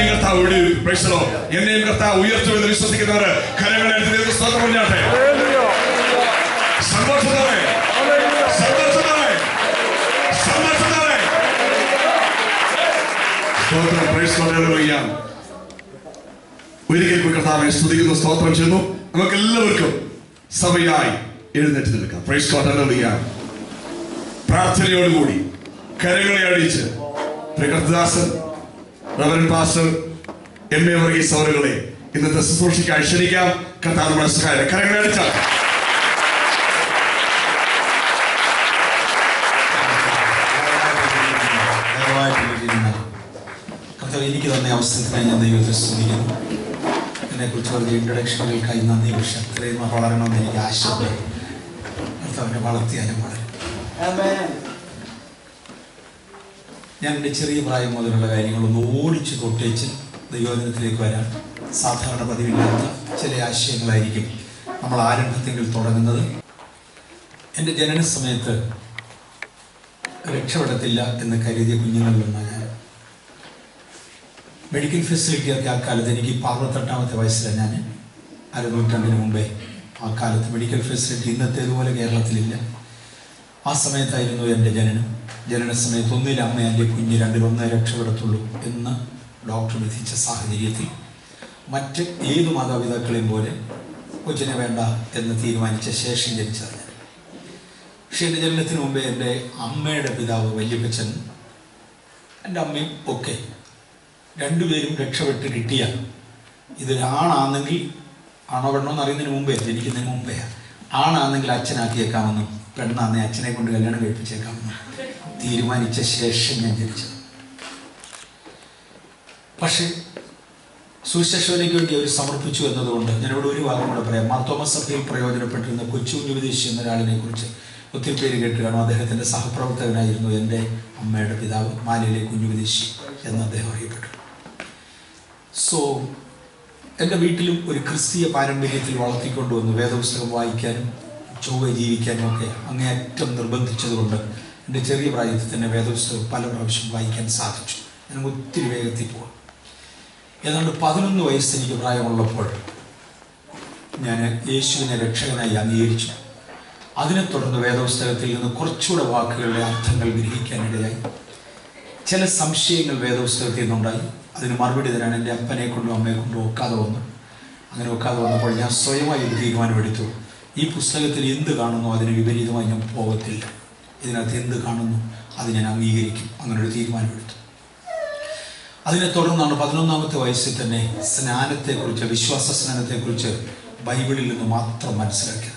എന്നെയും കർത്താവ് വിടുവിക്കും Praise the Lord. എന്നെയും കർത്താവ് ഉയർത്തുമെന്ന് വിശ്വസിക്കുന്നവര് കരങ്ങളെ എടുത്ത് ദൈവത്തിന് സ്തോത്രം പറഞ്ഞാട്ടെ സന്തോഷത്തോടെ സന്തോഷത്തോടെ സന്തോഷത്തോടെ സ്തോത്രം Praise the Lord. Hallelujah. ഒരിക്കൽ കൂടി കർത്താവിനെ സ്തുതിക്കുന്നു സ്തോത്രം ചെയ്യുന്നു നമുക്ക് എല്ലാവർക്കും സഭയായി എഴുന്നേറ്റ് നിൽക്കാം പ്രൈസ് ഗോഡ് ഹല്ലേലൂയ പ്രാർത്ഥനയോടുകൂടി കരങ്ങളെ അടിച്ച് പ്രകൃതദാസൻ reverend pastor M A Varghese അവരുകളെ ഇന്നത്തെ ശുശ്രൂഷയ്ക്കായി ക്ഷണിക്കാം കർത്താവ് നമ്മുടെ സഹായം കരങ്ങളെ അടിച്ചാൽ ദയവായിട്ടിരിക്കുന്ന കർത്താവ് എനിക്ക് തന്നെ അവസരത്തിനായി ഞാൻ ദൈവത്തെ സ്തുതിക്കുന്നു എന്നെക്കുറിച്ച് പറഞ്ഞ ഇൻട്രഡക്ഷനുകൾക്കായി നന്ദി പക്ഷെ അത്രയും വളരണമെന്ന് എനിക്ക് ആശയമുണ്ട് കർത്താവിനെ വളർത്തിയാലും വളരും ഞാൻ എൻ്റെ ചെറിയ പ്രായം മുതലുള്ള കാര്യങ്ങളൊന്ന് ഓടിച്ച് കൊട്ടേച്ച് ദൈവദിനത്തിലേക്ക് വരാൻ സാധാരണ പതിവില്ലാത്ത ചില ആശയങ്ങളായിരിക്കും നമ്മൾ ആരംഭത്തിൽ തുടങ്ങുന്നത് എൻ്റെ ജനന സമയത്ത് രക്ഷപ്പെടത്തില്ല എന്ന് കരുതിയ കുഞ്ഞുങ്ങളിലൊന്നാണ് ഞാൻ മെഡിക്കൽ ഫെസിലിറ്റി ഒക്കെ ആ കാലത്ത് എനിക്ക് ഇപ്പോൾ അറുപത്തെട്ടാമത്തെ വയസ്സിലാണ് ഞാൻ അരനൂറ്റാണ്ടിന് മുമ്പേ ആ കാലത്ത് മെഡിക്കൽ ഫെസിലിറ്റി ഇന്നത്തേതുപോലെ കേരളത്തിലില്ല ആ സമയത്തായിരുന്നു എൻ്റെ ജനനം ജനന സമയത്ത് ഒന്നിൽ അമ്മ എൻ്റെ കുഞ്ഞ് രണ്ടിലൊന്നേ രക്ഷപ്പെടത്തുള്ളൂ എന്ന് ഡോക്ടർ വിധിച്ച സാഹചര്യത്തിൽ മറ്റ് ഏത് മാതാപിതാക്കളെയും പോലെ കൊച്ചിനെ വേണ്ട എന്ന് തീരുമാനിച്ച ശേഷം ജനിച്ചത് ഞാൻ പക്ഷെ എൻ്റെ ജനനത്തിന് മുമ്പേ എൻ്റെ അമ്മയുടെ പിതാവ് വല്യപ്പച്ചൻ എൻ്റെ അമ്മയും ഒക്കെ രണ്ടുപേരും രക്ഷപ്പെട്ട് കിട്ടിയ ഇതിലാണാണെങ്കിൽ ആണോ പെണ്ണോ എന്ന് അറിയുന്നതിന് മുമ്പേ ജനിക്കുന്നതിന് മുമ്പേ ആണാണെങ്കിൽ അച്ഛനാക്കിയേക്കാമെന്നും പെണ്ണാന്നെ അച്ഛനെ കൊണ്ട് കല്യാണം കഴിപ്പിച്ചേക്കാമെന്നും തീരുമാനിച്ച ശേഷം ഞാൻ ജനിച്ചത് പക്ഷേ സുശേഷവനയ്ക്ക് വേണ്ടി അവർ സമർപ്പിച്ചു എന്നതുകൊണ്ട് ഞാനിവിടെ ഒരു വാക്കും കൂടെ പറയാം മാർത്തോമ സഭയിൽ പ്രയോജനപ്പെട്ടിരുന്ന കൊച്ചു ഉപദേശി എന്ന ഒരാളിനെ കുറിച്ച് ഒത്തിരി പേര് കേട്ട് കാണും അദ്ദേഹത്തിൻ്റെ സഹപ്രവർത്തകനായിരുന്നു എൻ്റെ അമ്മയുടെ പിതാവ് മാലയിലെ കുഞ്ഞുപദേശി എന്ന് അദ്ദേഹം അറിയപ്പെട്ടു സോ എൻ്റെ വീട്ടിലും ഒരു ക്രിസ്തീയ പാരമ്പര്യത്തിൽ വളർത്തിക്കൊണ്ടുവന്നു വേദപുസ്തകം വായിക്കാനും ചൊവ്വ ജീവിക്കാനും ഒക്കെ അങ്ങേയറ്റം നിർബന്ധിച്ചതുകൊണ്ട് എൻ്റെ ചെറിയ പ്രായത്തിൽ തന്നെ വേദപുസ്തകം പല പ്രാവശ്യം വായിക്കാൻ സാധിച്ചു ഞാൻ ഒത്തിരി വേഗത്തിൽ പോകും ഏതാണ്ട് പതിനൊന്ന് വയസ്സ് എനിക്ക് പ്രായമുള്ളപ്പോൾ ഞാൻ യേശുവിനെ രക്ഷകനായി അംഗീകരിച്ചു അതിനെ തുടർന്ന് വേദപുസ്തകത്തിൽ നിന്ന് കുറച്ചുകൂടെ വാക്കുകളുടെ അർത്ഥങ്ങൾ ഗ്രഹിക്കാനിടയായി ചില സംശയങ്ങൾ വേദപുസ്തകത്തിൽ നിന്നുണ്ടായി അതിന് മറുപടി തരാൻ എൻ്റെ അപ്പനെ കൊണ്ടും അമ്മയെ കൊണ്ടും ഒക്കാതെ വന്നു അങ്ങനെ ഒക്കാതെ വന്നപ്പോൾ ഞാൻ സ്വയമായി ഒരു തീരുമാനമെടുത്തു ഈ പുസ്തകത്തിൽ എന്ത് കാണുന്നു അതിന് വിപരീതമായി ഞാൻ പോകത്തില്ല ഇതിനകത്ത് എന്ത് കാണുന്നു അത് ഞാൻ അംഗീകരിക്കും അങ്ങനെ ഒരു തീരുമാനമെടുത്തു അതിനെ തുടർന്നാണ് പതിനൊന്നാമത്തെ വയസ്സിൽ തന്നെ സ്നാനത്തെക്കുറിച്ച് വിശ്വാസ സ്നാനത്തെക്കുറിച്ച് ബൈബിളിൽ നിന്ന് മാത്രം മനസ്സിലാക്കിയത്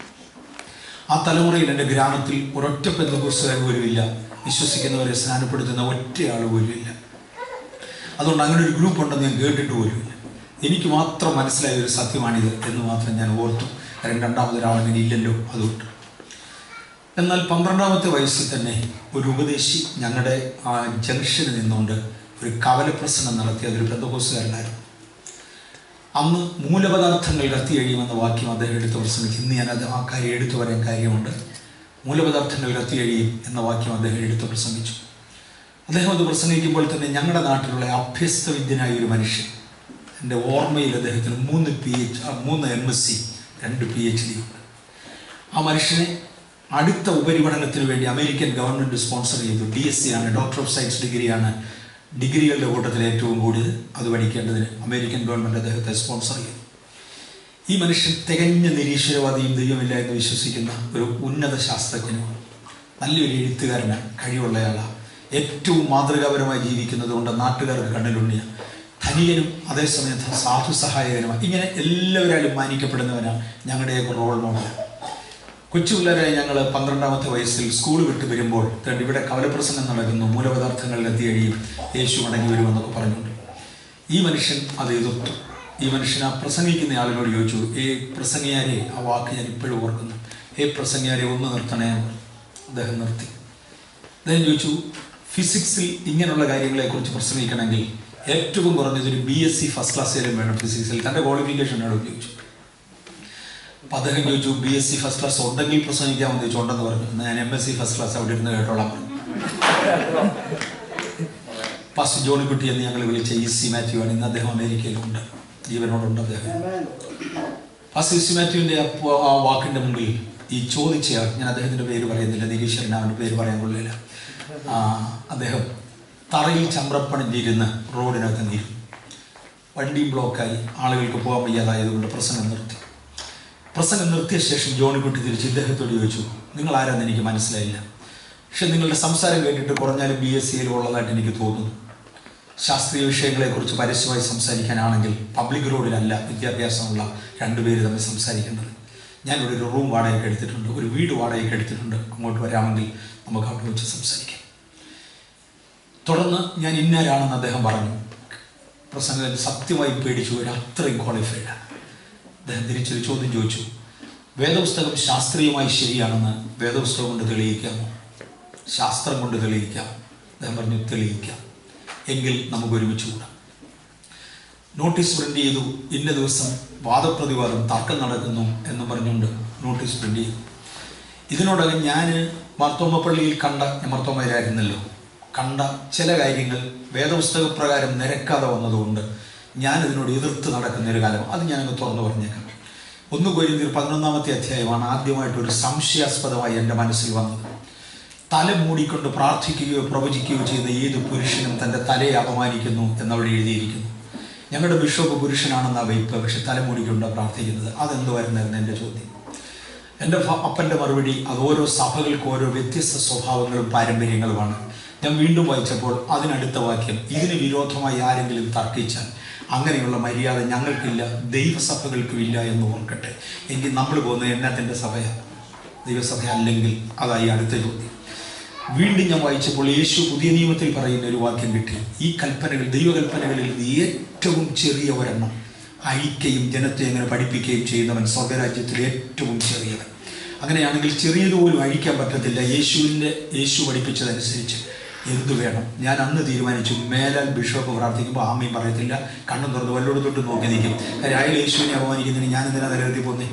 ആ തലമുറയിൽ എൻ്റെ ഗ്രാമത്തിൽ ഒരൊറ്റ പെന്തപുസ്തകം പോലുമില്ല വിശ്വസിക്കുന്നവരെ സ്നാനപ്പെടുത്തുന്ന ഒറ്റയാൾ പോലുമില്ല അതുകൊണ്ട് അങ്ങനെ ഒരു ഗ്രൂപ്പ് ഉണ്ടെന്ന് ഞാൻ കേട്ടിട്ട് പോലുമില്ല എനിക്ക് മാത്രം മനസ്സിലായ ഒരു സത്യമാണിത് എന്ന് മാത്രം ഞാൻ ഓർത്തു കാരണം രണ്ടാമതൊരാളങ്ങനെ ഇല്ലല്ലോ അതുകൊണ്ട് എന്നാൽ പന്ത്രണ്ടാമത്തെ വയസ്സിൽ തന്നെ ഒരു ഉപദേശി ഞങ്ങളുടെ ആ ജംഗ്ഷനിൽ നിന്നുകൊണ്ട് ഒരു കവലപ്രസംഗം നടത്തി അതൊരു ബന്ധകോസുകാരനായിരുന്നു അന്ന് മൂലപദാർത്ഥങ്ങൾ കത്തി കഴിയുമെന്ന വാക്യം അദ്ദേഹം എടുത്ത് പ്രസംഗിച്ചു ഇന്ന് ഞാൻ അത് ആ കാര്യം എടുത്തു പറയാൻ കാര്യമുണ്ട് മൂലപദാർത്ഥങ്ങൾ കത്തി കഴിയും എന്ന വാക്യം അദ്ദേഹം എടുത്ത് പ്രസംഗിച്ചു അദ്ദേഹം അത് പ്രസംഗിക്കുമ്പോൾ തന്നെ ഞങ്ങളുടെ നാട്ടിലുള്ള അഭ്യസ്ത വിദ്യനായ ഒരു മനുഷ്യൻ എൻ്റെ ഓർമ്മയിൽ അദ്ദേഹത്തിന് മൂന്ന് പി എച്ച് മൂന്ന് എം എസ് സി രണ്ട് പി എച്ച് ഡി ഉണ്ട് ആ മനുഷ്യനെ അടുത്ത ഉപരിപഠനത്തിന് വേണ്ടി അമേരിക്കൻ ഗവൺമെൻറ് സ്പോൺസർ ചെയ്തു ഡി എസ് സി ആണ് ഡോക്ടർ ഓഫ് സയൻസ് ഡിഗ്രിയാണ് ഡിഗ്രികളുടെ കൂട്ടത്തിൽ ഏറ്റവും കൂടുതൽ അത് പഠിക്കേണ്ടതിന് അമേരിക്കൻ ഗവൺമെൻറ് അദ്ദേഹത്തെ സ്പോൺസർ ചെയ്തു ഈ മനുഷ്യൻ തികഞ്ഞ നിരീശ്വരവാദിയും ദൈവമില്ല എന്ന് വിശ്വസിക്കുന്ന ഒരു ഉന്നത ശാസ്ത്രജ്ഞനുമാണ് നല്ലൊരു എഴുത്തുകാരനാണ് കഴിവുള്ളയാളാണ് ഏറ്റവും മാതൃകാപരമായി ജീവിക്കുന്നത് കൊണ്ട് നാട്ടുകാർക്ക് കണ്ണിലുണ്ണിയ ധനികനും അതേസമയം സാധു സഹായകനുമാണ് ഇങ്ങനെ എല്ലാവരാലും മാനിക്കപ്പെടുന്നവനാണ് ഞങ്ങളുടെയൊക്കെ റോൾ മോഡൽ കൊച്ചു പിള്ളേരായി ഞങ്ങൾ പന്ത്രണ്ടാമത്തെ വയസ്സിൽ സ്കൂൾ വിട്ട് വരുമ്പോൾ ദാണ്ട് ഇവിടെ കവലപ്രസംഗം നടക്കുന്നു മൂലപദാർത്ഥങ്ങളിൽ എത്തി കഴിയും യേശു മടങ്ങി വരുമെന്നൊക്കെ പറഞ്ഞുകൊണ്ട് ഈ മനുഷ്യൻ അത് എതിർത്തു ഈ മനുഷ്യൻ ആ പ്രസംഗിക്കുന്ന ആളിനോട് ചോദിച്ചു ഏ പ്രസംഗിയാരെ ആ വാക്ക് ഞാൻ ഇപ്പോഴും ഓർക്കുന്നു ഏ പ്രസംഗിയാരെ ഒന്ന് നിർത്തണേ എന്ന് പറഞ്ഞു. അദ്ദേഹം നിർത്തി അദ്ദേഹം ചോദിച്ചു ഫിസിക്സിൽ ഇങ്ങനെയുള്ള കാര്യങ്ങളെക്കുറിച്ച് പ്രസംഗിക്കണമെങ്കിൽ ഏറ്റവും കുറഞ്ഞത് ഒരു ബി എസ് സി ഫസ്റ്റ് ക്ലാസ്സിലും വേണം ഫിസിക്സിൽ തൻ്റെ ക്വാളിഫിക്കേഷൻ എന്നോട് ചോദിച്ചു അപ്പം അദ്ദേഹം ചോദിച്ചു B S C first class ഉണ്ടെങ്കിൽ പ്രസംഗിക്കാമെന്ന് ചോദിച്ചു ഉണ്ടെന്ന് പറഞ്ഞു എന്നാൽ ഞാൻ M S C first class അവിടെ ഇരുന്ന് കേട്ടോളാം പറഞ്ഞു പാസ്റ്റർ ജോണിക്കുട്ടി എന്ന് ഞങ്ങൾ വിളിച്ച ഇ സി മാത്യു ആണ് ഇന്ന് അദ്ദേഹം അമേരിക്കയിലുണ്ട് ജീവനോടുണ്ട് അദ്ദേഹം പാസ്റ്റർ ഇ സി മാത്യുവിൻ്റെ ആ പ- ആ വാക്കിൻ്റെ മുമ്പിൽ ഈ ചോദിച്ചയാൾ ഞാൻ അദ്ദേഹത്തിൻ്റെ പേര് പറയുന്നില്ല നിരീശ്വരൻ അവൻ്റെ പേര് പറയാൻ കൊള്ളില്ല ആ, അദ്ദേഹം തറയിൽ ചമ്രപ്പണിഞ്ഞിരുന്ന് റോഡിനകത്ത് നീരും വണ്ടിയും ബ്ലോക്കായി ആളുകൾക്ക് പോകാൻ വയ്യാതായതുകൊണ്ട് പ്രസംഗം നിർത്തി പ്രസംഗം നിർത്തിയ ശേഷം ജോണിക്കുട്ടി തിരിച്ച് ഇദ്ദേഹത്തോട് ചോദിച്ചു നിങ്ങൾ ആരാന്ന് എനിക്ക് മനസ്സിലായില്ല പക്ഷെ നിങ്ങളുടെ സംസാരം കേട്ടിട്ട് കുറഞ്ഞാലും ബി എസ് സിയിൽ ഉള്ളതായിട്ട് എനിക്ക് തോന്നുന്നു ശാസ്ത്രീയ വിഷയങ്ങളെക്കുറിച്ച് പരസ്യമായി സംസാരിക്കാനാണെങ്കിൽ പബ്ലിക് റോഡിലല്ല വിദ്യാഭ്യാസമുള്ള രണ്ടുപേര് തമ്മിൽ സംസാരിക്കേണ്ടത് ഞാനിവിടെ ഒരു റൂം വാടകയ്ക്ക് എടുത്തിട്ടുണ്ട് ഒരു വീട് വാടകയ്ക്ക് എടുത്തിട്ടുണ്ട് അങ്ങോട്ട് വരാമെങ്കിൽ നമുക്ക് അവിടെ വെച്ച് സംസാരിക്കാം തുടർന്ന് ഞാൻ ഇന്നാരാണെന്ന് അദ്ദേഹം പറഞ്ഞു പ്രസംഗത്തിൽ സത്യമായി പേടിച്ചു ഒരു അത്രയും ക്വാളിഫൈഡ് അദ്ദേഹം തിരിച്ചൊരു ചോദ്യം ചോദിച്ചു വേദപുസ്തകം ശാസ്ത്രീയമായി ശരിയാണെന്ന് വേദപുസ്തകം കൊണ്ട് തെളിയിക്കാമോ ശാസ്ത്രം കൊണ്ട് തെളിയിക്കാം അദ്ദേഹം പറഞ്ഞു തെളിയിക്കാം എങ്കിൽ നമുക്ക് ഒരുമിച്ച് കൂടാം നോട്ടീസ് പ്രിന്റ് ചെയ്തു ഇന്ന ദിവസം വാദപ്രതിവാദം തർക്കം നടക്കുന്നു എന്ന് പറഞ്ഞുകൊണ്ട് നോട്ടീസ് പ്രിന്റ് ചെയ്തു ഇതിനോടകം ഞാൻ മാർത്തോമ പള്ളിയിൽ കണ്ട ഞാൻ മാർത്തോമയിലായിരുന്നല്ലോ കണ്ട ചില കാര്യങ്ങൾ വേദപുസ്തക പ്രകാരം നിരക്കാതെ വന്നതുകൊണ്ട് ഞാൻ ഇതിനോട് എതിർത്ത് നടക്കുന്ന ഒരു കാലം അത് ഞാനങ്ങ് തുറന്നു പറഞ്ഞേക്കാം ഒന്ന് കൊരിന്തിർ പതിനൊന്നാമത്തെ അധ്യായമാണ് ആദ്യമായിട്ട് ഒരു സംശയാസ്പദമായി എൻ്റെ മനസ്സിൽ വന്നത് തല മൂടിക്കൊണ്ട് പ്രാർത്ഥിക്കുകയോ പ്രവചിക്കുകയോ ചെയ്ത ഏത് പുരുഷനും തൻ്റെ തലയെ അപമാനിക്കുന്നു എന്നവിടെ എഴുതിയിരിക്കുന്നു ഞങ്ങളുടെ ബിഷപ്പ് പുരുഷനാണെന്ന വയ്പ് പക്ഷെ തല മൂടിക്കൊണ്ടാണ് പ്രാർത്ഥിക്കുന്നത് അതെന്ത് വരുന്നതെന്ന് എൻ്റെ ചോദ്യം എൻ്റെ ഫ- അപ്പൻ്റെ മറുപടി അത് ഓരോ സഭകൾക്ക് ഓരോ വ്യത്യസ്ത സ്വഭാവങ്ങളും പാരമ്പര്യങ്ങളുമാണ് ഞാൻ വീണ്ടും വായിച്ചപ്പോൾ അതിനടുത്ത വാക്യം ഇതിന് വിരോധമായി ആരെങ്കിലും തർക്കിച്ചാൽ അങ്ങനെയുള്ള മര്യാദ ഞങ്ങൾക്കില്ല ദൈവസഭകൾക്കും ഇല്ല എന്ന് ഓർക്കട്ടെ എങ്കിൽ നമ്മൾ പോകുന്നത് എന്നത്തിൻ്റെ സഭയാണ് ദൈവസഭ അല്ലെങ്കിൽ അതായി അടുത്ത ചോദ്യം വീണ്ടും ഞാൻ വായിച്ചപ്പോൾ യേശു പുതിയ നിയമത്തിൽ പറയുന്ന ഒരു വാക്യം കിട്ടി ഈ കൽപ്പനകൾ ദൈവകൽപ്പനകളിൽ നിന്ന് ഏറ്റവും ചെറിയ ഒരെണ്ണം അഴിക്കുകയും ജനത്തെ അങ്ങനെ പഠിപ്പിക്കുകയും ചെയ്യുന്നവൻ സ്വർഗരാജ്യത്തിൽ ഏറ്റവും ചെറിയവൻ അങ്ങനെയാണെങ്കിൽ ചെറിയതുപോലും അഴിക്കാൻ പറ്റത്തില്ല യേശുവിൻ്റെ യേശു പഠിപ്പിച്ചതനുസരിച്ച് എന്തു വേണം ഞാൻ അന്ന് തീരുമാനിച്ചു മേലാൽ ബിഷപ്പ് പ്രാർത്ഥിക്കുമ്പോൾ ആമയും പറയത്തില്ല കണ്ണും തുറന്ന് വല്ലോട് തൊട്ട് നോക്കി നിൽക്കും കാര്യം അയാൾ യേശുവിനെ അപമാനിക്കുന്നതിന് ഞാൻ എന്തിനാ തലകത്തി പോന്നേ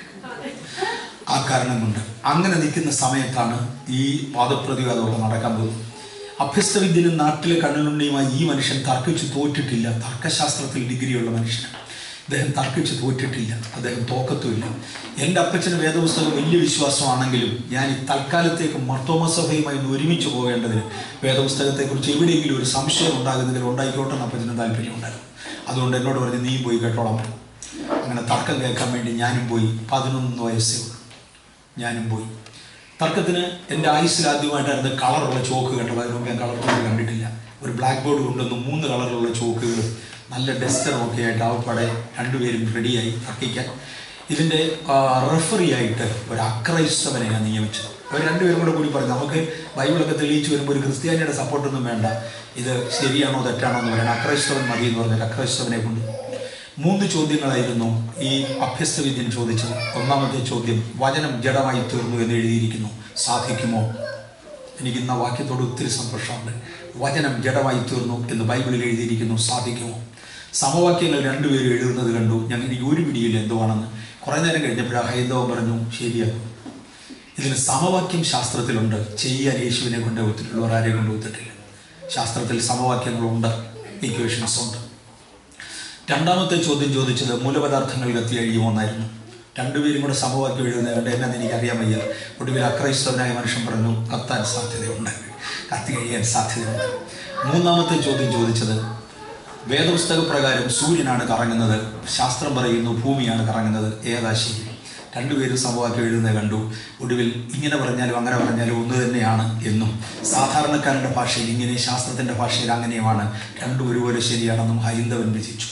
ആ കാരണം കൊണ്ട് അങ്ങനെ നിൽക്കുന്ന സമയത്താണ് ഈ വാദപ്രതിവാദമൊക്കെ നടക്കാൻ പോകുന്നത് അഭ്യസ്തവിദ്യനും നാട്ടിലെ കണ്ണുണ്ണിയുമായി ഈ മനുഷ്യൻ തർക്കിച്ച് തോറ്റിട്ടില്ല തർക്കശാസ്ത്രത്തിൽ ഡിഗ്രിയുള്ള മനുഷ്യനാണ് അദ്ദേഹം തർക്കിച്ച് തോറ്റിട്ടില്ല അദ്ദേഹം തോക്കത്തുമില്ല എൻ്റെ അപ്പച്ചന് വേദപുസ്തകം വലിയ വിശ്വാസമാണെങ്കിലും ഞാൻ ഈ തൽക്കാലത്തേക്ക് മർത്തോമ സഭയുമായി ഒന്ന് ഒരുമിച്ച് പോകേണ്ടതിന് വേദപുസ്തകത്തെക്കുറിച്ച് എവിടെയെങ്കിലും ഒരു സംശയം ഉണ്ടാകുന്നതിൽ ഉണ്ടായിക്കോട്ടെ എന്ന് അപ്പച്ചന് താല്പര്യമുണ്ടായിരുന്നു അതുകൊണ്ട് എന്നോട് പറഞ്ഞു നീ പോയി കേട്ടോളാം പറഞ്ഞു. അങ്ങനെ തർക്കം കേൾക്കാൻ വേണ്ടി ഞാനും പോയി പതിനൊന്ന് വയസ്സേ ഉള്ളൂ ഞാനും പോയി തർക്കത്തിന് എൻ്റെ ആയുസ്സിൽ ആദ്യമായിട്ടായിരുന്നു കളറുള്ള ചോക്ക് കണ്ടത് അതിന് മുമ്പ് ഞാൻ കളർ ചോക്ക് കണ്ടിട്ടില്ല ഒരു ബ്ലാക്ക് ബോർഡ് കൊണ്ടുവന്ന് മൂന്ന് കളറിലുള്ള ചോക്കുകൾ നല്ല ഡസ്റ്ററും ഒക്കെ ആയിട്ട് ആവപ്പാടെ രണ്ടുപേരും റെഡിയായി തർക്കിക്കാൻ ഇതിൻ്റെ റെഫറി ആയിട്ട് ഒരു അക്രൈസ്തവനെ ഞാൻ നിയമിച്ചത് അവർ രണ്ടുപേരും കൂടെ കൂടി പറഞ്ഞു നമുക്ക് ബൈബിളൊക്കെ തെളിയിച്ച് വരുമ്പോൾ ഒരു ക്രിസ്ത്യാനിയുടെ സപ്പോർട്ടൊന്നും വേണ്ട ഇത് ശരിയാണോ തെറ്റാണോ എന്ന് പറയാൻ അക്രൈസ്തവൻ മതി എന്ന് പറഞ്ഞാൽ അക്രൈസ്തവനെ കൊണ്ട് മൂന്ന് ചോദ്യങ്ങളായിരുന്നു ഈ അഭ്യസ്തവിദ്യൻ ചോദിച്ചത് ഒന്നാമത്തെ ചോദ്യം വചനം ജഡമായി തീർന്നു എന്ന് എഴുതിയിരിക്കുന്നു സാധിക്കുമോ എനിക്ക് ഇന്ന് ആ വാക്യത്തോട് ഒത്തിരി സന്തോഷമുണ്ട് വചനം ജഡമായി തീർന്നു എന്ന് ബൈബിളിൽ എഴുതിയിരിക്കുന്നു സാധിക്കുമോ സമവാക്യങ്ങൾ രണ്ടുപേരും എഴുതുന്നത് കണ്ടു ഞങ്ങൾ എനിക്ക് ഒരു പിടിയില്ല എന്തുവാണെന്ന് കുറേ നേരം കഴിഞ്ഞപ്പോൾ ഹൈന്ദവൻ പറഞ്ഞു ശരിയാണ് ഇതിന് സമവാക്യം ശാസ്ത്രത്തിലുണ്ട് ചെയ്യാൻ യേശുവിനെ കൊണ്ട് ഒത്തിട്ടുള്ളവർ ആരെയും കൊണ്ട് ഒത്തിട്ടില്ല ശാസ്ത്രത്തിൽ സമവാക്യങ്ങളുണ്ട് ഇക്വേഷൻസ് ഉണ്ട് രണ്ടാമത്തെ ചോദ്യം ചോദിച്ചത് മൂലപദാർത്ഥങ്ങൾ കത്തി കഴിയുമോന്നായിരുന്നു രണ്ടുപേരും കൂടെ സമവാക്യം എഴുതുന്നത് കണ്ട് എന്നെ എനിക്ക് അറിയാൻ വയ്യ ഒടുവിൽ അക്രൈസ്തവനായ മനുഷ്യൻ പറഞ്ഞു കത്താൻ സാധ്യതയുണ്ട് കത്തി കഴിയാൻ സാധ്യതയുണ്ട് മൂന്നാമത്തെ ചോദ്യം ചോദിച്ചത് വേദപുസ്തക പ്രകാരം സൂര്യനാണ് കറങ്ങുന്നത് ശാസ്ത്രം പറയുന്നു ഭൂമിയാണ് കറങ്ങുന്നത് ഏതാ ശരി രണ്ടുപേരും സമവാക്യം എഴുതുന്നത് കണ്ടു ഒടുവിൽ ഇങ്ങനെ പറഞ്ഞാലും അങ്ങനെ പറഞ്ഞാലും ഒന്ന് തന്നെയാണ് എന്നും സാധാരണക്കാരൻ്റെ ഭാഷയിൽ ഇങ്ങനെ ശാസ്ത്രത്തിൻ്റെ ഭാഷയിൽ അങ്ങനെയുമാണ് രണ്ടും ഒരുപോലെ ശരിയാണെന്നും ഹൈന്ദവൻ വിധിച്ചു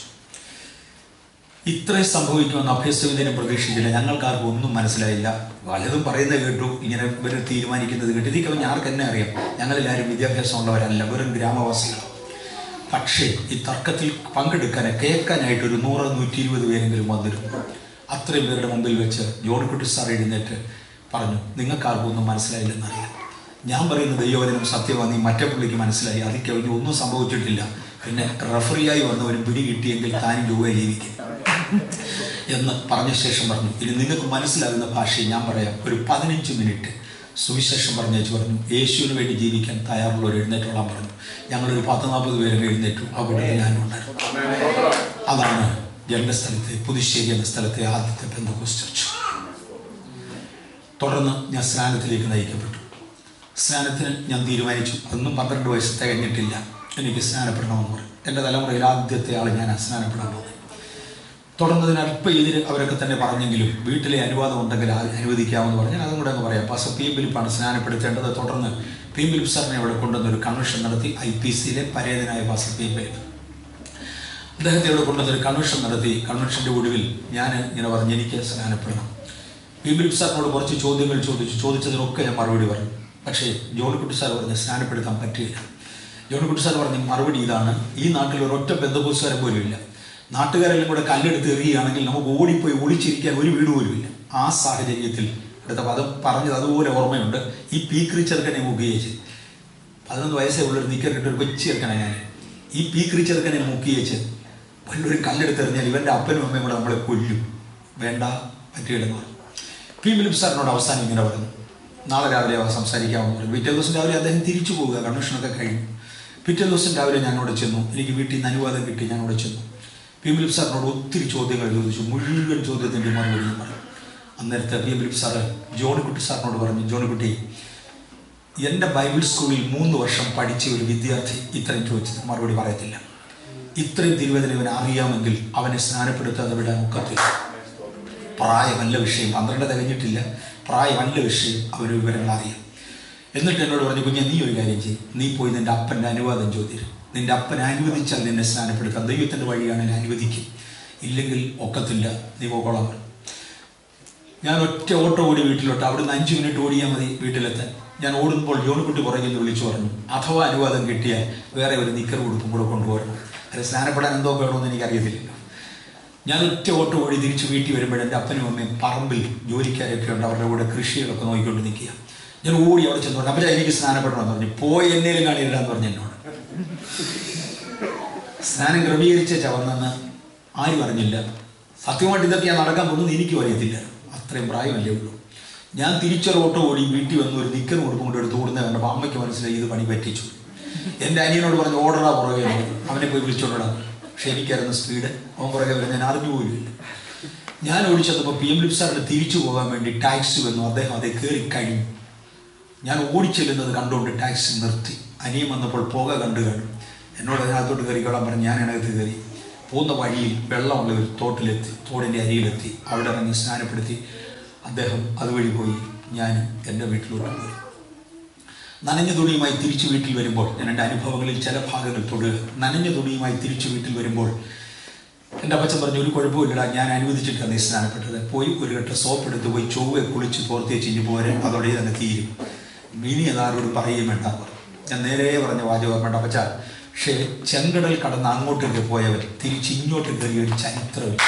ഇത്രയും സംഭവിക്കുമെന്ന് അഭ്യസ്തവിദ്യനെ പ്രതീക്ഷിച്ചില്ല ഞങ്ങൾക്കാർക്കും ഒന്നും മനസ്സിലായില്ല പലതും പറയുന്നത് കേട്ടു ഇങ്ങനെ ഇവർ തീരുമാനിക്കുന്നത് കേട്ടു ഇതൊക്കെ ആർക്ക് എന്നെ അറിയാം ഞങ്ങളെല്ലാവരും വിദ്യാഭ്യാസമുള്ളവരല്ല വെറും ഗ്രാമവാസികളാണ് പക്ഷേ ഈ തർക്കത്തിൽ പങ്കെടുക്കാൻ കേൾക്കാനായിട്ട് ഒരു നൂറ് നൂറ്റി ഇരുപത് പേരെങ്കിലും വന്നിരുന്നു അത്രയും പേരുടെ മുമ്പിൽ വെച്ച് ജോണിക്കുട്ടി സാർ എഴുന്നേറ്റ് പറഞ്ഞു നിങ്ങൾക്കാർക്കും ഒന്നും മനസ്സിലായില്ലെന്നറിയാം ഞാൻ പറയുന്ന ദൈവവചനം സത്യമാണ് നീ മറ്റേ പുള്ളിക്ക് മനസ്സിലായി അതിൽ കവിഞ്ഞ് ഒന്നും സംഭവിച്ചിട്ടില്ല പിന്നെ റഫറിയായി വന്നവരും പിടി കിട്ടിയെങ്കിൽ താനും രൂപ ജീവിക്കും എന്ന് പറഞ്ഞ ശേഷം പറഞ്ഞു ഇനി നിങ്ങൾക്ക് മനസ്സിലാകുന്ന ഭാഷയിൽ ഞാൻ പറയാം ഒരു പതിനഞ്ച് മിനിറ്റ് സുവിശേഷം പറഞ്ഞേച്ച് പറഞ്ഞു യേശുവിന് വേണ്ടി ജീവിക്കാൻ തയ്യാറുള്ളവർ എഴുന്നേറ്റോളാൻ പറഞ്ഞു ഞങ്ങളൊരു പത്ത് നാൽപ്പത് പേരൊക്കെ എഴുന്നേറ്റു അവിടെ ഞാനും ഉണ്ടായിരുന്നു അതാണ് എൻ്റെ സ്ഥലത്തെ പുതുശ്ശേരി എന്ന സ്ഥലത്തെ ആദ്യത്തെ പെന്തകോസ് ചർച്ച് തുടർന്ന് ഞാൻ സ്നാനത്തിലേക്ക് നയിക്കപ്പെട്ടു സ്നാനത്തിന് ഞാൻ തീരുമാനിച്ചു അന്നും പന്ത്രണ്ട് വയസ്സ് തികഞ്ഞിട്ടില്ല എനിക്ക് സ്നാനപ്പെടണമെന്ന് പറഞ്ഞു എൻ്റെ തലമുറയിൽ ആദ്യത്തെ ആൾ ഞാൻ സ്നാനപ്പെടാൻ പോകുന്നത് തുടർന്നതിന് അല്പം എതിര് അവരൊക്കെ തന്നെ പറഞ്ഞെങ്കിലും വീട്ടിലെ അനുവാദം ഉണ്ടെങ്കിൽ ആ- അനുവദിക്കാമെന്ന് പറഞ്ഞാൽ അതും കൂടെ അങ്ങ് പറയാം പാസ പി എം ഫിലിപ്പാണ് സ്നാനപ്പെടുത്തേണ്ടത് തുടർന്ന് പി എം ഫിലിപ്പ് സാറിനെ അവിടെ കൊണ്ടുവന്ന് ഒരു കൺവെൻഷൻ നടത്തി ഐ പി സിയിലെ പരേതനായ പാസ പി എം ഫിലിപ്പ് അദ്ദേഹത്തെ ഇവിടെ കൊണ്ടുവന്നൊരു കൺവെൻഷൻ നടത്തി കൺവെൻഷൻ്റെ ഒടുവിൽ ഞാൻ ഇങ്ങനെ പറഞ്ഞു എനിക്ക് സ്നാനപ്പെടണം പി എം ഫിലിപ്പ് സാറിനോട് കുറച്ച് ചോദ്യങ്ങൾ ചോദിച്ചു ചോദിച്ചതിനൊക്കെ ഞാൻ മറുപടി പറഞ്ഞു പക്ഷേ ജോണിക്കുട്ടി സാർ പറഞ്ഞ് സ്നാനപ്പെടുത്താൻ പറ്റില്ല ജോണിക്കുട്ടി സാർ പറഞ്ഞ മറുപടി ഇതാണ് ഈ നാട്ടിൽ ഒരൊറ്റ ബന്ധുക്കോസുകാരൻ പോലും ഇല്ല നാട്ടുകാരെല്ലാം കൂടെ കല്ലെടുത്ത് എറിയുകയാണെങ്കിൽ നമുക്ക് ഓടിപ്പോയി ഒളിച്ചിരിക്കാൻ ഒരു വീട് പോലും ഇല്ല ആ സാഹചര്യത്തിൽ അടുത്ത പദം പറഞ്ഞത് അതുപോലെ ഓർമ്മയുണ്ട് ഈ പീക്രി ചെറുക്കനെ മുക്കിയേച്ച് പതിനൊന്ന് വയസ്സേ ഉള്ളൊരു നിക്കറിട്ട് ഒരു കൊച്ചി ചെറുക്കനെ ഞാൻ ഈ പീക്രി ചെറുക്കനെ മുക്കിയേച്ച് വല്ലൊരു കല്ലെടുത്ത് എറിഞ്ഞാൽ ഇവൻ്റെ അപ്പനും അമ്മയും കൂടെ നമ്മളെ കൊല്ലും വേണ്ട പറ്റിയില്ലെന്ന് പറഞ്ഞു പി ഫിലിപ്പ് സാറിനോട് അവസാനം ഇങ്ങനെ പറഞ്ഞു നാളെ രാവിലെ അവ സംസാരിക്കാമെന്ന് പറഞ്ഞു പിറ്റേ ദിവസം രാവിലെ അദ്ദേഹം തിരിച്ചു പോവുക കൺവെൻഷനൊക്കെ കഴിഞ്ഞു പിറ്റേ ദിവസം രാവിലെ ഞാൻ അവിടെ ചെന്നു എനിക്ക് വീട്ടിൽ നിന്ന് അനുവാദം കിട്ടി ഞാൻ അവിടെ ചെന്നു പി ഫിലിപ്പ് സാറിനോട് ഒത്തിരി ചോദ്യങ്ങൾ ചോദിച്ചു മുഴുവൻ ചോദ്യത്തിൻ്റെ മറുപടി ഞാൻ പറഞ്ഞു അന്നേരത്തെ പി ഫിലിപ്പ് സാറ് ജോണിക്കുട്ടി സാറിനോട് പറഞ്ഞു ജോണിക്കുട്ടി എൻ്റെ ബൈബിൾ സ്കൂളിൽ മൂന്ന് വർഷം പഠിച്ച ഒരു വിദ്യാർത്ഥി ഇത്രയും ചോദിച്ചത് മറുപടി പറയത്തില്ല ഇത്രയും തിരുവചനം ഇവൻ അറിയാമെങ്കിൽ അവനെ സ്നാനപ്പെടുത്താതെ വിടാൻ ഒക്കത്തില്ല പ്രായമല്ല വിഷയം പന്ത്രണ്ട് തികഞ്ഞിട്ടില്ല പ്രായമല്ല വിഷയം അവർ വിവരങ്ങൾ അറിയാം എന്നിട്ട് എന്നോട് പറഞ്ഞു കുഞ്ഞെ നീ ഒരു കാര്യം ചെയ്യും നീ പോയി നിന്റെ അപ്പൻ്റെ അനുവാദം ചോദിക്കും നിന്റെ അപ്പൻ അനുവദിച്ചാൽ നിന്നെ സ്നാനപ്പെടുത്താം ദൈവത്തിൻ്റെ വഴിയാണെങ്കിൽ അനുവദിക്കും ഇല്ലെങ്കിൽ ഒക്കത്തില്ല നീ പോകോളാൻ പറഞ്ഞു ഞാൻ ഒറ്റ ഓട്ടോ ഓടി വീട്ടിലോട്ട് അവിടുന്ന് അഞ്ച് മിനിറ്റ് ഓടിയാൽ മതി വീട്ടിലെത്താൻ ഞാൻ ഓടുമ്പോൾ ജോണിക്കുട്ടി പുറകിൽ നിന്ന് വിളിച്ചു പറഞ്ഞു അഥവാ അനുവാദം കിട്ടിയാൽ വേറെ ഒരു നിക്കർ ഉടുപ്പും കൂടെ കൊണ്ടുപോകണം അത് സ്നാനപ്പെടാൻ എന്തോ വേണമെന്ന് എനിക്കറിയത്തില്ലല്ലോ ഞാൻ ഒറ്റ ഓട്ടോ ഓടി തിരിച്ച് വീട്ടിൽ വരുമ്പോൾ എൻ്റെ അപ്പനും അമ്മയും പറമ്പിൽ ജോലിക്കാരൊക്കെ ഉണ്ട് അവരുടെ കൂടെ കൃഷികളൊക്കെ നോക്കിക്കൊണ്ട് നിൽക്കുക ഞാൻ ഓടി അവിടെ ചെന്ന് പറഞ്ഞു അപ്പം എനിക്ക് സ്നാനപ്പെടണമെന്ന് പറഞ്ഞു പോയി എന്നേലും കാണിയിടാന്ന് പറഞ്ഞു എന്നോട് സ്നാനം ക്രമീകരിച്ച വന്നെന്ന് ആരും അറിഞ്ഞില്ല സത്യമായിട്ട് ഇതൊക്കെ ഞാൻ നടക്കാൻ പോകുന്നത് എനിക്കും അറിയത്തില്ല അത്രയും പ്രായമല്ലേ ഉള്ളൂ ഞാൻ തിരിച്ചൊരു ഓട്ടോ ഓടി വീട്ടിൽ വന്ന് ഒരു നിക്കർ കൊടുക്കും കൊണ്ട് എടുത്ത് ഓടുന്നത് കണ്ടപ്പോൾ അമ്മയ്ക്ക് മനസ്സിലായി ഇത് പണി പറ്റിച്ചു എൻ്റെ അനിയനോട് പറഞ്ഞു ഓടറാ പുറകെ എന്ന് പറഞ്ഞു. അവനെ പോയി വിളിച്ചോണ്ടിടാം പക്ഷെ എനിക്കായിരുന്നു സ്പീഡ് അവൻ പുറകെ വരും ഞാൻ അറിഞ്ഞു പോയില്ല ഞാൻ ഓടിച്ചപ്പോൾ പി എം ലിപ്സാറിന് തിരിച്ചു പോകാൻ വേണ്ടി ടാക്സി വന്നു അദ്ദേഹം അതേ കയറി കഴിഞ്ഞു ഞാൻ ഓടിച്ചെല്ലുന്നത് കണ്ടുകൊണ്ട് ടാക്സി നിർത്തി അനിയൻ വന്നപ്പോൾ പുക കണ്ടു കാണും എന്നോട് അതിനകത്തോട്ട് കയറിക്കോളാൻ പറഞ്ഞ് ഞാൻ അതിനകത്ത് കയറി പോകുന്ന വഴിയിൽ വെള്ളമുള്ള ഒരു തോട്ടിലെത്തി തോടിൻ്റെ അരിയിലെത്തി അവിടെ ഇറങ്ങി സ്നാനപ്പെടുത്തി അദ്ദേഹം അതുവഴി പോയി ഞാൻ എൻ്റെ വീട്ടിലോട്ട് പോയി നനഞ്ഞ തുണിയുമായി തിരിച്ചു വീട്ടിൽ വരുമ്പോൾ ഞാൻ എൻ്റെ അനുഭവങ്ങളിൽ ചില ഭാഗങ്ങൾ തൊടുക നനഞ്ഞ തുണിയുമായി തിരിച്ചു വീട്ടിൽ വരുമ്പോൾ എൻ്റെ അപ്പച്ചൻ പറഞ്ഞു ഒരു കുഴപ്പമില്ലടാ ഞാൻ അനുവദിച്ചിട്ടാണ് നീ സ്നാനപ്പെട്ടത് പോയി ഒരു കെട്ട സോപ്പ് എടുത്ത് പോയി ചൊവ്വെ കുളിച്ച് തോർത്തി ചിഞ്ഞ് പോരെ അതോടെ തന്നെ തീരും ഇനി അതാരോട് പറയുകയും വേണ്ട എന്ന് പറഞ്ഞു ഞാൻ നേരെ പറഞ്ഞ വാചകം വേണ്ട അപ്പച്ച പക്ഷേ ചെങ്കടൽ കടന്ന് അങ്ങോട്ടേക്ക് പോയവർ തിരിച്ച് ഇങ്ങോട്ട് കയറിയ ഒരു ചരിത്രമില്ല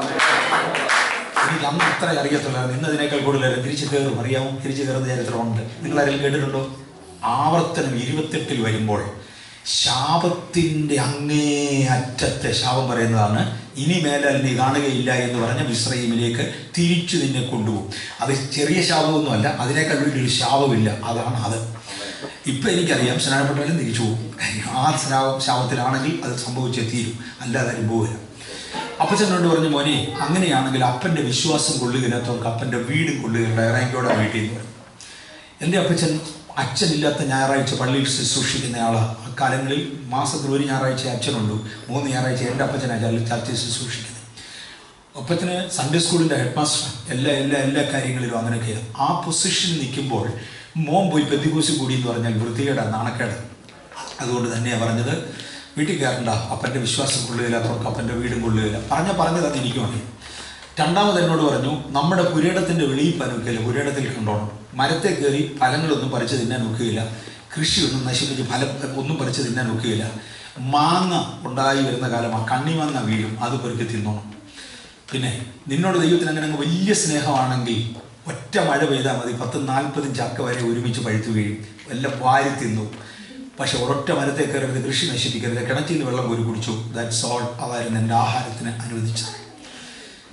എനിക്ക് അന്ന് അത്ര അറിയത്തുള്ള ഇന്ന് അതിനേക്കാൾ കൂടുതൽ തിരിച്ചു കയറും അറിയാമോ തിരിച്ചു കയറുന്ന ചരിത്രമുണ്ട് നിങ്ങൾ ആരെങ്കിലും കേട്ടിട്ടുണ്ടോ ആവർത്തനം ഇരുപത്തെട്ടിൽ വരുമ്പോൾ ശാപത്തിൻ്റെ അങ്ങേ അറ്റത്തെ ശാപം പറയുന്നതാണ് ഇനി മേലാൽ നീ കാണുകയില്ല എന്ന് പറഞ്ഞ മിശ്രയിമിലേക്ക് തിരിച്ചു നിന്നെ കൊണ്ടുപോകും അത് ചെറിയ ശാപമൊന്നുമല്ല അതിനേക്കാൾ വലിയൊരു ശാപമില്ല അതാണ് അത് ഇപ്പം എനിക്കറിയാം സ്നാനപ്പെട്ടാലും തിരിച്ചു പോകും ആ സ്നാപം ശാപത്തിലാണെങ്കിൽ അത് സംഭവിച്ചേ തീരും അല്ലാതെ അനുഭവമില്ല അപ്പച്ചനോട് പറഞ്ഞു മോനെ അങ്ങനെയാണെങ്കിൽ അപ്പൻ്റെ വിശ്വാസം കൊള്ളുകയില്ലാത്തവർക്ക് അപ്പൻ്റെ വീടും കൊള്ളുകയില്ല ഇറങ്ങിക്കോടെ വീട്ടിൽ നിന്ന് പറഞ്ഞു എൻ്റെ അപ്പച്ചൻ അച്ഛനില്ലാത്ത ഞായറാഴ്ച പള്ളിയിൽ ശുശ്രൂഷിക്കുന്ന ആളാണ് അക്കാലങ്ങളിൽ മാസത്തിൽ ഒരു ഞായറാഴ്ച അച്ഛനുള്ളൂ മൂന്ന് ഞായറാഴ്ച എൻ്റെ അപ്പച്ചനാണ് ചർച്ചയിൽ ശുശ്രൂഷിക്കുന്നത് ഒപ്പത്തിന് സൺഡേ സ്കൂളിൻ്റെ ഹെഡ് മാസ്റ്റർ എല്ലാ എല്ലാ എല്ലാ കാര്യങ്ങളിലും അങ്ങനെയൊക്കെയാണ് ആ പൊസിഷനിൽ നിൽക്കുമ്പോൾ മോൻ പോയി പെത്തിക്കൂസി കൂടി എന്ന് പറഞ്ഞാൽ വൃത്തികേടാ നാണക്കേട് അതുകൊണ്ട് തന്നെയാണ് പറഞ്ഞത് വീട്ടിൽ കയറണ്ട അപ്പൻ്റെ വിശ്വാസം കൊള്ളുകയില്ലാത്തവർക്ക് അപ്പൻ്റെ വീടും കൊള്ളുകയില്ല പറഞ്ഞ പറഞ്ഞതാണ് എനിക്കും അറിയാം രണ്ടാമത് എന്നോട് പറഞ്ഞു നമ്മുടെ പുരയിടത്തിൻ്റെ വെളിയിൽ പനുക്കില്ല പുരയിടത്തിൽ കണ്ടോണം മരത്തെ കയറി ഫലങ്ങളൊന്നും പറിച്ച് തിന്നാൻ ഒക്കുകയില്ല കൃഷിയൊന്നും നശിപ്പിച്ച് ഫലം ഒന്നും പറിച്ച് തിന്നാൻ ഒക്കുകയില്ല മാങ്ങ ഉണ്ടായി വരുന്ന കാലം ആ കണ്ണിമാങ്ങ വീഴും അത് പെറുക്കി തിന്നോണം പിന്നെ നിന്നോട് ദൈവത്തിന് അങ്ങനെ അങ്ങ് വലിയ സ്നേഹമാണെങ്കിൽ ഒറ്റ മഴ പെയ്താൽ മതി പത്ത് നാൽപ്പതും ചക്ക വരെ ഒരുമിച്ച് പഴുത്തു വീഴും എല്ലാം വാരി തിന്നു പക്ഷെ ഒരൊറ്റ മരത്തെ കയറരുത് കൃഷി നശിപ്പിക്കരുത് കിണറ്റിൽ നിന്ന് വെള്ളം കോരി കുടിച്ചു ദാറ്റ്സ് ഓൾ അതായിരുന്നു എൻ്റെ ആഹാരത്തിന് അനുവദിച്ചത്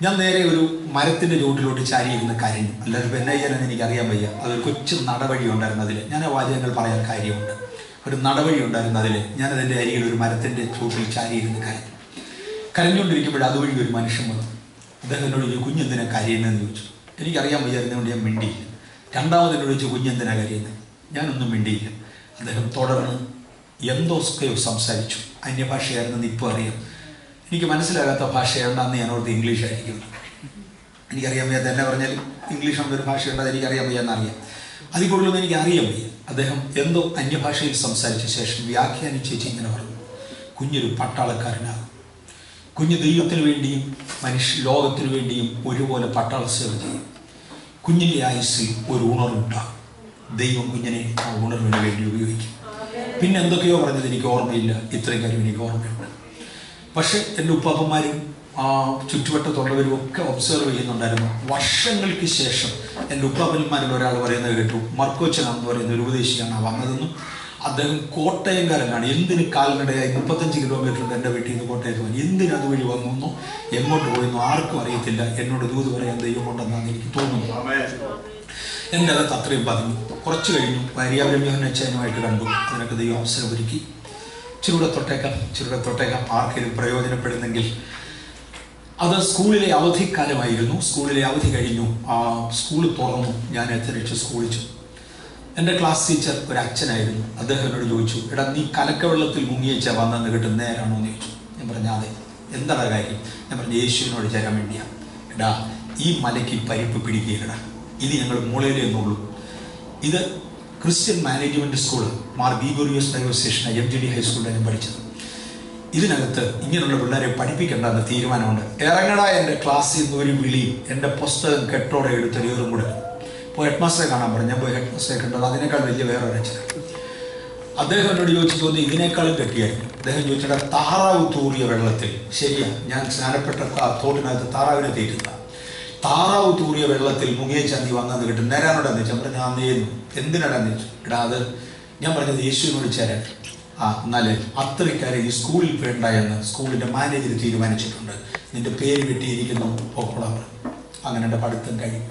ഞാൻ നേരെ ഒരു മരത്തിന്റെ ചുവട്ടിലോട്ട് ചാരിയിരുന്ന് കരഞ്ഞു അല്ലാതെ ഇപ്പം എന്നാ ചെയ്യാനെന്ന് എനിക്കറിയാൻ വയ്യ അതൊരു കൊച്ചു നടവഴി ഉണ്ടായിരുന്നു അതിൽ ഞാൻ ആ വാചകങ്ങൾ പറയാൻ കാര്യമുണ്ട് ഒരു നടവഴി ഉണ്ടായിരുന്നു അതിൽ ഞാൻ അതിൻ്റെ അരികിൽ ഒരു മരത്തിന്റെ ചുവട്ടിൽ ചാരിയിരുന്ന് കരഞ്ഞു കരഞ്ഞുകൊണ്ടിരിക്കുമ്പോൾ അതുവഴി ഒരു മനുഷ്യൻ വന്നു അദ്ദേഹം എന്നോട് ചോദിച്ചു കുഞ്ഞെന്തിനാ കരയുന്നതെന്ന് ചോദിച്ചു എനിക്കറിയാൻ വയ്യായിരുന്നതുകൊണ്ട് ഞാൻ മിണ്ടിയില്ല രണ്ടാമത് എന്നോട് ചോദിച്ചു കുഞ്ഞെന്തിനാ കരയുന്നത് ഞാനൊന്നും മിണ്ടിയില്ല അദ്ദേഹം തുടർന്ന് എന്തോസ്കയോ സംസാരിച്ചു അന്യഭാഷയായിരുന്നെന്ന് ഇപ്പോൾ അറിയാം എനിക്ക് മനസ്സിലാകാത്ത ഭാഷയാണ് അന്ന് ഞാൻ ഓർത്ത് ഇംഗ്ലീഷ് ആയിരിക്കും എനിക്കറിയാൻ വയ്യാത്ത എന്നെ പറഞ്ഞാൽ ഇംഗ്ലീഷ് എന്നൊരു ഭാഷയുണ്ട് അത് എനിക്കറിയാൻ വയ്യാന്ന് അറിയാം അതിൽ കൂടുതലൊന്നും എനിക്ക് അറിയാൻ വയ്യ അദ്ദേഹം എന്തോ അന്യഭാഷയിൽ സംസാരിച്ച ശേഷം വ്യാഖ്യാനിച്ചേച്ച് ഇങ്ങനെ പറഞ്ഞു കുഞ്ഞൊരു പട്ടാളക്കാരനാകും കുഞ്ഞ് ദൈവത്തിന് വേണ്ടിയും മനുഷ്യ ലോകത്തിന് വേണ്ടിയും ഒരുപോലെ പട്ടാള സേവ ചെയ്യും കുഞ്ഞിൻ്റെ ആയുസ്സിൽ ഒരു ഉണർവുണ്ടാകും ദൈവം കുഞ്ഞിനെ ആ ഉണർവിന് വേണ്ടി ഉപയോഗിക്കും പിന്നെ എന്തൊക്കെയോ പറഞ്ഞത് എനിക്ക് ഓർമ്മയില്ല ഇത്രയും കാര്യം എനിക്ക് ഓർമ്മയുണ്ട് പക്ഷെ എൻ്റെ ഉപ്പാപ്പന്മാരും ആ ചുറ്റുവട്ടത്തുള്ളവരും ഒക്കെ ഒബ്സർവ് ചെയ്യുന്നുണ്ടായിരുന്നു വർഷങ്ങൾക്ക് ശേഷം എൻ്റെ ഉപ്പാപ്പന്മാരിൽ ഒരാൾ പറയുന്നത് കേട്ടു മർക്കോച്ചനാണെന്ന് പറയുന്ന ഒരു ഉപദേശിയാണ് വന്നതെന്നും അദ്ദേഹം കോട്ടയംകാരനാണ് എന്തിന് കാൽനടയായി മുപ്പത്തഞ്ച് കിലോമീറ്റർ ഉണ്ട് എൻ്റെ വീട്ടിൽ നിന്ന് കോട്ടയത്ത് പോയി എന്തിന് അതുവഴി വന്നു എങ്ങോട്ട് പോയെന്നോ ആർക്കും അറിയത്തില്ല എന്നോട് ദൂത് പറയാൻ ദൈവം ഉണ്ടെന്നാണ് എനിക്ക് തോന്നുന്നു എൻ്റെ അകത്ത് അത്രയും പതിഞ്ഞു കുറച്ച് കഴിഞ്ഞു ഭാര്യാബ്രഹ്മോഹൻ അച്ഛനുമായിട്ട് കണ്ടു അതിനൊക്കെ ദൈവം അവസരം ഒരുക്കി ഇച്ചിരൂടെ തൊട്ടേക്കാം ഇച്ചിരൂടെ തൊട്ടേക്കാം ആർക്കെങ്കിലും പ്രയോജനപ്പെടുന്നെങ്കിൽ അത് സ്കൂളിലെ അവധിക്കാലമായിരുന്നു സ്കൂളിലെ അവധി കഴിഞ്ഞു ആ സ്കൂൾ തുറന്നു ഞാൻ തിരിച്ച് സ്കൂളിൽ ചെന്നു എൻ്റെ ക്ലാസ് ടീച്ചർ ഒരു അച്ഛനായിരുന്നു അദ്ദേഹം എന്നോട് ചോദിച്ചു എടാ നീ കലക്കവെള്ളത്തിൽ മുങ്ങിയേച്ച വന്നെന്ന് കിട്ടും നേരാണോ എന്ന് ചോദിച്ചു ഞാൻ പറഞ്ഞു അതെ എന്താണ് കാര്യം ഞാൻ പറഞ്ഞു യേശുവിനോട് ചേരാൻ വേണ്ടിയാ എടാ ഈ മലയ്ക്ക് പരിപ്പ് പിടിക്കുകയല്ലടാ ഇത് ഞങ്ങൾ മുളയിലേ എന്നുള്ളൂ ഇത് Christian management school Mar Gregorios ഡൈവർ സ്റ്റേഷൻ എം ജി ഡി ഹൈസ്കൂളിലാണ് ഞാൻ പഠിച്ചത് ഇതിനകത്ത് ഇങ്ങനെയുള്ള പിള്ളേരെ പഠിപ്പിക്കേണ്ടെന്ന് തീരുമാനമുണ്ട് ഇറങ്ങടാ എൻ്റെ ക്ലാസ്സിൽ നിന്ന് ഒരു വിളിയും എൻ്റെ പുസ്തകം കെട്ടോടെ എടുത്തൊരു ഏറും കൂടെ പോയി ഹെഡ് മാസ്റ്ററെ കാണാൻ പറഞ്ഞു ഞാൻ പോയി ഹെഡ് മാസ്റ്ററെ കണ്ടത് അതിനേക്കാൾ വലിയ വേറെ ഒരു അച്ഛൻ അദ്ദേഹം എന്നോട് ചോദിച്ചു തോന്നി ഇതിനേക്കാളും കെട്ടിയായിരുന്നു അദ്ദേഹം ചോദിച്ചിട്ട് താറാവ് തൂറിയ വെള്ളത്തിൽ ശരിയാ ഞാൻ സ്നാനപ്പെട്ട ആ തോട്ടിനകത്ത് താറാവിനെ തീറ്റുന്ന താറാവ് തൂറിയ വെള്ളത്തിൽ മുങ്ങിയേച്ചാ നീ വന്നത് കിട്ടും നേരാനോടാന്ന് ചോദിച്ചു പറഞ്ഞു ഞാൻ നീന്നു എന്തിനാടാന്ന് ചോദിച്ചു എടാ അത് ഞാൻ പറഞ്ഞത് യേശുവിനോട് ചേരാൻ ആ എന്നാല് അത്രക്കാരെ ഈ സ്കൂളിൽ വേണ്ട എന്ന് സ്കൂളിന്റെ മാനേജർ തീരുമാനിച്ചിട്ടുണ്ട് നിന്റെ പേര് കിട്ടിയിരിക്കുന്നു പൊക്കോളാൻ പറഞ്ഞു അങ്ങനെ എൻ്റെ പഠിത്തം കഴിയും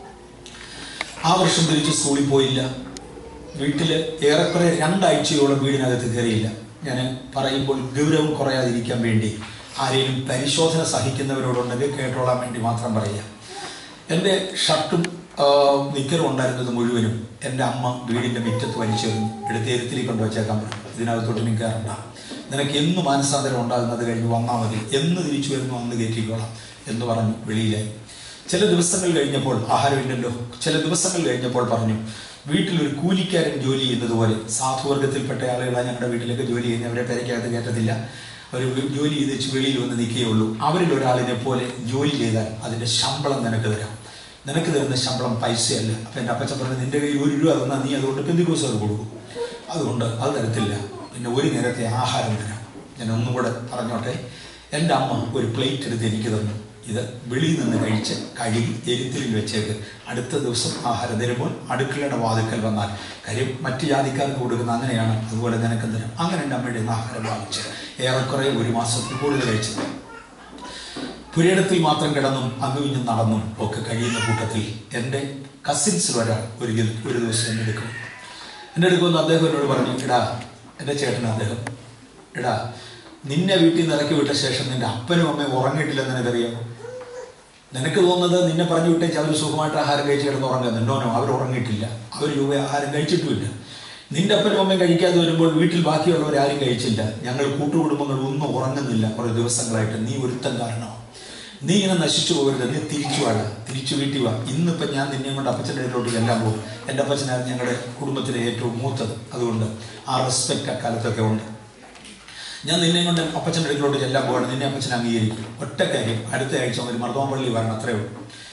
ആ വർഷം തിരിച്ച് സ്കൂളിൽ പോയില്ല വീട്ടില് ഏറെക്കുറെ രണ്ടാഴ്ചയോളം വീടിനകത്ത് കയറിയില്ല ഞാൻ പറയുമ്പോൾ ഗൗരവം കുറയാതിരിക്കാൻ വേണ്ടി ആരെങ്കിലും പരിശോധന സഹിക്കുന്നവരോടുണ്ടെങ്കിൽ കേട്ടോളാൻ വേണ്ടി മാത്രം പറയുക എൻ്റെ ഷർട്ടും നിക്കറും ഉണ്ടായിരുന്നത് മുഴുവനും എൻ്റെ അമ്മ വീടിൻ്റെ മുറ്റത്ത് വലിച്ചെറിഞ്ഞു എടുത്ത് എരുത്തിലി കൊണ്ട് വെച്ചേക്കാൻ പറഞ്ഞു ഇതിനകത്തോട്ട് നീ കയറണ്ട നിനക്ക് എന്ന് മാനസാന്തരം ഉണ്ടാകുന്നത് കഴിഞ്ഞ് വന്നാൽ മതി എന്ന് തിരിച്ചു വരുന്നു അന്ന് കയറ്റിക്കോളാം എന്ന് പറഞ്ഞു വെളിയിലായി ചില ദിവസങ്ങൾ കഴിഞ്ഞപ്പോൾ ആഹാരമില്ലല്ലോ ചില ദിവസങ്ങൾ കഴിഞ്ഞപ്പോൾ പറഞ്ഞു വീട്ടിലൊരു കൂലിക്കാരൻ ജോലി ചെയ്യുന്നത് പോലെ സാധുവർഗത്തിൽപ്പെട്ട ആളുകളാണ് ഞങ്ങളുടെ വീട്ടിലേക്ക് ജോലി ചെയ്യുന്നത് അവരെ പേരക്കകത്ത് കയറ്റത്തില്ല അവർ ജോലി ചെയ്ത് വെച്ച് വെളിയിൽ വന്ന് നിൽക്കുകയുള്ളൂ അവരിൽ ഒരാളിനെ പോലെ ജോലി ചെയ്താൽ അതിൻ്റെ ശമ്പളം നിനക്ക് തരാം നിനക്ക് തരുന്ന ശമ്പളം പൈസയല്ല അപ്പം എൻ്റെ അപ്പച്ചൻ പറഞ്ഞു നിന്റെ കയ്യിൽ ഒരു രൂപ തന്നാൽ നീ അതുകൊണ്ട് പെന്തിക്കോസ് അത് കൊടുക്കും അതുകൊണ്ട് അത് തരത്തില്ല പിന്നെ ഒരു നേരത്തെ ആഹാരം തരാം ഞാൻ ഒന്നും കൂടെ പറഞ്ഞോട്ടെ എൻ്റെ അമ്മ ഒരു പ്ലേറ്റ് എടുത്ത് എനിക്ക് തന്നു ഇത് വെളിയിൽ നിന്ന് കഴിച്ച് കഴുകി എരുത്തിലിൽ വെച്ചേക്ക് അടുത്ത ദിവസം ആഹാരം തരുമ്പോൾ അടുക്കളയുടെ വാതിക്കൽ വന്നാൽ കാര്യം മറ്റു ജാതിക്കാർക്ക് കൊടുക്കുന്ന അങ്ങനെയാണ് അതുപോലെ നിനക്കും തരും അങ്ങനെ എൻ്റെ അമ്മയുടെ നിന്ന് ആഹാരം വാങ്ങിച്ച് ഏറെക്കുറെ ഒരു മാസത്തിൽ കൂടുതൽ കഴിച്ചത് പുരയിടത്തിൽ മാത്രം കിടന്നും അങ്ങുവിഞ്ഞും നടന്നും ഒക്കെ കഴിയുന്ന കൂട്ടത്തിൽ എൻ്റെ കസിൻസിൽ ഒരാൾ ഒരു ദി- ഒരു ദിവസം എന്നെ എടുക്കും എൻ്റെ എടുക്കുമെന്ന് അദ്ദേഹം എന്നോട് പറഞ്ഞു എടാ എൻ്റെ ചേട്ടൻ അദ്ദേഹം എടാ നിന്നെ വീട്ടിൽ നിന്ന് ഇറക്കി വിട്ട ശേഷം നിന്റെ അപ്പനും അമ്മയും ഉറങ്ങിയിട്ടില്ലെന്ന് നിനക്കറിയാമോ നിനക്ക് തോന്നുന്നത് നിന്നെ പറഞ്ഞു വിട്ടേച്ച് അവർ സുഖമായിട്ട് ആഹാരം കഴിച്ച് കിടന്ന് ഉറങ്ങുന്നുണ്ടോ നോ അവർ ഉറങ്ങിയിട്ടില്ല അവർ രൂപ ആഹാരം കഴിച്ചിട്ടുമില്ല നിന്റെ അപ്പനും അമ്മയും കഴിക്കാതെ വരുമ്പോൾ വീട്ടിൽ ബാക്കിയുള്ളവരാരും കഴിച്ചില്ല ഞങ്ങൾ കൂട്ടുകുടുംബങ്ങൾ ഒന്നും ഉറങ്ങുന്നില്ല കുറേ ദിവസങ്ങളായിട്ട് നീ ഒരുത്തൻ കാരണമാണ് നീ ഇങ്ങനെ നശിച്ചു പോകരുത് നീ തിരിച്ചു വാഴ തിരിച്ചു വീട്ടിൽ വാ ഇന്നിപ്പം ഞാൻ നിന്നെ കൊണ്ട് അപ്പച്ചൻ്റെ വീട്ടിലോട്ട് ചെല്ലാൻ പോകും എൻ്റെ അപ്പച്ചനായിരുന്നു ഞങ്ങളുടെ കുടുംബത്തിലെ ഏറ്റവും മൂത്തത് അതുകൊണ്ട് ആ റെസ്പെക്റ്റ് അക്കാലത്തൊക്കെ ഉണ്ട് ഞാൻ നിന്നെ കൊണ്ട് അപ്പച്ചൻ്റെ അടുക്കലോട്ട് ചെല്ലാൻ പോകണം നിന്നെ അപ്പച്ചൻ അംഗീകരിക്കും ഒറ്റ കാര്യം അടുത്ത ആഴ്ച ഒരു മർദ്ദവമ്പള്ളി വരണം അത്രേ ഉള്ളൂ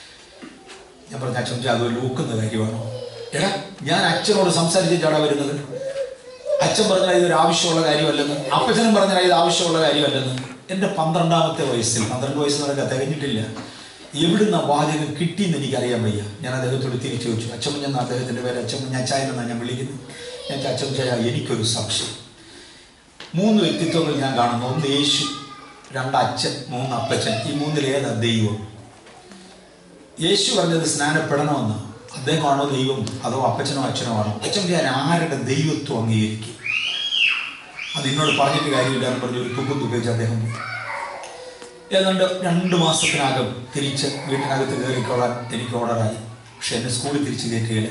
ഞാൻ പറഞ്ഞ അച്ഛൻ അത് ലൂക്കുന്ന കാര്യമാണോ എടാ ഞാൻ അച്ഛനോട് സംസാരിച്ചിട്ടാണ് വരുന്നത് അച്ഛൻ പറഞ്ഞാൽ ഇതൊരു ആവശ്യമുള്ള കാര്യമല്ലെന്ന് അപ്പച്ചനും പറഞ്ഞാൽ ഇത് ആവശ്യമുള്ള കാര്യമല്ലെന്ന് എൻ്റെ പന്ത്രണ്ടാമത്തെ വയസ്സിൽ പന്ത്രണ്ട് വയസ്സ് നടക്കാൻ തികഞ്ഞിട്ടില്ല എവിടുന്ന വാചകം കിട്ടിയെന്ന് എനിക്കറിയാൻ വയ്യ ഞാൻ അദ്ദേഹത്തോട് തിരിച്ചു വെച്ചു അച്ഛൻ ഞാൻ അദ്ദേഹത്തിൻ്റെ പേര് അച്ഛൻ ഞാൻ ചായനെന്നാണ് ഞാൻ വിളിക്കുന്നത് ഞാൻ അച്ഛൻ ചായ എനിക്കൊരു സംശയം മൂന്ന് വ്യക്തിത്വങ്ങൾ ഞാൻ കാണുന്നു ഒന്ന് യേശു രണ്ട് അച്ഛൻ മൂന്ന് അപ്പച്ചൻ ഈ മൂന്നിൽ ഏതാ ദൈവം യേശു പറഞ്ഞത് സ്നാനപ്പെടണമെന്ന് അദ്ദേഹമാണോ ദൈവം അതോ അപ്പച്ചനോ അച്ഛനോ ആണോ അച്ഛൻ ഞാൻ ആരുടെ ദൈവത്വം അംഗീകരിക്കും അത് എന്നോട് പറഞ്ഞിട്ട് കാര്യമില്ല എന്ന് പറഞ്ഞ് ഒരു തുക്കും തുപ്പിച്ച് അദ്ദേഹം പോയി ഏതാണ്ട് രണ്ട് മാസത്തിനകം തിരിച്ച് വീട്ടിനകത്ത് കയറിക്കൊള്ളാൻ എനിക്ക് ഓർഡറായി പക്ഷെ എന്നെ സ്കൂളിൽ തിരിച്ച് കയറ്റുകയില്ല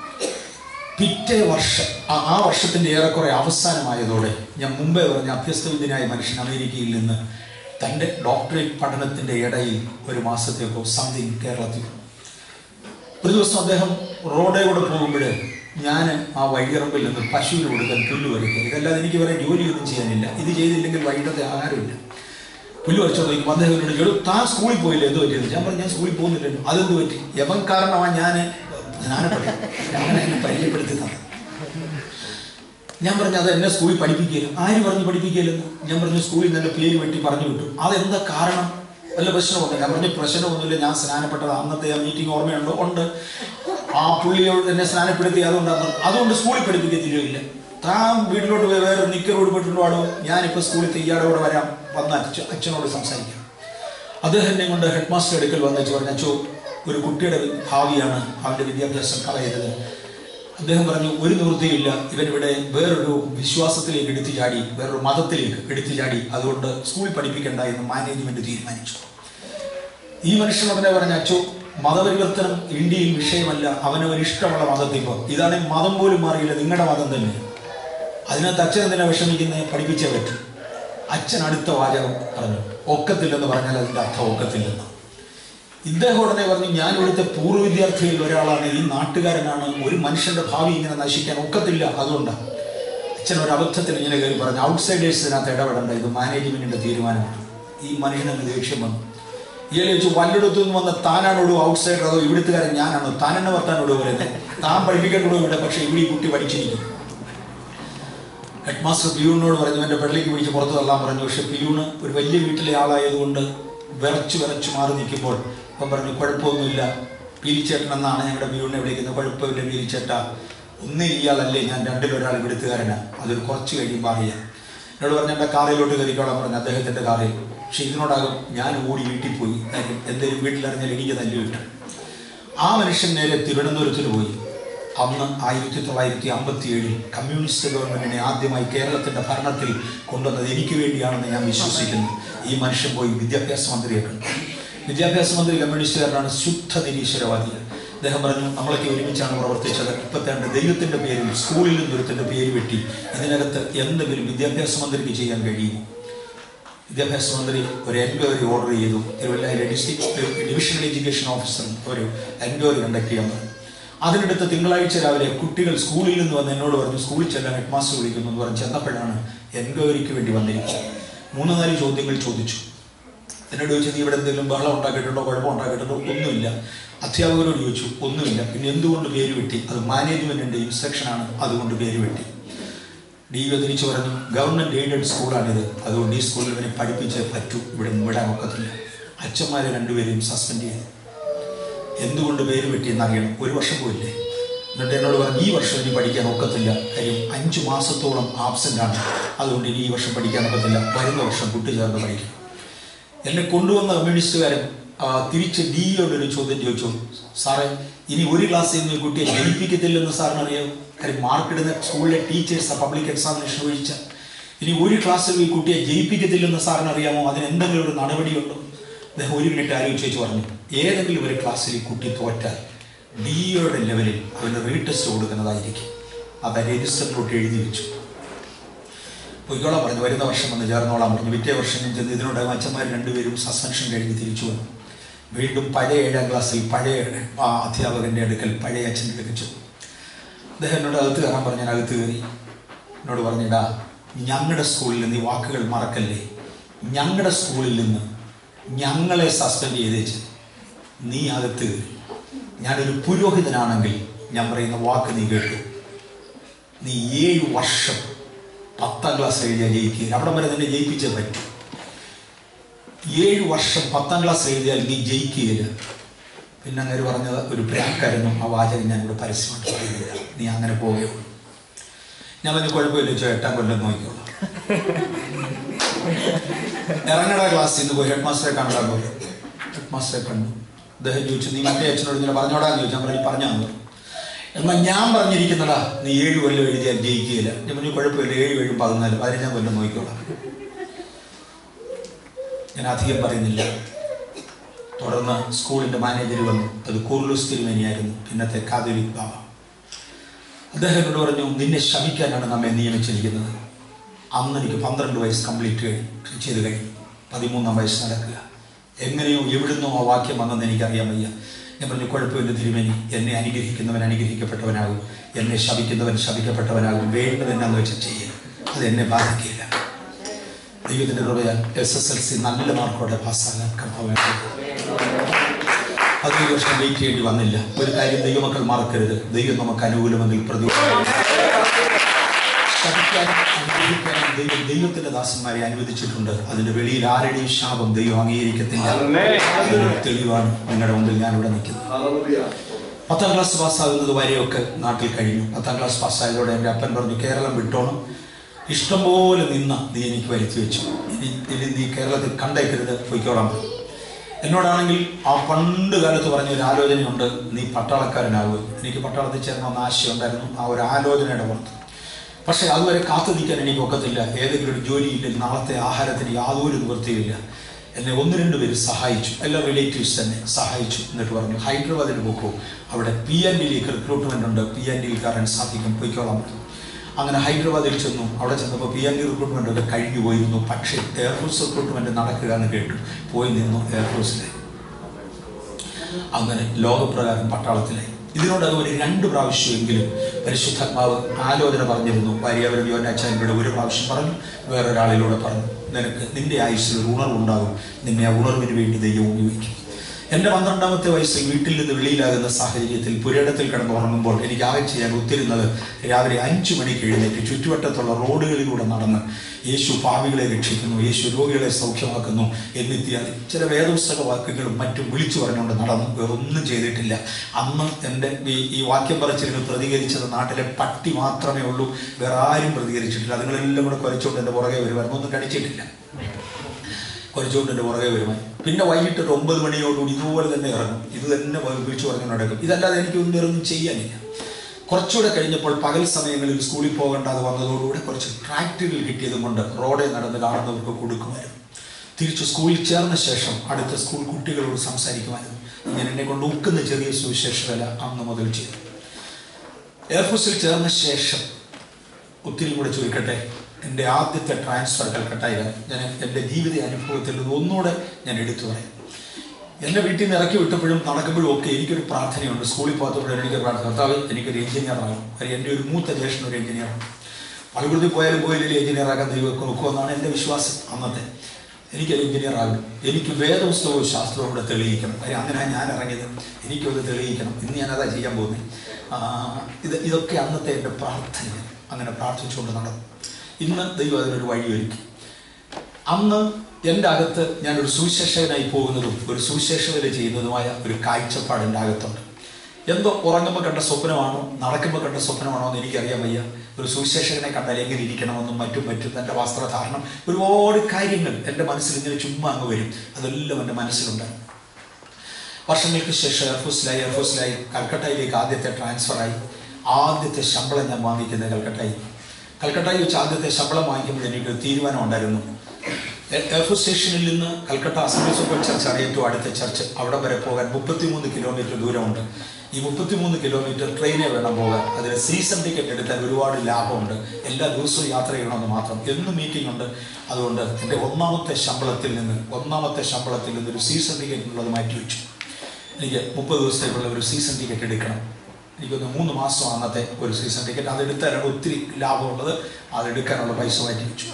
പിറ്റേ വർഷം ആ ആ വർഷത്തിൻ്റെ ഏറെക്കുറെ അവസാനമായതോടെ ഞാൻ മുമ്പേ പറഞ്ഞ അഭ്യസ്തവിദ്യനായ മനുഷ്യൻ അമേരിക്കയിൽ നിന്ന് തൻ്റെ ഡോക്ടറേറ്റ് പഠനത്തിൻ്റെ ഇടയിൽ ഒരു മാസത്തേക്കോ സംതിങ് കേരളത്തിൽ വന്നു. ഒരു ദിവസം അദ്ദേഹം റോഡേ കൂടെ പോകുമ്പോൾ ഞാൻ ആ വഴിയിറമ്പിൽ നിന്ന് പശുവിന് കൊടുക്കാൻ പുല്ല് പറിക്കും ഇതല്ലാതെ എനിക്ക് വേറെ ജോലിയൊന്നും ചെയ്യാനില്ല ഇത് ചെയ്തില്ലെങ്കിൽ വൈകിട്ടത്തെ ആഹാരമില്ല പുല്ല് പറിച്ചോ നോക്കുമ്പോൾ അദ്ദേഹം എന്നോട് ചോദിച്ചു, "എടോ, താൻ സ്കൂളിൽ പോയില്ല എന്ത് പറ്റിയത് ഞാൻ പറഞ്ഞു ഞാൻ സ്കൂളിൽ പോകുന്നില്ലല്ലോ അതെന്ത് പറ്റി യവൻ കാരണമാണ് ഞാൻ ജ്ഞാനപ്പെട്ടത് അങ്ങനെ എന്നെ പരിചയപ്പെടുത്തി തന്നെ ഞാൻ പറഞ്ഞു അത് എന്നെ സ്കൂളിൽ പഠിപ്പിക്കില്ല ആര് പറഞ്ഞു പഠിപ്പിക്കില്ലെന്ന് ഞാൻ പറഞ്ഞു സ്കൂളിൽ നിന്ന് എൻ്റെ പേര് വെട്ടി പറഞ്ഞു വിട്ടു അതെന്താ കാരണം വല്ല പ്രശ്നമുണ്ട് ഞാൻ പറഞ്ഞു പ്രശ്നമൊന്നുമില്ല ഞാൻ സ്നാനപ്പെട്ടത് അന്നത്തെ ആ മീറ്റിംഗ് ഓർമ്മയുണ്ടോ ഉണ്ട് ആ പുള്ളിയോട് എന്നെ സ്നാനപ്പെടുത്തി അതുകൊണ്ടാണ് അതുകൊണ്ട് സ്കൂളിൽ പഠിപ്പിക്കത്തില്ലോ ഇല്ല താൻ വീട്ടിലോട്ട് പോയി വേറെ നിക്കർ ഉടുപ്പിട്ടുണ്ടോ ആടോ ഞാനിപ്പോൾ സ്കൂളിൽ തെയ്യാടോടെ വരാം വന്ന് അച്ഛ അച്ഛനോട് സംസാരിക്കാം അദ്ദേഹം എന്നെ കൊണ്ട് ഹെഡ് മാസ്റ്റർ അടുക്കൽ വന്നിച്ച് പറഞ്ഞു അച്ചോ ഒരു കുട്ടിയുടെ ഭാവിയാണ് അവൻ്റെ വിദ്യാഭ്യാസം കളയരുത് അദ്ദേഹം പറഞ്ഞു ഒരു നിവൃത്തിയില്ല ഇവൻ ഇവിടെ വേറൊരു വിശ്വാസത്തിലേക്ക് എടുത്തു ചാടി വേറൊരു മതത്തിലേക്ക് എടുത്തു ചാടി അതുകൊണ്ട് സ്കൂളിൽ പഠിപ്പിക്കണ്ട എന്ന് മാനേജ്മെന്റ് തീരുമാനിച്ചു ഈ മനുഷ്യൻ അവനെ പറഞ്ഞ അച്ചോ മതപരിവർത്തനം ഇന്ത്യയിൽ വിഷയമല്ല അവനവന് ഇഷ്ടമുള്ള മതത്തിൽ പോ ഇതാണ് മതം പോലും മാറിയില്ല നിങ്ങളുടെ മതം തന്നെ അതിനകത്ത് അച്ഛൻ എന്തിനാ വിഷമിക്കുന്നത് പഠിപ്പിച്ചേ പറ്റും അച്ഛൻ അടുത്ത വാചകം പറഞ്ഞു ഒക്കത്തില്ലെന്ന് പറഞ്ഞാൽ അതിൻ്റെ അർത്ഥം ഒക്കത്തില്ലെന്ന് ഇദ്ദേഹം ഉടനെ പറഞ്ഞു ഞാൻ ഇവിടുത്തെ പൂർവ്വ വിദ്യാർത്ഥികളിൽ ഒരാളാണ് ഈ നാട്ടുകാരനാണ് ഒരു മനുഷ്യന്റെ ഭാവി ഇങ്ങനെ നശിക്കാൻ ഒക്കത്തില്ല അതുകൊണ്ടാണ് അച്ഛൻ ഒരു അബദ്ധത്തിൽ ഇങ്ങനെ കയറി പറഞ്ഞു ഔട്ട്സൈഡേഴ്സിനകത്ത് ഇടപെടേണ്ട ഇത് മാനേജ്മെന്റിന്റെ തീരുമാനമാണ് ഈ മനുഷ്യനങ്ങ് ദേഷ്യം വന്നു ഇയാൾ ചോദിച്ചു വല്ലയിടത്തു നിന്ന് വന്ന താനാണോടു ഔട്ട്സൈഡർ അതോ ഇവിടുത്തുകാരൻ ഞാനാണോ താൻ എന്നെ വർത്താനോട് പറയുന്നത് താൻ പഠിപ്പിക്കേണ്ടോ ഇവിടെ പക്ഷേ ഇവിടെ ഈ കുട്ടി പഠിച്ചിരിക്കും ഹെഡ് മാസ്റ്റർ പിയൂണിനോട് പറഞ്ഞു എൻ്റെ പെള്ളിക്ക് പിടിച്ച് പുറത്ത് തള്ളാൻ പറഞ്ഞു പക്ഷെ പിയൂണ് ഒരു വലിയ വീട്ടിലെ ആളായതുകൊണ്ട് വിറച്ച് വിറച്ച് മാറി നിൽക്കുമ്പോൾ അപ്പം പറഞ്ഞു കുഴപ്പമൊന്നുമില്ല പീലിച്ചേട്ടൻ എന്നാണ് ഞങ്ങളുടെ പിയൂണിനെ വിളിക്കുന്നത് കുഴപ്പമില്ല പീലിച്ചേട്ട ഒന്നേ ഇയാളല്ലേ ഞാൻ രണ്ടിലൊരാൾ ഇവിടുത്തുകാരനാണ് അതൊരു കുറച്ച് കഴിയുമ്പോൾ അറിയാം എന്നോട് പറഞ്ഞു എൻ്റെ കാറിലോട്ട് കയറിക്കോളാൻ പറഞ്ഞു അദ്ദേഹത്തിൻ്റെ കാറിൽ പക്ഷെ ഇതിനോടകം ഞാൻ ഓടി വീട്ടിൽ പോയി കാര്യം എന്തെങ്കിലും വീട്ടിലറിഞ്ഞാൽ എനിക്ക് തല്ലി കിട്ടും ആ മനുഷ്യൻ നേരെ തിരുവനന്തപുരത്തിന് പോയി അന്ന് ആയിരത്തി തൊള്ളായിരത്തി അമ്പത്തി ഏഴിൽ കമ്മ്യൂണിസ്റ്റ് ഗവൺമെന്റിനെ ആദ്യമായി കേരളത്തിന്റെ ഭരണത്തിൽ കൊണ്ടുവന്നത് എനിക്ക് വേണ്ടിയാണെന്ന് ഞാൻ വിശ്വസിക്കുന്നു ഈ മനുഷ്യൻ പോയി വിദ്യാഭ്യാസ മന്ത്രിയെ കണ്ടു വിദ്യാഭ്യാസ മന്ത്രി കമ്മ്യൂണിസ്റ്റുകാരനാണ് ശുദ്ധ നിരീശ്വരവാദി അദ്ദേഹം പറഞ്ഞു നമ്മളൊക്കെ ഒരുമിച്ചാണ് പ്രവർത്തിച്ചത് ഇപ്പത്തേണ്ട ദൈവത്തിന്റെ പേരിൽ സ്കൂളിൽ നിന്നൊരുത്തിന്റെ പേര് വെട്ടി ഇതിനകത്ത് എന്തെങ്കിലും വിദ്യാഭ്യാസ മന്ത്രിക്ക് ചെയ്യാൻ കഴിയുമോ വിദ്യാഭ്യാസ മന്ത്രി ഒരു എൻക്വയറി ഓർഡർ ചെയ്തു തിരുവല്ലയിലെ ഡിസ്ട്രിക്ട് ഡിവിഷണൽ എഡ്യൂക്കേഷൻ ഓഫീസർ ഒരു എൻക്വയറി കണ്ടക്ട് ചെയ്യാൻ പറഞ്ഞു അതിനടുത്ത് തിങ്കളാഴ്ച രാവിലെ കുട്ടികൾ സ്കൂളിൽ നിന്ന് വന്ന് എന്നോട് പറഞ്ഞു സ്കൂളിൽ ചെല്ലാൻ ഹെഡ് മാസ്റ്റർ വിളിക്കുന്നു എന്ന് പറഞ്ഞ് ചെന്നപ്പോഴാണ് എൻക്വയറിക്ക് വേണ്ടി വന്നിരിക്കുന്നത് മൂന്ന് നാല് ചോദ്യങ്ങൾ ചോദിച്ചു എന്നോട് ചോദിച്ചു നീ ഇവിടെ എന്തെങ്കിലും ബഹളം ഉണ്ടാക്കിയിട്ടുണ്ടോ കുഴപ്പം ഉണ്ടാക്കിയിട്ടുണ്ടോ ഒന്നുമില്ല അധ്യാപകരോട് ചോദിച്ചു ഒന്നുമില്ല പിന്നെ എന്തുകൊണ്ട് പേര് വെട്ടി അത് മാനേജ്മെന്റിന്റെ ഇൻസ്ട്രക്ഷനാണ് അതുകൊണ്ട് പേര് വെട്ടി ഡി ഒ തിരിച്ചു പറഞ്ഞു ഗവൺമെന്റ് എയ്ഡഡ് സ്കൂളാണിത് അതുകൊണ്ട് ഈ സ്കൂളിൽ ഇവനെ പഠിപ്പിച്ചേ പറ്റൂ ഇവിടെ വിടാൻ ഒക്കത്തില്ല അച്ഛന്മാരെ രണ്ടുപേരെയും സസ്പെൻഡ് ചെയ്തു എന്തുകൊണ്ട് പേര് വെട്ടിയെന്ന് അറിയണം ഒരു വർഷം പോയില്ലേ എന്നിട്ട് എന്നോട് പറഞ്ഞു ഈ വർഷം ഇനി പഠിക്കാൻ ഒക്കത്തില്ല കാര്യം അഞ്ചു മാസത്തോളം ആബ്സെന്റ് ആണ് അതുകൊണ്ട് ഇനി ഈ വർഷം പഠിക്കാൻ ഒക്കത്തില്ല വരുന്ന വർഷം കുട്ടി ചേർന്ന് പഠിക്കും എന്നെ കൊണ്ടുവന്ന കമ്മ്യൂണിസ്റ്റുകാരൻ ആ, തിരിച്ച് ഡിയോട് ഒരു ചോദ്യം ചോദിച്ചു സാറേ ഇനി ഒരു ക്ലാസ്സിൽ നിന്ന് ഈ കുട്ടിയെ ജയിപ്പിക്കത്തില്ലെന്ന് സാറിന് അറിയാം കാര്യം മാർക്കിടുന്ന സ്കൂളിലെ ടീച്ചേഴ്സ് പബ്ലിക് എക്സാമിനേഷൻ ഒഴിച്ച ഇനി ഒരു ക്ലാസ്സിൽ ഈ കുട്ടിയെ ജയിപ്പിക്കത്തില്ലെന്ന് സാറിന് അറിയാമോ അതിന് എന്തെങ്കിലും ഒരു നടപടിയുണ്ടോ അദ്ദേഹം ഒരു മിനിറ്റ് ആലോചിച്ച് വെച്ച് പറഞ്ഞു ഏതെങ്കിലും ഒരു ക്ലാസ്സിൽ ഈ കുട്ടി തോറ്റാൽ ഡിയുടെ ലെവലിൽ അവന് റീടെസ്റ്റ് കൊടുക്കുന്നതായിരിക്കും അത് രജിസ്റ്ററിലോട്ട് എഴുതി വെച്ചു പൊയ്ക്കോളാൻ പറഞ്ഞു വരുന്ന വർഷം വന്ന് ചേർന്നോളാൻ പറഞ്ഞു പിറ്റേ വർഷം ഞാൻ ചെന്ന് ഇതിനോട് അച്ഛന്മാർ രണ്ടുപേരും സസ്പെൻഷൻ കഴിഞ്ഞ് തിരിച്ചു വന്നു വീണ്ടും പഴയ ഏഴാം ക്ലാസ്സിൽ പഴയ ആ അധ്യാപകന്റെ അടുക്കൽ പഴയ അച്ഛൻ്റെ അടുക്കൽ ചെന്നു അദ്ദേഹം എന്നോട് അകത്ത് കയറാൻ പറഞ്ഞു ഞാൻ അകത്ത് കയറി എന്നോട് പറഞ്ഞിടാ ഞങ്ങളുടെ സ്കൂളിൽ നിന്ന് ഈ വാക്കുകൾ മറക്കല്ലേ ഞങ്ങളുടെ സ്കൂളിൽ നിന്ന് ഞങ്ങളെ സസ്പെൻഡ് ചെയ്തേച്ച് നീ അകത്ത് കയറി ഞാനൊരു പുരോഹിതനാണെങ്കിൽ ഞാൻ പറയുന്ന വാക്ക് നീ കേട്ടു നീ ഏഴ് വർഷം പത്താം ക്ലാസ് എഴുതിയാൽ ജയിക്കുക അവിടെ വരെ നിന്നെ ജയിപ്പിച്ചേ പറ്റും ഏഴ് വർഷം പത്താം ക്ലാസ് എഴുതിയാൽ നീ ജയിക്കുകയില്ല പിന്നെ അങ്ങനെ പറഞ്ഞത് ഒരു പ്രാക്കായിരുന്നു ആ വാചകം ഞാൻ ഇവിടെ പരസ്യമായിട്ട് പറയുന്നില്ല നീ അങ്ങനെ പോവുകയുള്ളൂ ഞാൻ പറഞ്ഞു കുഴപ്പമില്ല ചോ എട്ടാം കൊല്ലം നോക്കിക്കോളാം ഇറങ്ങട ക്ലാസ്സിൽ നിന്ന് പോയി ഹെഡ് മാസ്റ്ററെ കാണാൻ പോയി ഹെഡ് മാസ്റ്ററെ കണ്ടു അദ്ദേഹം ചോദിച്ചു നീ മറ്റേ അച്ഛനോട് ഇങ്ങനെ പറഞ്ഞോടാന്ന് ചോദിച്ചു ഞാൻ പറഞ്ഞു പറഞ്ഞാന്ന് പറഞ്ഞു എന്നാൽ ഞാൻ പറഞ്ഞിരിക്കുന്നടാ നീ ഏഴ് കൊല്ലം എഴുതിയാൽ ജയിക്കുകയില്ല ഞാൻ പറഞ്ഞു കുഴപ്പമില്ല ഏഴ് ഏഴും പതിനാല് പതിനഞ്ചാം കൊല്ലം നോക്കിക്കോളാം ഞാൻ അധികം പറയുന്നില്ല തുടർന്ന് സ്കൂളിൻ്റെ മാനേജർ വന്നു അത് കൂർലൂസ് തിരുമേനിയായിരുന്നു പിന്നത്തെ കാതോലിക് ബാബ അദ്ദേഹം എന്നോട് പറഞ്ഞു നിന്നെ ശമിക്കാനാണ് നമ്മെ നിയമിച്ചിരിക്കുന്നത് അന്ന് എനിക്ക് പന്ത്രണ്ട് വയസ്സ് കംപ്ലീറ്റ് കഴിഞ്ഞു ചെയ്ത് കഴിഞ്ഞു പതിമൂന്നാം വയസ്സ് നടക്കുക എങ്ങനെയോ എവിടുന്നോ ആ വാക്യം വന്നെന്ന് എനിക്കറിയാൻ വയ്യ ഞാൻ പറഞ്ഞു കുഴപ്പമില്ല തിരുമേനി എന്നെ അനുഗ്രഹിക്കുന്നവൻ അനുഗ്രഹിക്കപ്പെട്ടവനാകും എന്നെ ശപിക്കുന്നവൻ ശപിക്കപ്പെട്ടവനാകും വേണ്ടത് എന്നാന്ന് വെച്ചാൽ ചെയ്യും അത് എന്നെ ബാധിക്കില്ല ദൈവത്തിൻ്റെ കൃപയാൽ എസ് എസ് എൽ സി നല്ല മാർക്കോടെ പാസ്സാകാൻ കർത്താവ് അത് ഈ വർഷം വെയിറ്റ് ചെയ്യേണ്ടി വന്നില്ല ഒരു കാര്യം ദൈവമക്കൾ മറക്കരുത് ദൈവം നമുക്ക് അനുകൂലമെങ്കിൽ പ്രതികൂലം ശപിക്കാനും അനുഗ്രഹിക്കാനും ദൈവം ദൈവത്തിന്റെ ദാസന്മാരെ അനുവദിച്ചിട്ടുണ്ട് അതിന്റെ വെളിയിൽ ആരുടെയും ശാപം ദൈവം അംഗീകരിക്കത്തില്ല അതിനൊരു തെളിവാണ് നിങ്ങളുടെ മുമ്പിൽ ഞാനിവിടെ നിൽക്കുന്നത് പത്താം ക്ലാസ് പാസ്സാകുന്നത് വരെയൊക്കെ നാട്ടിൽ കഴിഞ്ഞു പത്താം ക്ലാസ് പാസ്സായതോടെ എൻ്റെ അപ്പൻ പറഞ്ഞു കേരളം വിട്ടോണം ഇഷ്ടംപോലെ നിന്ന നീ എനിക്ക് വരുത്തി വെച്ചു ഇനി ഇനി നീ കേരളത്തിൽ കണ്ടേക്കരുത് പൊയ്ക്കോളാൻ പറഞ്ഞു എന്നോടാണെങ്കിൽ ആ പണ്ട് കാലത്ത് പറഞ്ഞ ഒരു ആലോചനയുണ്ട് നീ പട്ടാളക്കാരനാകുക എനിക്ക് പട്ടാളത്തിൽ ചേരണമെന്ന് ആശയമുണ്ടായിരുന്നു ആ ഒരു ആലോചനയുടെ പുറത്ത് പക്ഷേ അതുവരെ കാത്തു നിൽക്കാൻ എനിക്ക് ഒക്കത്തില്ല ഏതെങ്കിലും ഒരു ജോലിയില്ല നാളത്തെ ആഹാരത്തിന് യാതൊരു നിവൃത്തിയില്ല എന്നെ ഒന്ന് രണ്ട് പേര് സഹായിച്ചു എല്ലാ റിലേറ്റീവ്സ് തന്നെ സഹായിച്ചു എന്നിട്ട് പറഞ്ഞു ഹൈദരാബാദിൽ പോക്കോ അവിടെ പി എൻ ഡിയിലേക്ക് റിക്രൂട്ട്മെന്റ് ഉണ്ട് പി എൻ ഡിയിൽ കയറാൻ സാധിക്കും പോയിക്കോളാൻ പറഞ്ഞു അങ്ങനെ ഹൈദരാബാദിൽ ചെന്നു അവിടെ ചെന്നപ്പോൾ പി എൻ ഡി റിക്രൂട്ട്മെന്റ് ഒക്കെ കഴിഞ്ഞു പോയിരുന്നു പക്ഷേ എയർഫോഴ്സ് റിക്രൂട്ട്മെന്റ് നടക്കുക എന്ന് കേട്ടു പോയി നിന്നു എയർഫോഴ്സിലെ അങ്ങനെ ലോകപ്രകാരം പട്ടാളത്തിലായി ഇതിനോടകം ഒരു രണ്ട് പ്രാവശ്യമെങ്കിലും പരിശുദ്ധാത്മാവ് ആലോചന പറഞ്ഞിരുന്നു ഭാര്യാവരം യോനാച്ചാര്യനോട് ഒരു പ്രാവശ്യം പറഞ്ഞു വേറൊരാളിലൂടെ പറഞ്ഞു നിനക്ക് നിന്റെ ആയുസ്സിൽ ഒരു ഉണർവുണ്ടാകും നിന്നെ ആ ഉണർവിന് വേണ്ടി ദൈവം ഉപയോഗിക്കും എൻ്റെ പന്ത്രണ്ടാമത്തെ വയസ്സിൽ വീട്ടിൽ നിന്ന് വെളിയിലാകുന്ന സാഹചര്യത്തിൽ പുരയിടത്തിൽ കിടന്ന് ഉറങ്ങുമ്പോൾ എനിക്ക് ആകെ ചെയ്യാൻ ഒത്തിരുന്നത് രാവിലെ അഞ്ചു മണിക്ക് എഴുന്നേറ്റ് ചുറ്റുവട്ടത്തുള്ള റോഡുകളിലൂടെ നടന്ന് യേശു പാവികളെ രക്ഷിക്കുന്നു യേശു രോഗികളെ സൗഖ്യമാക്കുന്നു എന്നിത്യാദി ചില വേദപുസ്തക വാക്യങ്ങളും മറ്റും വിളിച്ചു പറഞ്ഞുകൊണ്ട് നടന്നു വേറൊന്നും ചെയ്തിട്ടില്ല അന്ന് എൻ്റെ ഈ ഈ വാക്യം പറച്ചിലിന് പ്രതികരിച്ചത് നാട്ടിലെ പട്ടി മാത്രമേ ഉള്ളൂ വേറെ ആരും പ്രതികരിച്ചിട്ടില്ല അതുങ്ങളെല്ലാം കൂടെ കുരച്ചുകൊണ്ട് എൻ്റെ പുറകെ വരുമായിരുന്നു ഒന്നും കടിച്ചിട്ടില്ല കുറച്ചുകൊണ്ട് എൻ്റെ പുറകെ വരുമായി പിന്നെ വൈകിട്ട് ഒരു ഒമ്പത് മണിയോടുകൂടി ഇതുപോലെ തന്നെ ഇറങ്ങും ഇത് തന്നെ വിളിച്ചു പറഞ്ഞു നടക്കും ഇതല്ലാതെ എനിക്ക് ഒന്നും ഇറങ്ങും ചെയ്യാനില്ല കുറച്ചുകൂടെ കഴിഞ്ഞപ്പോൾ പകൽ സമയങ്ങളിൽ സ്കൂളിൽ പോകേണ്ടത് വന്നതോടുകൂടെ കുറച്ച് ട്രാക്ടറുകൾ കിട്ടിയതും കൊണ്ട് റോഡിൽ നടന്ന് കാണുന്നവർക്ക് കൊടുക്കുമായിരുന്നു തിരിച്ച് സ്കൂളിൽ ചേർന്ന ശേഷം അടുത്ത സ്കൂൾ കുട്ടികളോട് സംസാരിക്കുമായിരുന്നു ഞാൻ എന്നെ കൊണ്ട് ഉക്കുന്ന ചെറിയ സുവിശേഷ വില അന്ന് മുതൽ ചെയ്തു എയർഫോഴ്സിൽ ചേർന്ന ശേഷം ഒത്തിരി കൂടെ ചുരുക്കട്ടെ എൻ്റെ ആദ്യത്തെ ട്രാൻസ്ഫർ കൽക്കട്ടയിലാണ് ഞാൻ എൻ്റെ ജീവിത അനുഭവത്തിൽ ഇത് ഒന്നുകൂടെ ഞാൻ എടുത്തു പറയാം എന്നെ വീട്ടിൽ നിന്ന് ഇറക്കി വിട്ടപ്പോഴും നടക്കുമ്പോഴും ഒക്കെ എനിക്കൊരു പ്രാർത്ഥനയുണ്ട് സ്കൂളിൽ പോകത്തപ്പോഴും എനിക്ക് പ്രാർത്ഥന കർത്താവ് എനിക്കൊരു എഞ്ചിനീയർ ആകും കാര്യം എൻ്റെ ഒരു മൂത്ത ജ്യേഷ്ഠൻ ഒരു എഞ്ചിനീയറാണ് പള്ളിക്കുളത്തിൽ പോയാലും പോയില്ലെങ്കിൽ എഞ്ചിനീയർ ആക്കാൻ ദൈവം നോക്കുമെന്നാണ് എൻ്റെ വിശ്വാസം അന്നത്തെ എനിക്കൊരു എഞ്ചിനീയർ ആകും എനിക്ക് വേദപുസ്തകവും ശാസ്ത്രവും കൂടെ തെളിയിക്കണം കാര്യം അങ്ങനെ ഞാൻ ഇറങ്ങിയത് എനിക്കത് തെളിയിക്കണം ഇന്ന് ഞാനതാ ചെയ്യാൻ പോകുന്നത് ആ, ഇത് ഇതൊക്കെ അന്നത്തെ എൻ്റെ പ്രാർത്ഥന അങ്ങനെ പ്രാർത്ഥിച്ചുകൊണ്ട് നടന്നു ഇന്ന് ദൈവം അതിനൊരു വഴിയൊരുക്കി അന്ന് എൻ്റെ അകത്ത് ഞാനൊരു സുവിശേഷകനായി പോകുന്നതും ഒരു സുവിശേഷകരെ ചെയ്യുന്നതുമായ ഒരു കാഴ്ചപ്പാട് എൻ്റെ അകത്തുണ്ട് എന്തോ ഉറങ്ങുമ്പോൾ കണ്ട സ്വപ്നമാണോ നടക്കുമ്പോൾ കണ്ട സ്വപ്നമാണോ എന്ന് എനിക്കറിയാൻ വയ്യ ഒരു സുവിശേഷകനെ കണ്ടാൽ എങ്ങനെ ഇരിക്കണമെന്നും മറ്റും മറ്റും എൻ്റെ വസ്ത്രധാരണം ഒരുപാട് കാര്യങ്ങൾ എൻ്റെ മനസ്സിൽ ഇങ്ങനെ ചുമ്മാ അങ്ങ് വരും അതെല്ലാം എൻ്റെ മനസ്സിലുണ്ട് വർഷങ്ങൾക്ക് ശേഷം എയർഫോഴ്സിലായി എയർഫോഴ്സിലായി കൽക്കട്ടയിലേക്ക് ആദ്യത്തെ ട്രാൻസ്ഫറായി ആദ്യത്തെ ശമ്പളം ഞാൻ വാങ്ങിക്കുന്നത് കൽക്കട്ടയിൽ കൽക്കട്ടയിൽ വെച്ച് ആദ്യത്തെ ശമ്പളം വാങ്ങിക്കുമ്പോൾ എനിക്ക് ഒരു തീരുമാനം ഉണ്ടായിരുന്നു എ- എയർഫോഴ്സ് സ്റ്റേഷനിൽ നിന്ന് കൽക്കട്ട അസംബ്ലീസ് ഓഫ് ഗോഡ് ചർച്ചാണ് ഏറ്റവും അടുത്ത ചർച്ച് അവിടെ വരെ പോകാൻ മുപ്പത്തിമൂന്ന് കിലോമീറ്റർ ദൂരമുണ്ട് ഈ മുപ്പത്തിമൂന്ന് കിലോമീറ്റർ ട്രെയിനെ വേണം പോകാൻ അതിന് സീസൺ ടിക്കറ്റ് എടുത്താൽ ഒരുപാട് ലാഭമുണ്ട് എല്ലാ ദിവസവും യാത്ര ചെയ്യണമെന്ന് മാത്രം എന്നും മീറ്റിംഗ് ഉണ്ട് അതുകൊണ്ട് എൻ്റെ ഒന്നാമത്തെ ശമ്പളത്തിൽ നിന്ന് ഒന്നാമത്തെ ശമ്പളത്തിൽ നിന്ന് ഒരു സീസൺ ടിക്കറ്റ് ഉള്ളത് മാറ്റി വെച്ചു എനിക്ക് മുപ്പത് ദിവസത്തേക്കുള്ള ഒരു സീസൺ ടിക്കറ്റ് എടുക്കണം എനിക്കൊന്ന് മൂന്ന് മാസം അന്നത്തെ ഒരു സീസൺ ടിക്കറ്റ് അതെടുത്താലാണ് ഒത്തിരി ലാഭമുള്ളത് അതെടുക്കാനുള്ള പൈസ മാറ്റി വെച്ചു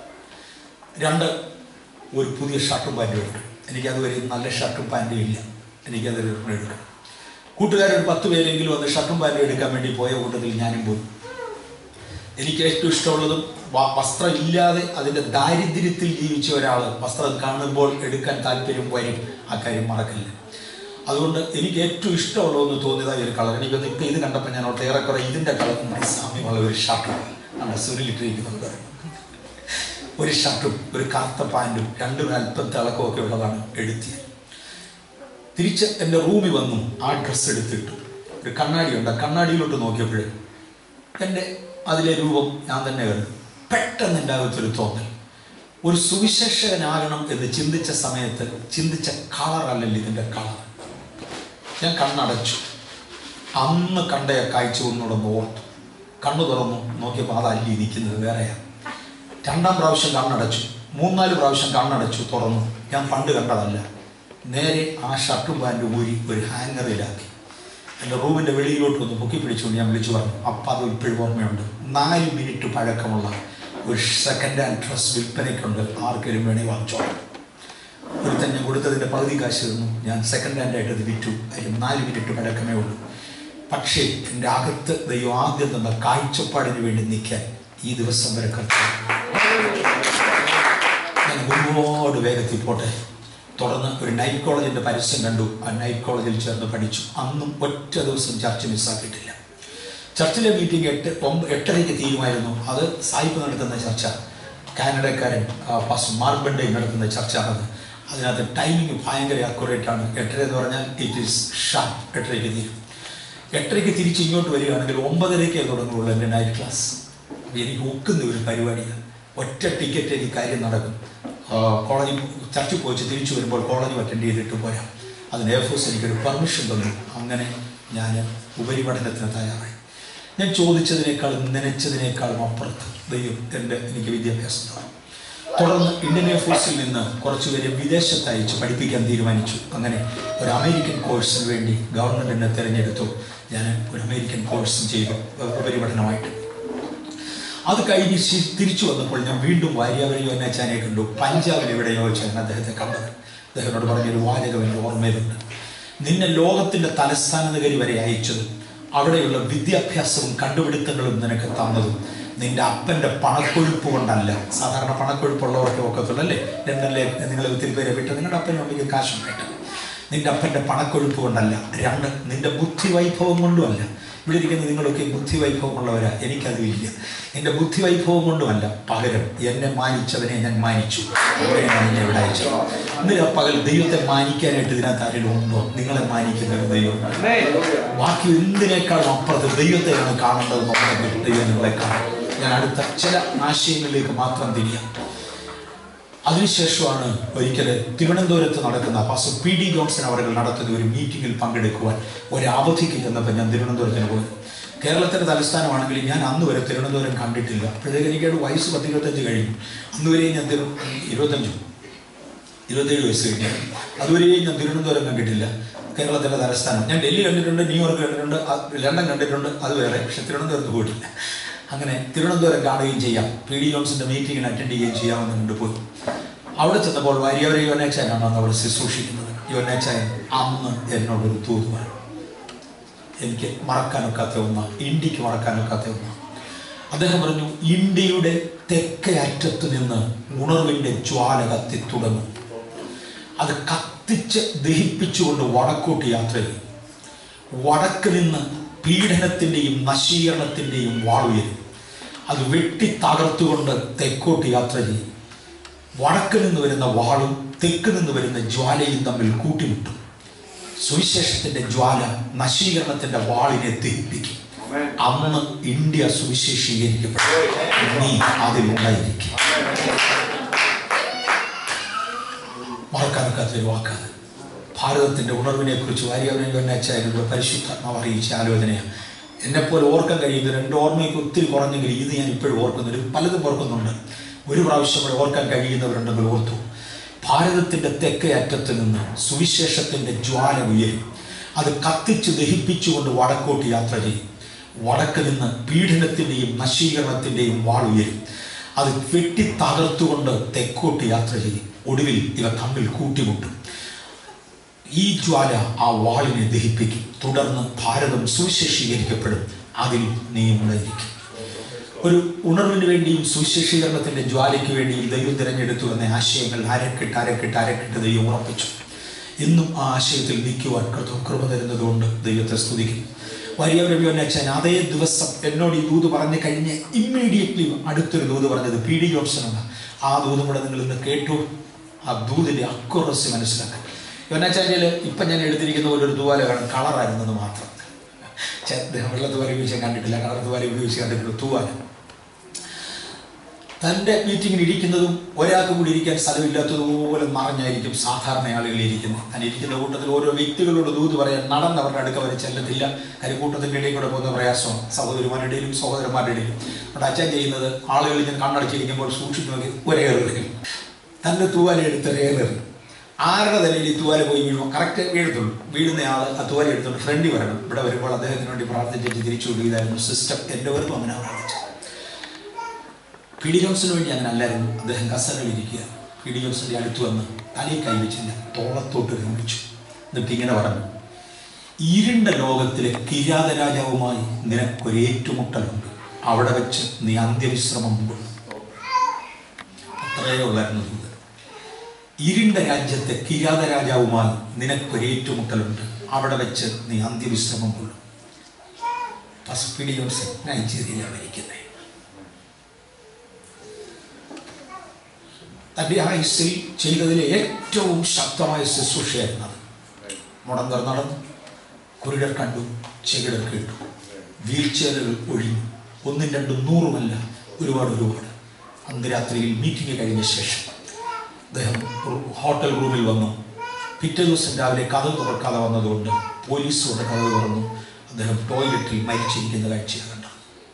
രണ്ട് ഒരു പുതിയ ഷർട്ടും പാൻറ്റും എടുക്കും എനിക്കതുവരെ നല്ല ഷർട്ടും പാൻറ്റും ഇല്ല എനിക്കതൊരു എടുക്കണം കൂട്ടുകാരൊരു പത്ത് പേരെങ്കിലും അത് ഷർട്ടും പാൻറ്റും എടുക്കാൻ വേണ്ടി പോയ കൂട്ടത്തിൽ ഞാനും പോയി എനിക്ക് ഏറ്റവും ഇഷ്ടമുള്ളതും വ- വസ്ത്രം ഇല്ലാതെ അതിൻ്റെ ദാരിദ്ര്യത്തിൽ ജീവിച്ച ഒരാൾ വസ്ത്രം കാണുമ്പോൾ എടുക്കാൻ താല്പര്യം വരും ആ കാര്യം മറക്കില്ല അതുകൊണ്ട് എനിക്ക് ഏറ്റവും ഇഷ്ടമുള്ളതെന്ന് തോന്നിയതായ ഒരു കളർ എനിക്കൊന്ന് ഇപ്പം ഇത് കണ്ടപ്പോൾ ഞാൻ ഓർത്ത് ഏറെക്കുറെ ഇതിൻ്റെ കളർ സാമ്യമുള്ള ഒരു ഷർട്ടാണ് നമ്മുടെ സുരിലിട്ടിരിക്കുന്നത് ഒരു ഷർട്ടും ഒരു കറുത്ത പാൻറ്റും രണ്ടും അല്പം തിളക്കമൊക്കെ ഉള്ളതാണ് എടുത്തിയത് തിരിച്ച് എൻ്റെ റൂമിൽ വന്നു ആ ഡ്രസ്സ് എടുത്തിട്ടു ഒരു കണ്ണാടിയുണ്ട് ആ കണ്ണാടിയിലോട്ട് നോക്കിയപ്പോഴേ എൻ്റെ അതിലെ രൂപം ഞാൻ തന്നെ കണ്ടു പെട്ടെന്ന് എൻ്റെ അകത്തൊരു തോന്നൽ ഒരു സുവിശേഷകനാകണം എന്ന് ചിന്തിച്ച സമയത്ത് ചിന്തിച്ച കളറല്ലല്ലോ ഇതിൻ്റെ കളർ ഞാൻ കണ്ണടച്ചു അന്ന് കണ്ട ആ കാഴ്ച ഒന്നുകൂടെ ഓർത്തു കണ്ണു തുറന്നു നോക്കിയപ്പോൾ അതല്ല ഇരിക്കുന്നത് വേറെയാണ് രണ്ടാം പ്രാവശ്യം കണ്ണടച്ചു മൂന്നാല് പ്രാവശ്യം കണ്ണടച്ചു തുറന്നു ഞാൻ പണ്ട് കണ്ടതല്ല നേരെ ആ ഷർട്ടും പാൻറ്റും ഊരി ഒരു ഹാങ്ങറിലാക്കി എൻ്റെ റൂമിൻ്റെ വെളിയിലോട്ട് വന്ന് പൊക്കി പിടിച്ചുകൊണ്ട് ഞാൻ വിളിച്ചു പറഞ്ഞു അപ്പം അത് ഇപ്പോഴും ഓർമ്മയുണ്ട് നാല് മിനിറ്റ് പഴക്കമുള്ള ഒരു സെക്കൻഡ് ഹാൻഡ് ഡ്രസ് വിൽപ്പനയ്ക്കുണ്ട് ആർക്കെങ്കിലും വേണേ വാങ്ങിച്ചോ ഒരുത്തൻ ഞാൻ കൊടുത്തതിൻ്റെ പകുതി കാശ് തന്നു ഞാൻ സെക്കൻഡ് ഹാൻഡ് ആയിട്ട് അത് വിറ്റു അതിന് നാല് മിനിറ്റ് പഴക്കമേ ഉള്ളൂ പക്ഷേ എൻ്റെ അകത്ത് ദൈവം ആദ്യം തന്ന കാഴ്ചപ്പാടിന് വേണ്ടി നിൽക്കാൻ ഈ ദിവസം വരെ കർത്താവ് ഞാൻ ഒരുപാട് വേഗത്തിൽ പോട്ടെ തുടർന്ന് ഒരു നൈറ്റ് കോളേജിൻ്റെ പരസ്യം കണ്ടു ആ നൈറ്റ് കോളേജിൽ ചേർന്ന് പഠിച്ചു അന്നും ഒറ്റ ദിവസം ചർച്ച മിസ്സാക്കിയിട്ടില്ല ചർച്ചിലെ മീറ്റിംഗ് എട്ട് ഒമ്പ എട്ടരയ്ക്ക് തീരുമായിരുന്നു അത് സായിപ്പ് നടത്തുന്ന ചർച്ച കാനഡക്കാരൻ പാസ് മാർബണ്ടേ നടത്തുന്ന ചർച്ചയാണത് അതിനകത്ത് ടൈമിംഗ് ഭയങ്കര അക്യുറേറ്റ് ആണ് എട്ടര എന്ന് പറഞ്ഞാൽ ഇറ്റ് ഈസ് ഷാർപ്പ് എട്ടരയ്ക്ക് തീരും എട്ടരയ്ക്ക് തിരിച്ച് ഇങ്ങോട്ട് വരികയാണെങ്കിൽ ഒമ്പതരയ്ക്കേ തുടങ്ങുള്ളൂ എൻ്റെ നൈറ്റ് ക്ലാസ് അപ്പോൾ എനിക്ക് ഒക്കുന്ന ഒരു പരിപാടിയാണ് ഒറ്റ ടിക്കറ്റ് എനിക്ക് കാര്യം നടക്കും ആ, കോളേജിൽ ചർച്ചിൽ പോയിച്ച് തിരിച്ചു വരുമ്പോൾ കോളേജ് അറ്റൻഡ് ചെയ്തിട്ട് പോരാം അതിന് എയർഫോഴ്സ് എനിക്കൊരു പെർമിഷൻ തന്നു അങ്ങനെ ഞാൻ ഉപരിപഠനത്തിന് തയ്യാറായി ഞാൻ ചോദിച്ചതിനേക്കാളും നനച്ചതിനേക്കാളും അപ്പുറത്ത് ദൈവം എൻ്റെ എനിക്ക് വിദ്യാഭ്യാസം തന്നു തുടർന്ന് ഇന്ത്യൻ എയർഫോഴ്സിൽ നിന്ന് കുറച്ചുപേരെ വിദേശത്ത് അയച്ച് പഠിപ്പിക്കാൻ തീരുമാനിച്ചു അങ്ങനെ ഒരു അമേരിക്കൻ കോഴ്സിന് വേണ്ടി ഗവൺമെൻറ് എന്നെ തിരഞ്ഞെടുത്തു ഞാൻ ഒരു അമേരിക്കൻ കോഴ്സും ചെയ്തു ഉപരിപഠനമായിട്ട് അത് കഴിഞ്ഞ് ശി- തിരിച്ചു വന്നപ്പോൾ ഞാൻ വീണ്ടും വാര്യാവരി വന്നച്ചാനെ കണ്ടു പഞ്ചാബിൽ എവിടെയോ വെച്ചാണ് അദ്ദേഹത്തെ കണ്ടത് അദ്ദേഹത്തോട് പറഞ്ഞൊരു വാചകം എൻ്റെ ഓർമ്മയിലുണ്ട് നിന്നെ ലോകത്തിൻ്റെ തലസ്ഥാന നഗരി വരെ അയച്ചത് അവിടെയുള്ള വിദ്യാഭ്യാസവും കണ്ടുപിടുത്തങ്ങളും നിനക്ക് തന്നതും നിന്റെ അപ്പൻ്റെ പണക്കൊഴുപ്പ് കൊണ്ടല്ല സാധാരണ പണക്കൊഴുപ്പുള്ളവർക്ക് ഒക്കത്തുള്ളൂ അല്ലേ ലണ്ടനിലെ നിങ്ങൾ ഒത്തിരി പേരെ വിട്ട് നിങ്ങളുടെ അപ്പനും അമ്മയ്ക്ക് കാശുണ്ടായിട്ട് നിന്റെ അപ്പൻ്റെ പണക്കൊഴുപ്പ് കൊണ്ടല്ല രണ്ട് നിന്റെ ബുദ്ധി വൈഭവം കൊണ്ടുമല്ല ഇവിടെ ഇരിക്കുന്ന നിങ്ങളൊക്കെ ബുദ്ധി വൈഭവമുള്ളവരാ എനിക്കതില്ല എൻ്റെ ബുദ്ധി വൈഭവം കൊണ്ടുമല്ല പകരം എന്നെ മാനിച്ചവനെ ഞാൻ മാനിച്ചു അങ്ങനെയാണ് എന്നെ ഇവിടെ അയച്ചത് ഇന്നലെ ആ പകൽ ദൈവത്തെ മാനിക്കാനായിട്ട് ഇതിനകത്ത് ആരെങ്കിലും ഉണ്ടോ നിങ്ങളെ മാനിക്കുന്ന ഒരു ദൈവം ബാക്കി എന്തിനേക്കാളും അപ്പുറത്ത് ദൈവത്തെയാണ് കാണേണ്ടതെന്നുണ്ടെങ്കിൽ ദൈവം നിങ്ങളെ കാണും ഞാൻ അടുത്ത ചില ആശയങ്ങളിലേക്ക് മാത്രം തിരിയാം അതിനുശേഷമാണ് ഒരിക്കൽ തിരുവനന്തപുരത്ത് നടക്കുന്ന പാസ്റ്റർ പി ഡി ജോൺസൺ അവർ നടത്തുന്ന ഒരു മീറ്റിങ്ങിൽ പങ്കെടുക്കുവാൻ ഒരു അവധിക്ക് ചെന്നപ്പോൾ ഞാൻ തിരുവനന്തപുരത്തിന് പോയി കേരളത്തിൻ്റെ തലസ്ഥാനമാണെങ്കിൽ ഞാൻ അന്ന് വരെ തിരുവനന്തപുരം കണ്ടിട്ടില്ല അപ്പോഴത്തേക്ക് എനിക്കത് വയസ്സ് പത്തിരുപത്തഞ്ച് കഴിഞ്ഞു അന്ന് വരെയും ഞാൻ തിരു ഇരുപത്തഞ്ചു ഇരുപത്തേഴ് വയസ്സ് കഴിഞ്ഞു അതുവരെയും ഞാൻ തിരുവനന്തപുരം കണ്ടിട്ടില്ല കേരളത്തിൻ്റെ തലസ്ഥാനം ഞാൻ ഡൽഹി കണ്ടിട്ടുണ്ട് ന്യൂയോർക്ക് കണ്ടിട്ടുണ്ട് അ- ലണ്ടൻ കണ്ടിട്ടുണ്ട് അത് വേറെ പക്ഷെ തിരുവനന്തപുരത്ത് പോയിട്ടില്ല അങ്ങനെ തിരുവനന്തപുരം കാണുകയും ചെയ്യാം പി ഡി ജോൺസിൻ്റെ മീറ്റിങ്ങിന് അറ്റൻഡ് ചെയ്യുകയും ചെയ്യാമെന്ന് കണ്ടുപോയി അവിടെ ചെന്നപ്പോൾ വാര്യാവരെ യോനാച്ചായനാണ് അന്ന് അവിടെ ശുശ്രൂഷിക്കുന്നത് യോനാച്ചായൻ അന്ന് എന്നോടൊരു തൂതുവാണ് എനിക്ക് മറക്കാനൊക്കാത്ത ഒന്നാണ് ഇന്ത്യക്ക് മറക്കാനൊക്കാത്ത ഒന്നാണ് അദ്ദേഹം പറഞ്ഞു ഇന്ത്യയുടെ തെക്കേ അറ്റത്ത് നിന്ന് ഉണർവിൻ്റെ ജ്വാല കത്തി തുടങ്ങും അത് കത്തിച്ച് ദഹിപ്പിച്ചുകൊണ്ട് വടക്കോട്ട് യാത്ര ചെയ്യും വടക്ക് നിന്ന് പീഡനത്തിൻ്റെയും നശീകരണത്തിൻ്റെയും വാളുയരും അത് വെട്ടി തകർത്തുകൊണ്ട് തെക്കോട്ട് യാത്ര ചെയ്യും വടക്ക് നിന്ന് വരുന്ന വാളും തെക്ക് നിന്ന് വരുന്ന ജ്വാലയും തമ്മിൽ കൂട്ടിമുട്ടും സുവിശേഷത്തിന്റെ ജ്വാല നശീകരണത്തിന്റെ വാളിനെ ദഹിപ്പിക്കും അന്ന് ഇന്ത്യ സുവിശേഷീകരിക്കപ്പെടും നീ അതിലുണ്ടായിരിക്കും മറക്കാനൊക്കാത്തൊരു വാക്കാണ് ഭാരതത്തിന്റെ ഉണർവിനെ കുറിച്ച് വാര്യാവനാച്ചാര്യരുടെ പരിശുദ്ധാത്മാവ് അറിയിച്ച ആലോചനയാണ് എന്നെപ്പോലെ ഓർക്കാൻ കഴിയുന്ന രണ്ട് ഓർമ്മയ്ക്ക് ഒത്തിരി കുറഞ്ഞെങ്കിൽ ഇത് ഞാൻ ഇപ്പോഴും ഓർക്കുന്നുണ്ട് പലതും ഓർക്കുന്നുണ്ട് ഒരു പ്രാവശ്യം കൂടെ ഓർക്കാൻ കഴിയുന്നവരുണ്ടെങ്കിൽ ഓർത്തു ഭാരതത്തിന്റെ തെക്കേ അറ്റത്ത് നിന്ന് സുവിശേഷത്തിന്റെ ജ്വാല ഉയരും അത് കത്തിച്ച് ദഹിപ്പിച്ചുകൊണ്ട് വടക്കോട്ട് യാത്ര ചെയ്യും വടക്ക് നിന്ന് പീഡനത്തിൻ്റെയും നശീകരണത്തിൻ്റെയും വാൾ ഉയരും അത് വെട്ടി തകർത്തുകൊണ്ട് തെക്കോട്ട് യാത്ര ചെയ്യും ഒടുവിൽ ഇവ തമ്മിൽ കൂട്ടിമുട്ടും ഈ ജ്വാല ആ വാളിനെ ദഹിപ്പിക്കും തുടർന്ന് ഭാരതം സുവിശേഷീകരിക്കപ്പെടും അതിൽ നീ ഉണ്ടായിരിക്കും ഒരു ഉണർവിന് വേണ്ടിയും സുവിശേഷീകരണത്തിന്റെ ജ്വാലയ്ക്ക് വേണ്ടിയും ദൈവം തിരഞ്ഞെടുത്തു എന്ന ആശയങ്ങൾ അരക്കിട്ട് അരക്കിട്ട് അരക്കിട്ട് ദൈവം ഉറപ്പിച്ചു എന്നും ആ ആശയത്തിൽ നിൽക്കുവാൻ കൃത കൃപ തരുന്നതുകൊണ്ട് ദൈവത്തെ സ്തുതിക്കും വലിയവരവിയോൻ അച്ഛൻ അതേ ദിവസം എന്നോട് ഈ ദൂത് പറഞ്ഞ് കഴിഞ്ഞ് ഇമ്മീഡിയറ്റ്ലി അടുത്തൊരു ദൂത് പറഞ്ഞത് പി ഡി ജോൺസണാണ് ആ ദൂതും കൂടെ നിങ്ങൾ ഇന്ന് കേട്ടു ആ ദൂതിൻ്റെ അക്കുറസ് മനസ്സിലാക്കാൻ യോനാചാര്യയിൽ ഇപ്പം ഞാൻ എടുത്തിരിക്കുന്ന പോലെ ഒരു തൂവാല കാണും കളറായിരുന്നത് മാത്രം ചെ- അദ്ദേഹം വെള്ള തൂവാല ഉപയോഗിച്ച് കണ്ടിട്ടില്ല കളർ തൂവാല ഉപയോഗിച്ച് കണ്ടിട്ടുള്ള തൂവാല തൻ്റെ മീറ്റിങ്ങിന് ഇരിക്കുന്നതും ഒരാൾക്ക് കൂടി ഇരിക്കാൻ സ്ഥലമില്ലാത്തതുപോലെ മറഞ്ഞായിരിക്കും സാധാരണ ആളുകൾ ഇരിക്കുന്നത് താൻ ഇരിക്കുന്ന കൂട്ടത്തിൽ ഓരോ വ്യക്തികളോട് ദൂത് പറയാൻ നടന്ന് അവരുടെ അടുക്ക വരെ ചെല്ലത്തില്ല കാര്യം കൂട്ടത്തിൻ്റെ ഇടയിൽ കൂടെ പോകുന്ന പ്രയാസമാണ് സഹോദരിമാരുടെ ഇടയിലും സഹോദരന്മാരുടെ ഇടയിലും അവിടെ അച്ഛൻ ചെയ്യുന്നത് ആളുകൾ ഇങ്ങനെ കണ്ണടച്ചിരിക്കുമ്പോൾ സൂക്ഷിച്ചു നോക്കി ഒരേറെറിയും തൻ്റെ തൂവാല എടുത്ത് ഒരേറെറിയും ആരുടെ തലയിൽ ഈ തൂവാല പോയി വീഴുമോ കറക്റ്റ് വീഴത്തുള്ളൂ വീഴുന്ന ആൾ ആ തൂവാല എടുത്തുകൊണ്ട് ഫ്രണ്ടി വരണം ഇവിടെ വരുമ്പോൾ അദ്ദേഹത്തിന് വേണ്ടി പ്രാർത്ഥിച്ചിട്ട് തിരിച്ചു വിടുകയായിരുന്നു സിസ്റ്റം എൻ്റെ വെറും അങ്ങനെ പ്രാർത്ഥിച്ചു പി ഡി ജോൺസിന് വേണ്ടി അങ്ങനെ അല്ലായിരുന്നു അദ്ദേഹം കസറിലിരിക്കുക പി ഡി ജോൺസിന്റെ അടുത്ത് വന്ന് തലയിൽ കൈവച്ചില്ല തോളത്തോട്ട് ഗമിച്ചു എന്നിട്ട് ഇങ്ങനെ പറഞ്ഞു ഇരുണ്ട ലോകത്തിലെ കിരാത രാജാവുമായി നിനക്കൊരു ഏറ്റുമുട്ടലുണ്ട് അവിടെ വെച്ച് നീ അന്ത്യവിശ്രമം കൊള്ളും അത്രയേ ഉള്ളായിരുന്നു ഇത് ഇരുണ്ട രാജ്യത്തെ കിരാത രാജാവുമായി നിനക്കൊരു ഏറ്റുമുട്ടലുണ്ട് അവിടെ വെച്ച് നീ അന്ത്യവിശ്രമം കൊള്ളും ഫസ്റ്റ് പി ഡി ജോൺസൺ നൈജീരിയയിലാണ് മരിക്കുന്നത് തൻ്റെ ആയുസ്സിൽ ചെയ്തതിലെ ഏറ്റവും ശക്തമായ ശുശ്രൂഷയായിരുന്നു അത് മുടന്തർ നടന്നു കുരുടർ കണ്ടു ചെകിടർ കേട്ടു വീൽ ചെയറുകൾ ഒഴിഞ്ഞു ഒന്നും രണ്ടും നൂറുമല്ല ഒരുപാട് ഒരുപാട് അന്ന് രാത്രിയിൽ മീറ്റിംഗ് കഴിഞ്ഞ ശേഷം അദ്ദേഹം ഒരു ഹോട്ടൽ റൂമിൽ വന്നു പിറ്റേ ദിവസം രാവിലെ കഥ തുറക്കാതെ വന്നതുകൊണ്ട് പോലീസോടെ കഥ തുറന്നു അദ്ദേഹം ടോയ്ലറ്റിൽ മരിച്ചിരിക്കുന്ന കാഴ്ചയാണ് കണ്ടത്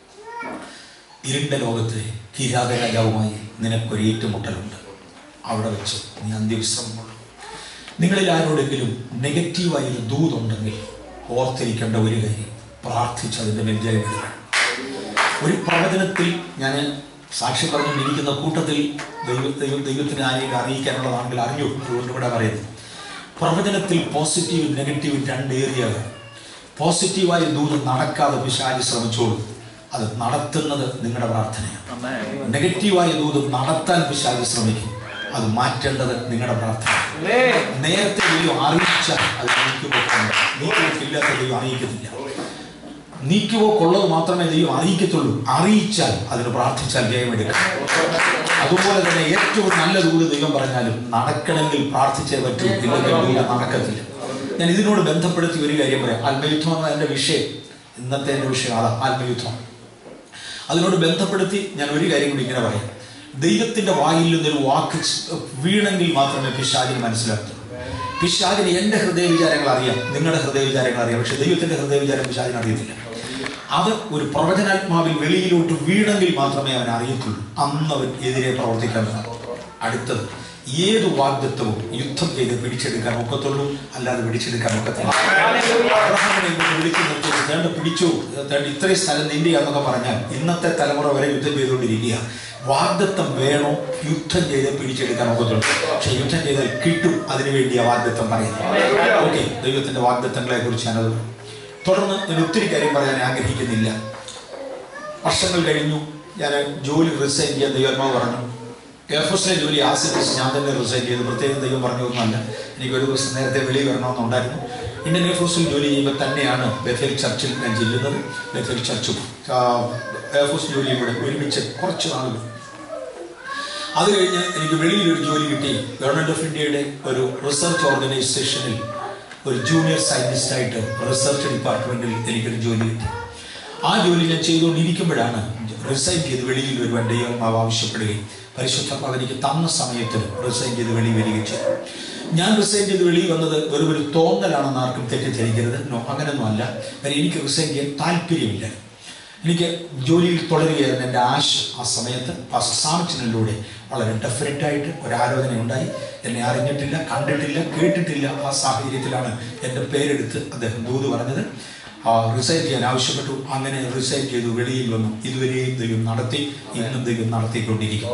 ഇരുണ്ട ലോകത്തെ കിരാത രാജാവുമായി നിനക്കൊരു ഏറ്റുമുട്ടലുണ്ട് അവിടെ വെച്ച് നീ അന്ത്യവിശ്രമം കൊള്ളും നിങ്ങളിൽ ആരോടെങ്കിലും നെഗറ്റീവായ ഒരു ദൂതുണ്ടെങ്കിൽ ഓർത്തിരിക്കേണ്ട ഒരു കാര്യം പ്രാർത്ഥിച്ച് അതിൻ്റെ മേൽ ജയമെടുക്കണം ഒരു പ്രവചനത്തിൽ ഞാൻ സാക്ഷി പറഞ്ഞുകൊണ്ടിരിക്കുന്ന കൂട്ടത്തിൽ ദൈവ ദൈവ ദൈവത്തിന് ആരെയും അറിയിക്കാനുള്ളതാണെങ്കിൽ അറിഞ്ഞു അതുകൊണ്ട് ഇവിടെ പറയുന്നു പ്രവചനത്തിൽ പോസിറ്റീവ് നെഗറ്റീവ് രണ്ട് ഏരിയകൾ പോസിറ്റീവായ ദൂത് നടക്കാതെ പിശാചി ശ്രമിച്ചോളൂ അത് നടത്തുന്നത് നിങ്ങളുടെ പ്രാർത്ഥനയാണ് നെഗറ്റീവായ ദൂത് നടത്താൻ പിശാചി ശ്രമിക്കും അത് മാറ്റേണ്ടത് നിങ്ങളുടെ പ്രാർത്ഥന നേരത്തെ ദൈവം അറിയിച്ചാൽ അത് നീക്കുപോക്കുണ്ട് നീക്കുപോക്കില്ലാത്ത ദൈവം അറിയിക്കത്തില്ല നീക്കുപോക്കുള്ളത് മാത്രമേ ദൈവം അറിയിക്കത്തുള്ളൂ അറിയിച്ചാൽ അതിന് പ്രാർത്ഥിച്ചാൽ ജയമെടുക്കാം അതുപോലെ തന്നെ ഏറ്റവും നല്ല ദൂത് ദൈവം പറഞ്ഞാലും നടക്കണമെങ്കിൽ പ്രാർത്ഥിച്ചേ പറ്റൂ ഇല്ലെങ്കിൽ ദൂത് നടക്കത്തില്ല ഞാൻ ഇതിനോട് ബന്ധപ്പെടുത്തി ഒരു കാര്യം പറയാം ആത്മയുദ്ധം എന്ന എൻ്റെ വിഷയം ഇന്നത്തെ എൻ്റെ വിഷയം അതാ ആത്മയുദ്ധം അതിനോട് ബന്ധപ്പെടുത്തി ഞാൻ ഒരു കാര്യം കൂടി ഇങ്ങനെ പറയാം ദൈവത്തിന്റെ വായിൽ നിന്നൊരു വാക്ക് ച്- വീണെങ്കിൽ മാത്രമേ പിശാചിന് മനസ്സിലാക്കൂ പിശാചിന് എൻ്റെ ഹൃദയ വിചാരങ്ങൾ അറിയാം നിങ്ങളുടെ ഹൃദയ വിചാരങ്ങൾ അറിയാം പക്ഷെ ദൈവത്തിന്റെ ഹൃദയ വിചാരം പിശാചിന് അറിയത്തില്ല അത് ഒരു പ്രവചനാത്മാവിൽ വെളിയിലോട്ട് വീണെങ്കിൽ മാത്രമേ അവൻ അറിയത്തുള്ളൂ അന്ന് അവൻ എതിരെ പ്രവർത്തിക്കാൻ തുടങ്ങും. അടുത്തത് ഏത് വാഗ്ദത്വവും യുദ്ധം ചെയ്ത് പിടിച്ചെടുക്കാൻ ഒക്കത്തുള്ളൂ അല്ലാതെ പിടിച്ചെടുക്കാൻ ഒക്കത്തില്ല അബ്രഹാമിനെ ഇങ്ങോട്ട് വിളിച്ചു നിർത്തി തേണ്ട പിടിച്ചു തേണ്ട ഇത്രയും സ്ഥലം നിന്റെയാന്നൊക്കെ പറഞ്ഞാൽ ഇന്നത്തെ തലമുറ വരെ യുദ്ധം ചെയ്തുകൊണ്ടിരിക്കുക വാഗ്ദത്തം വേണോ യുദ്ധം ചെയ്ത് പിടിച്ചെടുക്കാൻ ഒക്കത്തുള്ളൂ പക്ഷെ യുദ്ധം ചെയ്താൽ കിട്ടും അതിനുവേണ്ടി ആ വാഗ്ദത്തം പറയുന്നത് ഓക്കെ ദൈവത്തിന്റെ വാഗ്ദത്തങ്ങളെ കുറിച്ച് ഞാനത് തുടർന്ന് ഞാൻ ഒത്തിരി കാര്യം പറയാൻ ആഗ്രഹിക്കുന്നില്ല വർഷങ്ങൾ കഴിഞ്ഞു ഞാൻ ജോലി റിസൈൻ ചെയ്യാൻ ദൈവമാവ് പറഞ്ഞു എയർഫോഴ്സിലെ ജോലി ആസിഡീസ് ഞാൻ തന്നെ റിസൈൻ ചെയ്തു പ്രത്യേകം ദൈവം പറഞ്ഞതൊന്നുമല്ല എനിക്ക് ഒരു ദിവസം നേരത്തെ വെളിയിൽ വരണമെന്നുണ്ടായിരുന്നു ഇന്ത്യൻ എയർഫോഴ്സിൽ ജോലി ചെയ്യുമ്പോൾ തന്നെയാണ് ബethel ചർച്ചിൽ ഞാൻ ചെല്ലുന്നത് ബethel ചർച്ചും ആ, എയർഫോഴ്സ് ജോലിയും കൂടെ ഒരുമിച്ച് കുറച്ച് നാളുകൾ അത് കഴിഞ്ഞ് എനിക്ക് വെളിയിൽ ഒരു ജോലി കിട്ടി ഗവൺമെന്റ് ഓഫ് ഇന്ത്യയുടെ ഒരു റിസർച്ച് ഓർഗനൈസേഷനിൽ ഒരു ജൂനിയർ സയന്റിസ്റ്റ് ആയിട്ട് റിസർച്ച് ഡിപ്പാർട്ട്മെന്റിൽ എനിക്കൊരു ജോലി കിട്ടി ആ ജോലി ഞാൻ ചെയ്തുകൊണ്ടിരിക്കുമ്പോഴാണ് റിസൈൻ ചെയ്ത് വെളിയിൽ വരുവാൻ ദൈവമാവ് ആവശ്യപ്പെടുകയും പരിശുദ്ധമാവ് എനിക്ക് തന്ന സമയത്ത് റിസൈൻ ചെയ്ത് വെളിയിൽ വരികയും ചെയ്തു ഞാൻ റിസൈൻ ചെയ്ത് വെളിയിൽ വന്നത് വെറും ഒരു തോന്നലാണെന്ന് ആർക്കും തെറ്റിദ്ധരിക്കരുത് നോ അങ്ങനെയൊന്നും അല്ല കാര്യം എനിക്ക് റിസൈൻ ചെയ്യാൻ താല്പര്യമില്ല എനിക്ക് ജോലിയിൽ തുടരുകയായിരുന്നു എൻ്റെ ആശ ആ സമയത്ത് പാസ്റ്റർ സാമച്ചനിലൂടെ വളരെ ഡെഫിനറ്റായിട്ട് ഒരു ആലോചന ഉണ്ടായി എന്നെ അറിഞ്ഞിട്ടില്ല കണ്ടിട്ടില്ല കേട്ടിട്ടില്ല ആ സാഹചര്യത്തിലാണ് എൻ്റെ പേരെടുത്ത് അദ്ദേഹം ദൂത് പറഞ്ഞത് റിസൈൻ ചെയ്യാൻ ആവശ്യപ്പെട്ടു അങ്ങനെ റിസൈൻ ചെയ്തു വെളിയിൽ വന്നു ഇതുവരെയും ദൈവം നടത്തി ഇന്നും ദൈവം നടത്തിക്കൊണ്ടിരിക്കും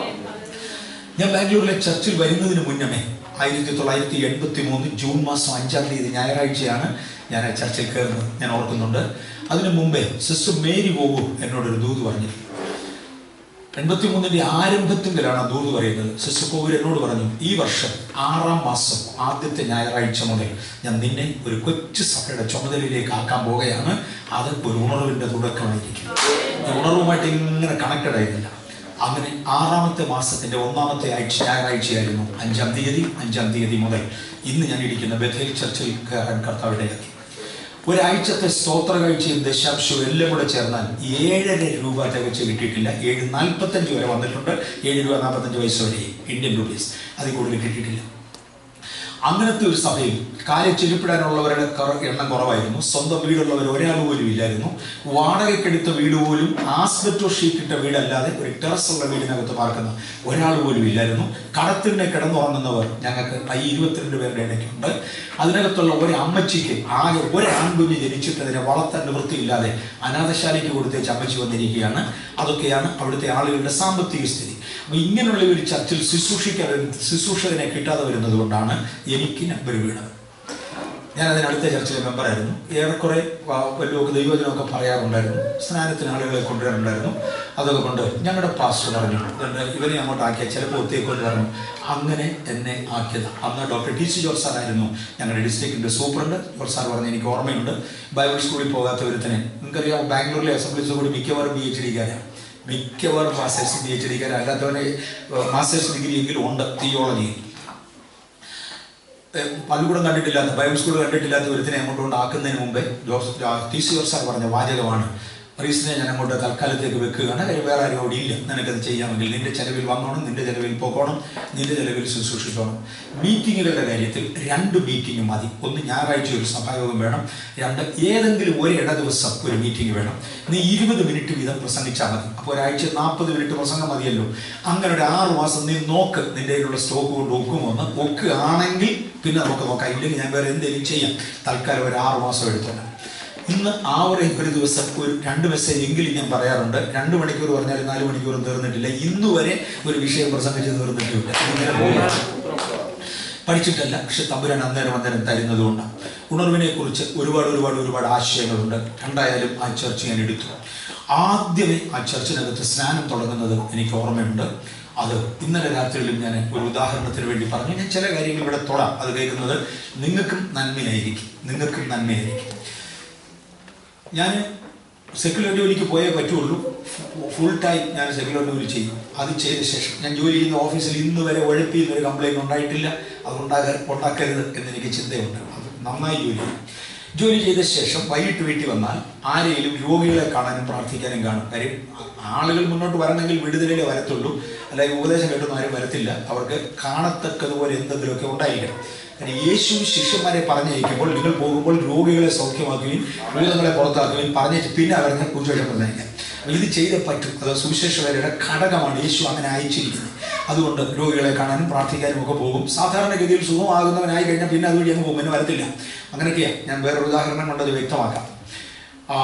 ഞാൻ ബാംഗ്ലൂരിലെ ചർച്ചിൽ വരുന്നതിന് മുന്നമേ ആയിരത്തി തൊള്ളായിരത്തി എൺപത്തി മൂന്ന് ജൂൺ മാസം അഞ്ചാം തീയതി ഞായറാഴ്ചയാണ് ഞാൻ ആ ചർച്ചിൽ കയറുന്നത് ഞാൻ ഓർക്കുന്നുണ്ട് അതിനു മുമ്പേ സിസ്റ്റർ മേരി ബോബു എന്നോടൊരു ദൂത് പറഞ്ഞു എൺപത്തി മൂന്നിന്റെ ആരംഭത്തിലാണ് ആ ദൂത് പറയുന്നത് സിസ്റ്റർ കോവൂർ എന്നോട് പറഞ്ഞു ഈ വർഷം ആറാം മാസം ആദ്യത്തെ ഞായറാഴ്ച മുതൽ ഞാൻ നിന്നെ ഒരു കൊച്ചു സഭയുടെ ചുമതലയിലേക്ക് ആക്കാൻ പോകുകയാണ് അത് ഒരു ഉണർവിന്റെ തുടക്കമായിരിക്കും ഈ ഉണർവുമായിട്ട് ഇങ്ങനെ കണക്റ്റഡ് ആയിരുന്നില്ല അങ്ങനെ ആറാമത്തെ മാസത്തിന്റെ ഒന്നാമത്തെ ആഴ്ച ഞായറാഴ്ചയായിരുന്നു അഞ്ചാം തീയതി അഞ്ചാം തീയതി മുതൽ ഇന്ന് ഞാൻ ഇരിക്കുന്ന ബഥേൽ ചർച്ചിൽ കയറാൻ കർത്താവിടയാക്കി ഒരാഴ്ചത്തെ സ്തോത്ര കാഴ്ചയും ദശാംശവും എല്ലാം കൂടെ ചേർന്നാൽ ഏഴര രൂപ തികച്ച് കിട്ടിയിട്ടില്ല ഏഴ് നാൽപ്പത്തഞ്ച് വരെ വന്നിട്ടുണ്ട് ഏഴ് രൂപ നാൽപ്പത്തഞ്ച് വയസ്സ് വരെ ഇന്ത്യൻ റുപ്പീസ് അതിൽ കൂടുതൽ കിട്ടിയിട്ടില്ല അങ്ങനത്തെ ഒരു സഭയിൽ കാലിൽ ചെരുപ്പിടാനുള്ളവരുടെ കുറ- എണ്ണം കുറവായിരുന്നു സ്വന്തം വീടുള്ളവർ ഒരാൾ പോലും ഇല്ലായിരുന്നു വാടകയ്ക്കെടുത്ത വീട് പോലും ആസ്ബറ്റോ ഷീറ്റ് ഇട്ട വീടല്ലാതെ ഒരു ടെറസ് ഉള്ള വീടിനകത്ത് പാർക്കുന്ന ഒരാൾ പോലും ഇല്ലായിരുന്നു കടത്തിനെ കിടന്നുറങ്ങുന്നവർ ഞങ്ങൾക്ക് ഈ ഇരുപത്തിരണ്ട് പേരുടെ ഇടയ്ക്കുണ്ട് അതിനകത്തുള്ള ഒരു അമ്മച്ചിക്ക് ആകെ ഒരു ആൺകുഞ്ഞ് ജനിച്ചിട്ട് അതിനെ വളർത്താൻ നിവൃത്തിയില്ലാതെ അനാഥശാലയ്ക്ക് കൊടുത്തേച്ച് അമ്മച്ചി വന്നിരിക്കുകയാണ് അതൊക്കെയാണ് അവിടുത്തെ ആളുകളുടെ സാമ്പത്തിക സ്ഥിതി അപ്പൊ ഇങ്ങനെയുള്ള ഒരു ചർച്ചിൽ ശുശ്രൂഷിക്കാൻ ശുശ്രൂഷകനെ കിട്ടാതെ വരുന്നത് കൊണ്ടാണ് എനിക്ക് നമ്പർ വീണത് ഞാൻ അതിനടുത്ത ചർച്ചിലെ മെമ്പറായിരുന്നു ഏറെക്കുറെ വല്ലതൊക്കെ ദൈവജനമൊക്കെ പറയാറുണ്ടായിരുന്നു സ്നാനത്തിന് ആളുകളെ കൊണ്ടുവരാറുണ്ടായിരുന്നു അതൊക്കെ കൊണ്ട് ഞങ്ങളുടെ പാസ്റ്റർ പറഞ്ഞു "ഇതുണ്ട്, ഇവനെ അങ്ങോട്ട് ആക്കിയ ചിലപ്പോൾ ഒത്തേക്കൊണ്ട് പറഞ്ഞു അങ്ങനെ എന്നെ ആക്കിയത് അന്ന് ഡോക്ടർ ടി സി ജോർജ് സാറായിരുന്നു ഞങ്ങളുടെ ഡിസ്ട്രിക്റ്റിന്റെ സൂപ്രണ്ട് ജോർജ് സാർ പറഞ്ഞ് എനിക്ക് ഓർമ്മയുണ്ട് ബൈബിൾ സ്കൂളിൽ പോകാത്ത ഒരുത്തനെ നിങ്ങൾക്കറിയാം ബാംഗ്ലൂരിലെ അസംബ്ലീസ് കൂടി മിക്കവാറും ബി എച്ച് ഡിക്കാരാണ് മിക്കവാറും മാസ്റ്റേഴ്സ് പി എച്ച് ഡിക്കാർ അല്ലാത്തവനെ മാസ്റ്റേഴ്സ് ഡിഗ്രി എങ്കിലും ഉണ്ട് തിയോളജിയിൽ ഏഹ് പള്ളിക്കൂടം കണ്ടിട്ടില്ലാത്ത ബൈബിൾ സ്കൂൾ കണ്ടിട്ടില്ലാത്ത ഒരുത്തിനെ അങ്ങോട്ട് കൊണ്ട് ആക്കുന്നതിന് മുമ്പേ Jose T C George sir പറഞ്ഞ വാചകമാണ് റീസിനെ ഞാൻ അങ്ങോട്ട് തൽക്കാലത്തേക്ക് വെക്കുകയാണ് കാര്യം വേറെ ആരും അവിടെ ഇല്ല നിനക്കത് ചെയ്യാമെങ്കിൽ നിന്റെ ചെലവിൽ വന്നോണം നിന്റെ ചെലവിൽ പോകണം നിന്റെ ചെലവിൽ ശുശ്രൂഷിച്ചോണം മീറ്റിങ്ങുകളുടെ കാര്യത്തിൽ രണ്ട് മീറ്റിംഗ് മതി ഒന്ന് ഞായറാഴ്ച ഒരു സഭായോഗം വേണം രണ്ട് ഏതെങ്കിലും ഒരു ഇട ദിവസം ഒരു മീറ്റിംഗ് വേണം നീ ഇരുപത് മിനിറ്റ് വീതം പ്രസംഗിച്ചാൽ മതി അപ്പോൾ ഒരാഴ്ച നാൽപ്പത് മിനിറ്റ് പ്രസംഗം മതിയല്ലോ അങ്ങനെ ഒരു ആറ് മാസം നീ നോക്ക് നിന്റെ കയ്യിലുള്ള സ്റ്റോക്ക് കൊണ്ട് ഒക്കുമോന്ന് ഒക്കുകയാണെങ്കിൽ പിന്നെ നമുക്ക് നോക്കാം ഇല്ലെങ്കിൽ ഞാൻ വേറെ എന്തെങ്കിലും ചെയ്യാം തൽക്കാലം ഒരു ആറ് മാസം എടുത്തോളാം ഇന്ന് ആ ഒരു ഒരു ദിവസം ഒരു രണ്ട് മെസ്സേജ് എങ്കിലും ഞാൻ പറയാറുണ്ട് രണ്ട് മണിക്കൂർ പറഞ്ഞാൽ നാല് മണിക്കൂറും തീർന്നിട്ടില്ല ഇന്ന് വരെ ഒരു വിഷയം പ്രസംഗിച്ച് തീർന്നിട്ടില്ല ഇങ്ങനെ പോവുകയാണ്. പഠിച്ചിട്ടല്ല പക്ഷെ തമ്പുരാൻ അന്നേരം അന്നേരം തരുന്നത് കൊണ്ടാണ് ഉണർവിനെ കുറിച്ച് ഒരുപാട് ഒരുപാട് ഒരുപാട് ആശയങ്ങളുണ്ട് രണ്ടായാലും ആ ചർച്ച ഞാൻ എടുത്തു ആദ്യമേ ആ ചർച്ചിനകത്ത് സ്നാനം തുടങ്ങുന്നത് എനിക്ക് ഓർമ്മയുണ്ട് അത് ഇന്നലെ രാത്രിയിലും ഞാൻ ഒരു ഉദാഹരണത്തിന് വേണ്ടി പറഞ്ഞു ഞാൻ ചില കാര്യങ്ങൾ ഇവിടെ തൊടാം അത് കേൾക്കുന്നത് നിങ്ങൾക്കും നന്മയായിരിക്കും നിങ്ങൾക്കും നന്മയായിരിക്കും ഞാൻ സെക്യുലർ ജോലിക്ക് പോയേ പറ്റുള്ളൂ ഫുൾ ടൈം ഞാൻ സെക്യുലർ ജോലി ചെയ്യും അത് ചെയ്ത ശേഷം ഞാൻ ജോലി ചെയ്യുന്ന ഓഫീസിൽ ഇന്ന് വരെ ഉഴപ്പി എന്നൊരു കംപ്ലൈൻറ്റ് ഉണ്ടായിട്ടില്ല അത് ഉണ്ടാകാൻ ഉണ്ടാക്കരുത് എന്നെനിക്ക് ചിന്തയുണ്ട് അത് നന്നായി ജോലി ചെയ്യും ജോലി ചെയ്ത ശേഷം വൈകിട്ട് വീട്ടിൽ വന്നാൽ ആരെയും രോഗികളെ കാണാനും പ്രാർത്ഥിക്കാനും കാണും കാര്യം ആളുകൾ മുന്നോട്ട് വരണമെങ്കിൽ വിടുതലേ വരത്തുള്ളൂ അല്ലെങ്കിൽ ഉപദേശം കേട്ടൊന്നും ആരും വരത്തില്ല അവർക്ക് കാണത്തക്കതുപോലെ എന്തെങ്കിലുമൊക്കെ ഉണ്ടായിരിക്കണം കാരണം യേശു ശിഷ്യന്മാരെ പറഞ്ഞയക്കുമ്പോൾ നിങ്ങൾ പോകുമ്പോൾ രോഗികളെ സൗഖ്യമാക്കുകയും ഭൂതങ്ങളെ പുറത്താക്കുകയും പറഞ്ഞിട്ട് പിന്നെ അവരെ കുറിച്ചുവേഷം പറഞ്ഞയക്കാം അപ്പോൾ ഇത് ചെയ്തേ പറ്റും അത് സുവിശേഷകരുടെ ഘടകമാണ് യേശു അങ്ങനെ അയച്ചിരിക്കുന്നത് അതുകൊണ്ട് രോഗികളെ കാണാനും പ്രാർത്ഥിക്കാനും ഒക്കെ പോകും സാധാരണഗതിയിൽ സുഖമാകുന്നവനായി കഴിഞ്ഞാൽ പിന്നെ അതുവഴി അങ്ങ് പോകും പിന്നെ വരത്തില്ല അങ്ങനെയൊക്കെയാണ് ഞാൻ വേറൊരു ഉദാഹരണം കൊണ്ടത് വ്യക്തമാക്കാം ആ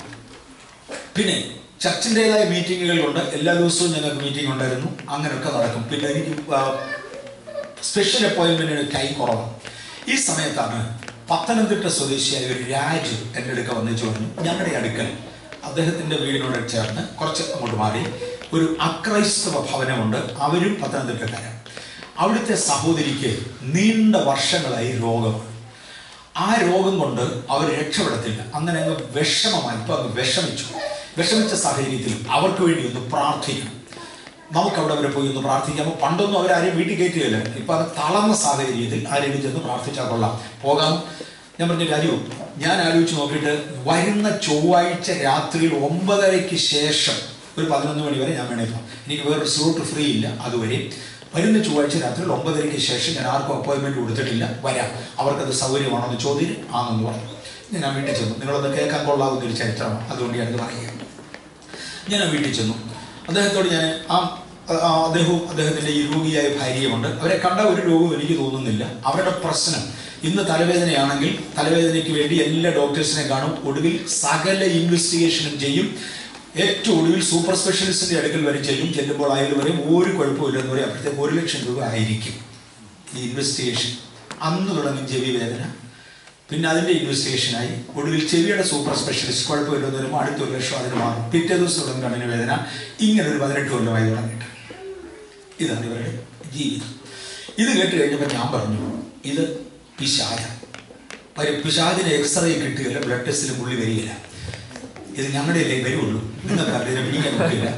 പിന്നെ ചർച്ചിൻ്റെതായ മീറ്റിങ്ങുകളുണ്ട് എല്ലാ ദിവസവും ഞങ്ങൾക്ക് മീറ്റിംഗ് ഉണ്ടായിരുന്നു അങ്ങനെയൊക്കെ നടക്കും പിന്നെ എനിക്ക് ആ, സ്പെഷ്യൽ അപ്പോയിൻമെന്റിന് ടൈം കുറവാണ് ഈ സമയത്താണ് പത്തനംതിട്ട സ്വദേശിയായ ഒരു രാജു എൻ്റെ അടുക്ക വന്നിച്ച് പറഞ്ഞു ഞങ്ങളുടെ അടുക്കൽ അദ്ദേഹത്തിൻ്റെ വീടിനോട് ചേർന്ന് കുറച്ച് അങ്ങോട്ട് മാറി ഒരു അക്രൈസ്തവ ഭവനമുണ്ട് അവരും പത്തനംതിട്ടക്കാരാണ് അവിടുത്തെ സഹോദരിക്ക് നീണ്ട വർഷങ്ങളായി രോഗമാണ് ആ രോഗം കൊണ്ട് അവർ രക്ഷപ്പെടത്തില്ല അങ്ങനെ അങ്ങ് വിഷമമായി ഇപ്പൊ അങ്ങ് വിഷമിച്ചു വിഷമിച്ച സാഹചര്യത്തിൽ അവർക്ക് വേണ്ടി ഒന്ന് പ്രാർത്ഥിക്കണം നമുക്ക് അവിടെ വരെ പോയി ഒന്ന് പ്രാർത്ഥിക്കാമോ പണ്ടൊന്നും അവരാരെയും വീട്ടിൽ കയറ്റുകയില്ല ഇപ്പൊ അത് തളർന്ന സാഹചര്യത്തിൽ ആരെങ്കിലും ചെന്ന് പ്രാർത്ഥിച്ചാൽ കൊള്ളാം പോകാം ഞാൻ പറഞ്ഞ കാര്യം ഞാൻ ആലോചിച്ച് നോക്കിയിട്ട് വരുന്ന ചൊവ്വാഴ്ച രാത്രിയിൽ ഒമ്പതരയ്ക്ക് ശേഷം ഒരു പതിനൊന്ന് മണി വരെ ഞാൻ വേണേ പോകാം എനിക്ക് വേറൊരു സ്ലോട്ട് ഫ്രീ ഇല്ല അതുവരെ വരുന്ന ചൊവ്വാഴ്ച രാത്രിയിൽ ഒമ്പതരയ്ക്ക് ശേഷം ഞാൻ ആർക്കും അപ്പോയിൻമെന്റ് കൊടുത്തിട്ടില്ല വരാം അവർക്കത് സൗകര്യമാണെന്ന് ചോദ്യം ആണെന്ന് പറഞ്ഞു ഞാൻ ആ വീട്ടിൽ ചെന്നു നിങ്ങളൊന്ന് കേൾക്കാൻ കൊള്ളാവുന്ന ഒരു ചരിത്രമാണ് അതുകൊണ്ട് ഞാനത് പറയുക ഞാൻ ആ വീട്ടിൽ ചെന്നു അദ്ദേഹത്തോട് ഞാൻ ആ ആ അദ്ദേഹവും അദ്ദേഹത്തിന്റെ ഈ രോഗിയായ ഭാര്യയുമുണ്ട് അവരെ കണ്ട ഒരു രോഗവും എനിക്ക് തോന്നുന്നില്ല അവരുടെ പ്രശ്നം ഇന്ന് തലവേദനയാണെങ്കിൽ തലവേദനയ്ക്ക് വേണ്ടി എല്ലാ ഡോക്ടേഴ്സിനെ കാണും ഒടുവിൽ സകല ഇൻവെസ്റ്റിഗേഷനും ചെയ്യും ഏറ്റവും ഒടുവിൽ സൂപ്പർ സ്പെഷ്യലിസ്റ്റിന്റെ അടുക്കൽ വരെ ചെല്ലും ചെല്ലുമ്പോൾ അയാൾ വരെയും ഒരു കുഴപ്പമില്ലെന്ന് പറയും അപ്പോഴത്തേക്ക് ഒരു ലക്ഷം രൂപ ആയിരിക്കും ഈ ഇൻവെസ്റ്റിഗേഷൻ അന്ന് തുടങ്ങും ചെവി വേദന പിന്നെ അതിന്റെ ഇൻവെസ്റ്റിഗേഷനായി ഒടുവിൽ ചെവിയുടെ സൂപ്പർ സ്പെഷ്യലിസ്റ്റ് കുഴപ്പമില്ലെന്ന് വരുമ്പോൾ അടുത്ത ഒരു ലക്ഷം അതിന് മാറും പിറ്റേ ദിവസം തുടങ്ങും കണ്ണിന് വേദന ഇങ്ങനെ ഒരു പതിനെട്ട് കൊല്ലമായി തുടങ്ങിയിട്ട് ഇതാണ് ഇവരുടെ ജീവിതം ഇത് കേട്ട് കഴിഞ്ഞപ്പോൾ ഞാൻ പറഞ്ഞു ഇത് പിശാച പിശാചിന് എക്സ്റേ കിട്ടുകയില്ല ബ്ലഡ് ടെസ്റ്റിലും പുള്ളി വരികയില്ല ഇത് ഞങ്ങളുടെ അല്ലേ വരുള്ളൂ നിങ്ങൾക്ക് അതിനെ പിടിക്കാൻ പറ്റില്ല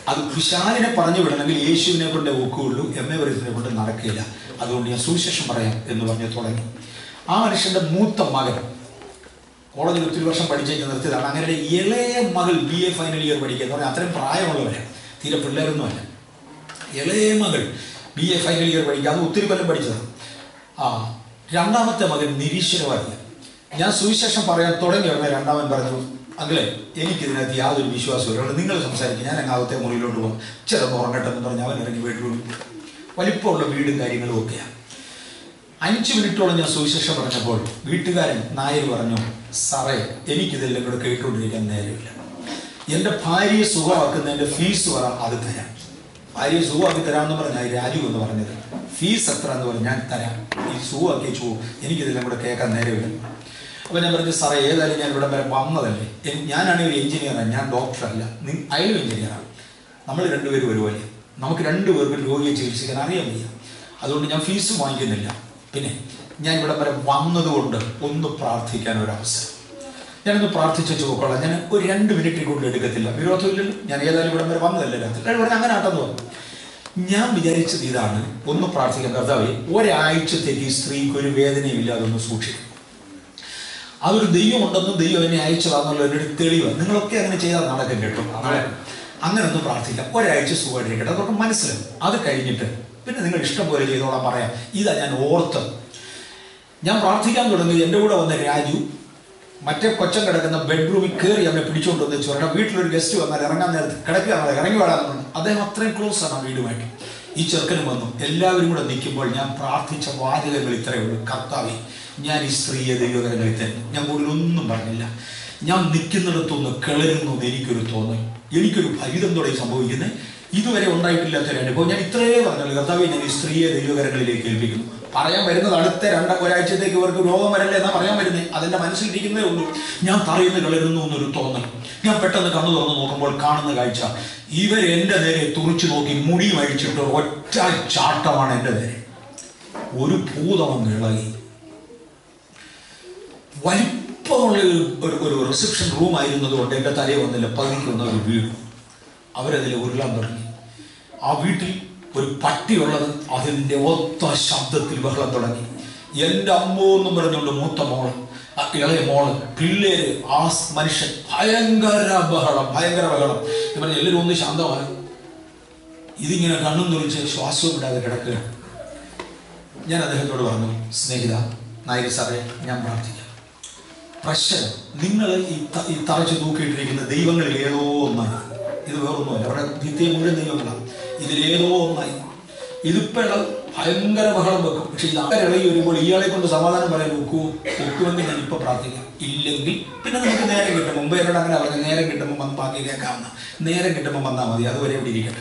അത് വിശാലിനെ പറഞ്ഞു വിടണമെങ്കിൽ യേശുവിനെ കൊണ്ട് ഒക്കുകയുള്ളൂ എം എ വരത്തിനെ കൊണ്ട് നടക്കില്ല അതുകൊണ്ട് ഞാൻ സുവിശേഷം പറയാം എന്ന് പറഞ്ഞ് തുടങ്ങി ആ മനുഷ്യന്റെ മൂത്ത മകൻ കോളേജിൽ ഒത്തിരി വർഷം പഠിച്ചേക്ക് നിർത്തിയതാണ് അങ്ങനെ ഇളയ മകൾ ബി എ ഫൈനൽ ഇയർ പഠിക്കുക എന്ന് പറഞ്ഞാൽ അത്രയും പ്രായമുള്ളവരെ തീരെ പിള്ളേരൊന്നുമല്ല ഇളയ മകൾ ബി എ ഫൈനൽ ഇയർ പഠിക്കുക അത് ഒത്തിരി കൊല്ലം പഠിച്ചതാണ് ആ രണ്ടാമത്തെ മകൻ നിരീശ്വരവാദിയാണ് ഞാൻ സുവിശേഷം പറയാൻ തുടങ്ങി ഉടനെ രണ്ടാമൻ പറഞ്ഞു അങ്ങളെ എനിക്കിതിനകത്ത് യാതൊരു വിശ്വാസവും ഇല്ല അതുകൊണ്ട് നിങ്ങൾ സംസാരിക്കും ഞാൻ അങ്ങാവത്തെ മുറിയിലോട്ട് പോകും ചിലപ്പോൾ ഉറങ്ങട്ടെന്ന് പറഞ്ഞ് അവൻ ഇറങ്ങി ബെഡ്റൂമിൽ വലിപ്പമുള്ള വീടും കാര്യങ്ങളും ഒക്കെയാണ് അഞ്ച് മിനിറ്റോളം ഞാൻ സുവിശേഷം പറഞ്ഞപ്പോൾ വീട്ടുകാരൻ നായർ പറഞ്ഞു സാറേ എനിക്കിതെല്ലാം കൂടെ കേട്ടുകൊണ്ടിരിക്കാൻ നേരമില്ല എൻ്റെ ഭാര്യയെ സുഖമാക്കുന്നതിൻ്റെ ഫീസ് പറ അത് തരാം ഭാര്യയെ സുഖമാക്കി തരാമെന്ന് പറഞ്ഞാൽ രാജു എന്ന് പറഞ്ഞത് ഫീസ് എത്ര എന്ന് പറഞ്ഞ് ഞാൻ തരാം ഈ സുഖമാക്കി ചോ എനിക്കിതെല്ലാം കൂടെ കേൾക്കാൻ നേരമില്ല അപ്പോൾ ഞാൻ പറഞ്ഞു സാറേ ഏതായാലും ഞാൻ ഇവിടെ വരെ വന്നതല്ലേ എൻ- ഞാനാണെങ്കിൽ ഒരു എഞ്ചിനീയറാണ് ഞാൻ ഡോക്ടറല്ല നി- അയാളും എഞ്ചിനീയറാണ് നമ്മൾ രണ്ടുപേരും ഒരുപോലെ നമുക്ക് രണ്ടുപേർക്കും രോഗിയെ ചികിത്സിക്കാൻ അറിയാൻ വയ്യ അതുകൊണ്ട് ഞാൻ ഫീസ് വാങ്ങിക്കുന്നില്ല പിന്നെ ഞാൻ ഇവിടെ വരെ വന്നതുകൊണ്ട് ഒന്ന് പ്രാർത്ഥിക്കാൻ ഒരു അവസരം ഞാനൊന്ന് പ്രാർത്ഥിച്ചു ചോക്കോളാം ഞാൻ ഒരു രണ്ട് മിനിറ്റിൽ കൂടുതൽ എടുക്കത്തില്ല വിരോധമില്ലല്ലോ ഞാൻ ഏതായാലും ഇവിടെ വരെ വന്നതല്ലേ രാത്രി അയാൾ പറഞ്ഞ് അങ്ങനെ ആട്ടെന്ന് പറഞ്ഞു ഞാൻ വിചാരിച്ചത് ഇതാണ് ഒന്ന് പ്രാർത്ഥിക്കാൻ കർത്താവേ ഒരാഴ്ചത്തേക്ക് ഈ സ്ത്രീക്ക് ഒരു വേദനയും ഇല്ലാതെ ഒന്ന് സൂക്ഷിക്കും അതൊരു ദൈവം ഉണ്ടെന്നും ദൈവം എന്നെ അയച്ചതാണെന്നുള്ള ഒരു തെളിവ് നിങ്ങളൊക്കെ അങ്ങനെ ചെയ്താൽ നടക്കും കേട്ടോ നാളെ അങ്ങനെ ഒന്ന് പ്രാർത്ഥിക്കാം ഒരാഴ്ച സുഖമായിട്ടിരിക്കട്ടെ അതൊക്കെ മനസ്സിലാവും അത് കഴിഞ്ഞിട്ട് പിന്നെ നിങ്ങൾ ഇഷ്ടം പോലെ ചെയ്തോളാം പറയാം ഇതാ ഞാൻ ഓർത്തത് ഞാൻ പ്രാർത്ഥിക്കാൻ തുടങ്ങി എൻ്റെ കൂടെ വന്ന രാജു മറ്റേ കൊച്ചൻ കിടക്കുന്ന ബെഡ്റൂമിൽ കയറി അവനെ പിടിച്ചുകൊണ്ട് വന്ന് ചോരണം വീട്ടിലൊരു ഗസ്റ്റ് വന്നാൽ ഇറങ്ങാൻ നേരത്ത് കിടക്കുകയാണ് ഇറങ്ങി വരാന്ന് പറഞ്ഞു അദ്ദേഹം അത്രയും ക്ലോസ് ആണ് ആ വീടുമായിട്ട് ഈ ചെറുക്കനും വന്നു എല്ലാവരും കൂടെ നിൽക്കുമ്പോൾ ഞാൻ പ്രാർത്ഥിച്ച വാചകങ്ങൾ ഇത്രയേ ഉള്ളൂ കർത്താവെ ഞാൻ ഈ സ്ത്രീയെ ദൈവകരങ്ങളിൽ തരുന്നു ഞാൻ കൂടുതൽ ഒന്നും പറഞ്ഞില്ല ഞാൻ നിൽക്കുന്നിടത്തൊന്ന് കിളരുന്നു എന്ന് എനിക്കൊരു തോന്നൽ എനിക്കൊരു ഭരിതം തുടങ്ങി സംഭവിക്കുന്നത് ഇതുവരെ ഉണ്ടായിട്ടില്ലാത്ത ഒരു അനുഭവം ഞാൻ ഇത്രയേ പറഞ്ഞുള്ളൂ കർത്താവെ ഞാൻ ഈ സ്ത്രീയെ ദൈവകരങ്ങളിലേക്ക് ഏൽപ്പിക്കുന്നു പറയാൻ വരുന്നത് അടുത്ത രണ്ട ഒരാഴ്ചത്തേക്ക് ഇവർക്ക് രോഗം വരല്ലേ എന്നാ പറയാൻ വരുന്നത് അതെന്റെ മനസ്സിലിരിക്കുന്നേ ഉള്ളൂ ഞാൻ തറയുന്ന കളരുന്നു എന്നൊരു തോന്നൽ ഞാൻ പെട്ടെന്ന് കണ്ണു തുറന്ന് നോക്കുമ്പോൾ കാണുന്ന കാഴ്ച ഇവർ എൻ്റെ നേരെ തുറിച്ചു നോക്കി മുടി അഴിച്ചിട്ട് ഒറ്റ ചാട്ടമാണ് എൻ്റെ നേരെ ഒരു ഭൂതമങ്ങ് ഇളകി വലിപ്പമുള്ള ഒരു ഒരു- ഒരു റിസപ്ഷൻ റൂം ആയിരുന്നത് കൊണ്ട് എൻ്റെ തലയിൽ വന്നില്ല പകുതിക്ക് വന്ന ഒരു വീട് അവരതിൽ ഉരുളാൻ തുടങ്ങി ആ വീട്ടിൽ ഒരു പട്ടിയുള്ളത് അതിൻ്റെ ഒത്ത ശബ്ദത്തിൽ ബഹളം തുടങ്ങി എൻ്റെ അമ്മോ എന്നും പറഞ്ഞുകൊണ്ട് മൂത്ത മോള് ആ ഇളയ മോള് പിള്ളേര് ആ സ് മനുഷ്യൻ ഭയങ്കര ബഹളം ഭയങ്കര ബഹളം എന്ന് പറഞ്ഞ് എല്ലാവരും ഒന്ന് ശാന്തമായി ഇതിങ്ങനെ കണ്ണും തുറിച്ച് ശ്വാസവും വിടാതെ കിടക്കുകയാണ് ഞാൻ അദ്ദേഹത്തോട് പറഞ്ഞു സ്നേഹിത നായക സാറേ ഞാൻ പ്രാർത്ഥിക്കാം പ്രശ്നം നിങ്ങൾ ഈ ത- ഈ തറച്ച് തൂക്കിയിട്ടിരിക്കുന്ന ദൈവങ്ങളിൽ ഏതോ ഒന്നാണ് ഇത് വേറൊന്നുമല്ല അവിടെ ഭിത്തിയെ മുഴുവൻ ദൈവങ്ങളാണ് ഇതിലേതോ ഒന്നായി ഇതിപ്പോ ഇള ഭയങ്കര ബഹളം വെക്കും പക്ഷെ ഇത് അങ്ങനെ ഇളകി വരുമ്പോൾ ഇയാളെ കൊണ്ട് സമാധാനം പറയാൻ ഒക്കൂ ഒക്കുമെങ്കിൽ ഞാൻ ഇപ്പൊ പ്രാർത്ഥിക്കാം ഇല്ലെങ്കിൽ പിന്നെ നമുക്ക് നേരം കിട്ടും മുമ്പ് എന്നോട് അങ്ങനെ പറഞ്ഞു നേരം കിട്ടുമ്പോൾ വന്ന് ബാക്കി കേൾക്കാവുന്ന നേരം കിട്ടുമ്പോൾ വന്നാൽ മതി അതുവരെ ഇവിടെ ഇരിക്കട്ടെ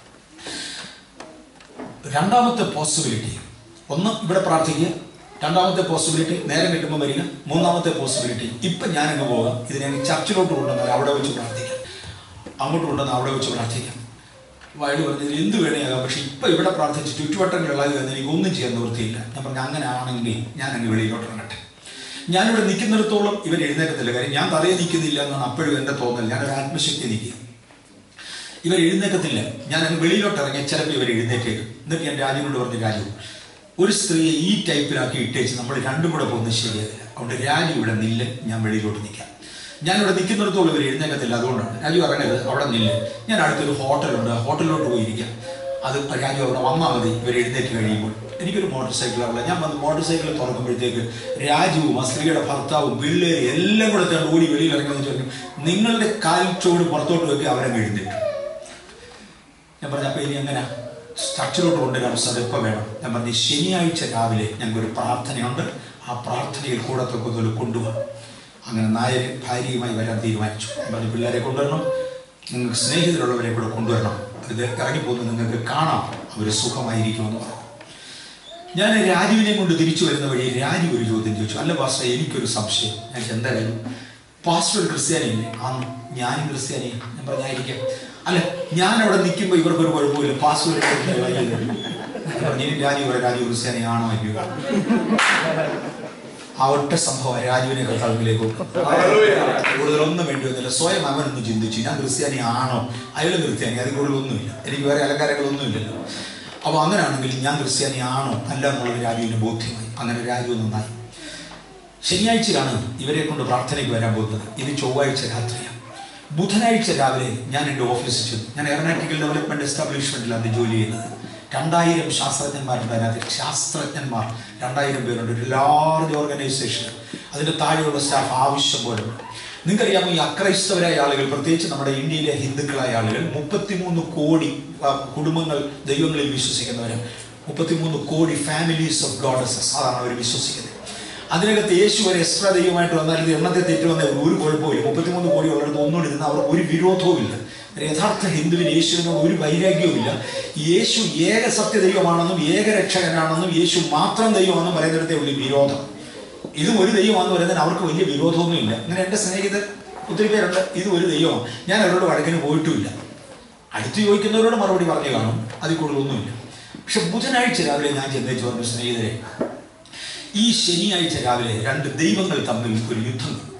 രണ്ടാമത്തെ പോസിബിലിറ്റി ഒന്ന് ഇവിടെ പ്രാർത്ഥിക്കുക രണ്ടാമത്തെ പോസിബിലിറ്റി നേരം കിട്ടുമ്പോൾ വരിക മൂന്നാമത്തെ പോസിബിലിറ്റി ഇപ്പം ഞാനങ്ങ് പോകാം ഇതിനെ അങ്ങ് ചർച്ചിലോട്ട് കൊണ്ടുവന്നാൽ അവിടെ വെച്ച് പ്രാർത്ഥിക്കാം അങ്ങോട്ട് കൊണ്ടുവന്നാൽ അവിടെ വെച്ച് പ്രാർത്ഥിക്കാം വയലു പറഞ്ഞതിൽ എന്ത് വേണേയാകാം പക്ഷെ ഇപ്പം ഇവിടെ പ്രാർത്ഥിച്ച് ചുറ്റുവട്ടങ്ങൾ ഇളകി വന്ന് എനിക്ക് ഒന്നും ചെയ്യാൻ നിവൃത്തിയില്ല ഞാൻ പറഞ്ഞു അങ്ങനെ ആണെങ്കിൽ ഞാൻ അങ്ങ് വെളിയിലോട്ട് ഇറങ്ങട്ടെ ഞാനിവിടെ നിൽക്കുന്നിടത്തോളം ഇവർ എഴുന്നേക്കത്തില്ല കാര്യം ഞാൻ തറയെ നിൽക്കുന്നില്ല എന്നാണ് അപ്പോഴും എൻ്റെ തോന്നൽ ഞാനൊരു ആത്മശക്തി നിൽക്കുക ഇവർ എഴുന്നേക്കത്തില്ല ഞാൻ അങ്ങ് വെളിയിലോട്ട് ഇറങ്ങിയ ചിലപ്പോൾ ഇവർ എഴുന്നേറ്റേക്കും എന്നിട്ട് ഞാൻ രാജുവിനോട് പറഞ്ഞു രാജു ഒരു സ്ത്രീയെ ഈ ടൈപ്പിലാക്കി ഇട്ടേച്ച് നമ്മൾ രണ്ടും കൂടെ പോകുന്നത് ശരിയാകില്ല അതുകൊണ്ട് രാജു ഇവിടെ നില്ല് ഞാൻ വെളിയിലോട്ട് നിൽക്കാം ഞാൻ ഇവിടെ നിൽക്കുന്നിടത്തോളം ഇവർ എഴുന്നേക്കത്തില്ല അതുകൊണ്ടാണ് രാജു ഇറങ്ങരുത് അവിടെ നില്ല് ഞാൻ അടുത്തൊരു ഹോട്ടലുണ്ട് ആ ഹോട്ടലിലോട്ട് പോയിരിക്കാം അത് രാജു അവിടെ വന്നാൽ മതി ഇവർ എഴുന്നേറ്റ് കഴിയുമ്പോൾ എനിക്കൊരു മോട്ടോർ സൈക്കിളാണ് ഞാൻ വന്ന് മോട്ടോർ സൈക്കിൾ തുറക്കുമ്പോഴത്തേക്ക് രാജുവും ആ സ്ത്രീയുടെ ഭർത്താവും പിള്ളേരും എല്ലാം കൂടെ തന്നെ ഓടി വെളിയിൽ ഇറങ്ങുമെന്ന് ചോദിക്കും നിങ്ങളുടെ കാൽ ചുവട് പുറത്തോട്ട് വെക്കുക അവരങ്ങ് എഴുന്നേറ്റു ഞാൻ പറഞ്ഞു അപ്പോൾ ഇനി എങ്ങനെ സ്ട്രക്ചറോട്ട് കൊണ്ടുവരാൻ അവസരം ഇപ്പം വേണം ഞാൻ പറഞ്ഞു ശനിയാഴ്ച രാവിലെ ഞങ്ങൾക്കൊരു പ്രാർത്ഥനയുണ്ട് ആ പ്രാർത്ഥനയിൽ കൂടത്തൊക്കെ തൊഴിൽ കൊണ്ടുപോകാം അങ്ങനെ നായർ ഭാര്യയുമായി വരാൻ തീരുമാനിച്ചു ഞാൻ പറഞ്ഞു പിള്ളേരെ കൊണ്ടുവരണം നിങ്ങൾക്ക് സ്നേഹിതരുള്ളവരെ കൂടെ കൊണ്ടുവരണം ഇത് ഇറങ്ങിപ്പോകുന്നത് നിങ്ങൾക്ക് കാണാം അവർ സുഖമായിരിക്കുമെന്ന് പറഞ്ഞു ഞാൻ രാജുവിനെ കൊണ്ട് തിരിച്ചു വരുന്ന വഴി രാജു ഒരു ചോദ്യം ചോദിച്ചു അല്ല പാസ്റ്റർ എനിക്കൊരു സംശയം ഞാൻ എന്താ കാര്യം പാസ്റ്റർ ഒരു ക്രിസ്ത്യാനിയല്ലേ ആന്ന് ഞാനും ക്രിസ്ത്യാനിയും ഞാൻ പറഞ്ഞായിരിക്കാം അല്ല ഞാൻ അവിടെ നിൽക്കുമ്പോൾ ഇവർക്കൊരു കുഴപ്പമില്ല പാസ്റ്റർ ഒരു കുഴപ്പമില്ല. ഞാൻ പറഞ്ഞു, ഇനി രാജു പറയും രാജു ക്രിസ്ത്യാനി ആണോ അല്ലയോ ആ ഒറ്റ സംഭവം രാജുവിനെ കർത്താവിലേക്ക് കൂടുതലൊന്നും വേണ്ടി വന്നില്ല സ്വയം അവനൊന്ന് ചിന്തിച്ചു ഞാൻ ക്രിസ്ത്യാനി ആണോ അയാൾ ക്രിസ്ത്യാനി അതിൽ കൂടുതലൊന്നുമില്ല എനിക്ക് വേറെ അലങ്കാരങ്ങളൊന്നുമില്ലല്ലോ അപ്പോൾ അങ്ങനെയാണെങ്കിൽ ഞാൻ ക്രിസ്ത്യാനി ആണോ അല്ല എന്നുള്ളത് രാജുവിന് ബോധ്യമായി അങ്ങനെ രാജു നന്നായി ശനിയാഴ്ചയാണ് ഇവരെ കൊണ്ട് പ്രാർത്ഥനയ്ക്ക് വരാൻ പോകുന്നത് ഇത് ചൊവ്വാഴ്ച രാത്രിയാണ് ബുധനാഴ്ച രാവിലെ ഞാൻ എൻ്റെ ഓഫീസിൽ ചെന്നു ഞാൻ എയറോനാറ്റിക്കൽ ഡെവലപ്മെന്റ് എസ്റ്റാബ്ലിഷ്മെന്റിലാണ് ജോലി ചെയ്യുന്നത് രണ്ടായിരം ശാസ്ത്രജ്ഞന്മാരുണ്ട് അതിനകത്ത് ശാസ്ത്രജ്ഞന്മാർ രണ്ടായിരം പേരുണ്ട് ഒരു ലാർജ് ഓർഗനൈസേഷൻ അതിൻ്റെ താഴെയുള്ള സ്റ്റാഫ് ആവശ്യം പോലെ ഉണ്ട് നിങ്ങൾക്കറിയാമോ ഈ അക്രൈസ്തവരായ ആളുകൾ പ്രത്യേകിച്ച് നമ്മുടെ ഇന്ത്യയിലെ ഹിന്ദുക്കളായ ആളുകൾ മുപ്പത്തിമൂന്ന് കോടി ആ, കുടുംബങ്ങൾ ദൈവങ്ങളിൽ വിശ്വസിക്കുന്നവരാണ് മുപ്പത്തിമൂന്ന് കോടി ഫാമിലീസ് ഓഫ് ഗോഡസസ് അതാണ് അവർ വിശ്വസിക്കുന്നത് അതിനകത്ത് യേശു ഒരു എക്സ്ട്രാ ദൈവമായിട്ട് വന്നാൽ ഇത് എണ്ണത്തെ തെറ്റ് വന്ന ഒരു കുഴപ്പമില്ല മുപ്പത്തിമൂന്ന് കോടി ഉള്ളിടത്ത് ഒന്നുകൂടി ഇരുന്ന് അവർ ഒരു വിരോധവും ഇല്ല ഒരു യഥാർത്ഥ ഹിന്ദുവിന് യേശുവിനോട് ഒരു വൈരാഗ്യവും ഇല്ല യേശു ഏക സത്യ ദൈവമാണെന്നും ഏകരക്ഷകനാണെന്നും യേശു മാത്രം ദൈവമാണെന്നും പറയുന്നിടത്തേ ഉള്ളൂ ഈ വിരോധം ഇതും ഒരു ദൈവമാണെന്ന് പറയുന്നതിന് അവർക്ക് വലിയ വിരോധമൊന്നും ഇല്ല അങ്ങനെ എൻ്റെ സ്നേഹിതർ ഒത്തിരി പേരുണ്ട് ഇത് ഒരു ദൈവമാണ് ഞാൻ അവരോട് വഴക്കിന് പോയിട്ടുമില്ല അടുത്ത് ചോദിക്കുന്നവരോട് മറുപടി പറഞ്ഞു കാണും അതിൽ കൂടുതലൊന്നുമില്ല പക്ഷെ ബുധനാഴ്ച രാവിലെ ഞാൻ ചെന്നേച്ച് പറഞ്ഞു സ്നേഹിതരെ ഈ ശനിയാഴ്ച രാവിലെ രണ്ട് ദൈവങ്ങൾ തമ്മിൽ ഒരു യുദ്ധം നടന്നു.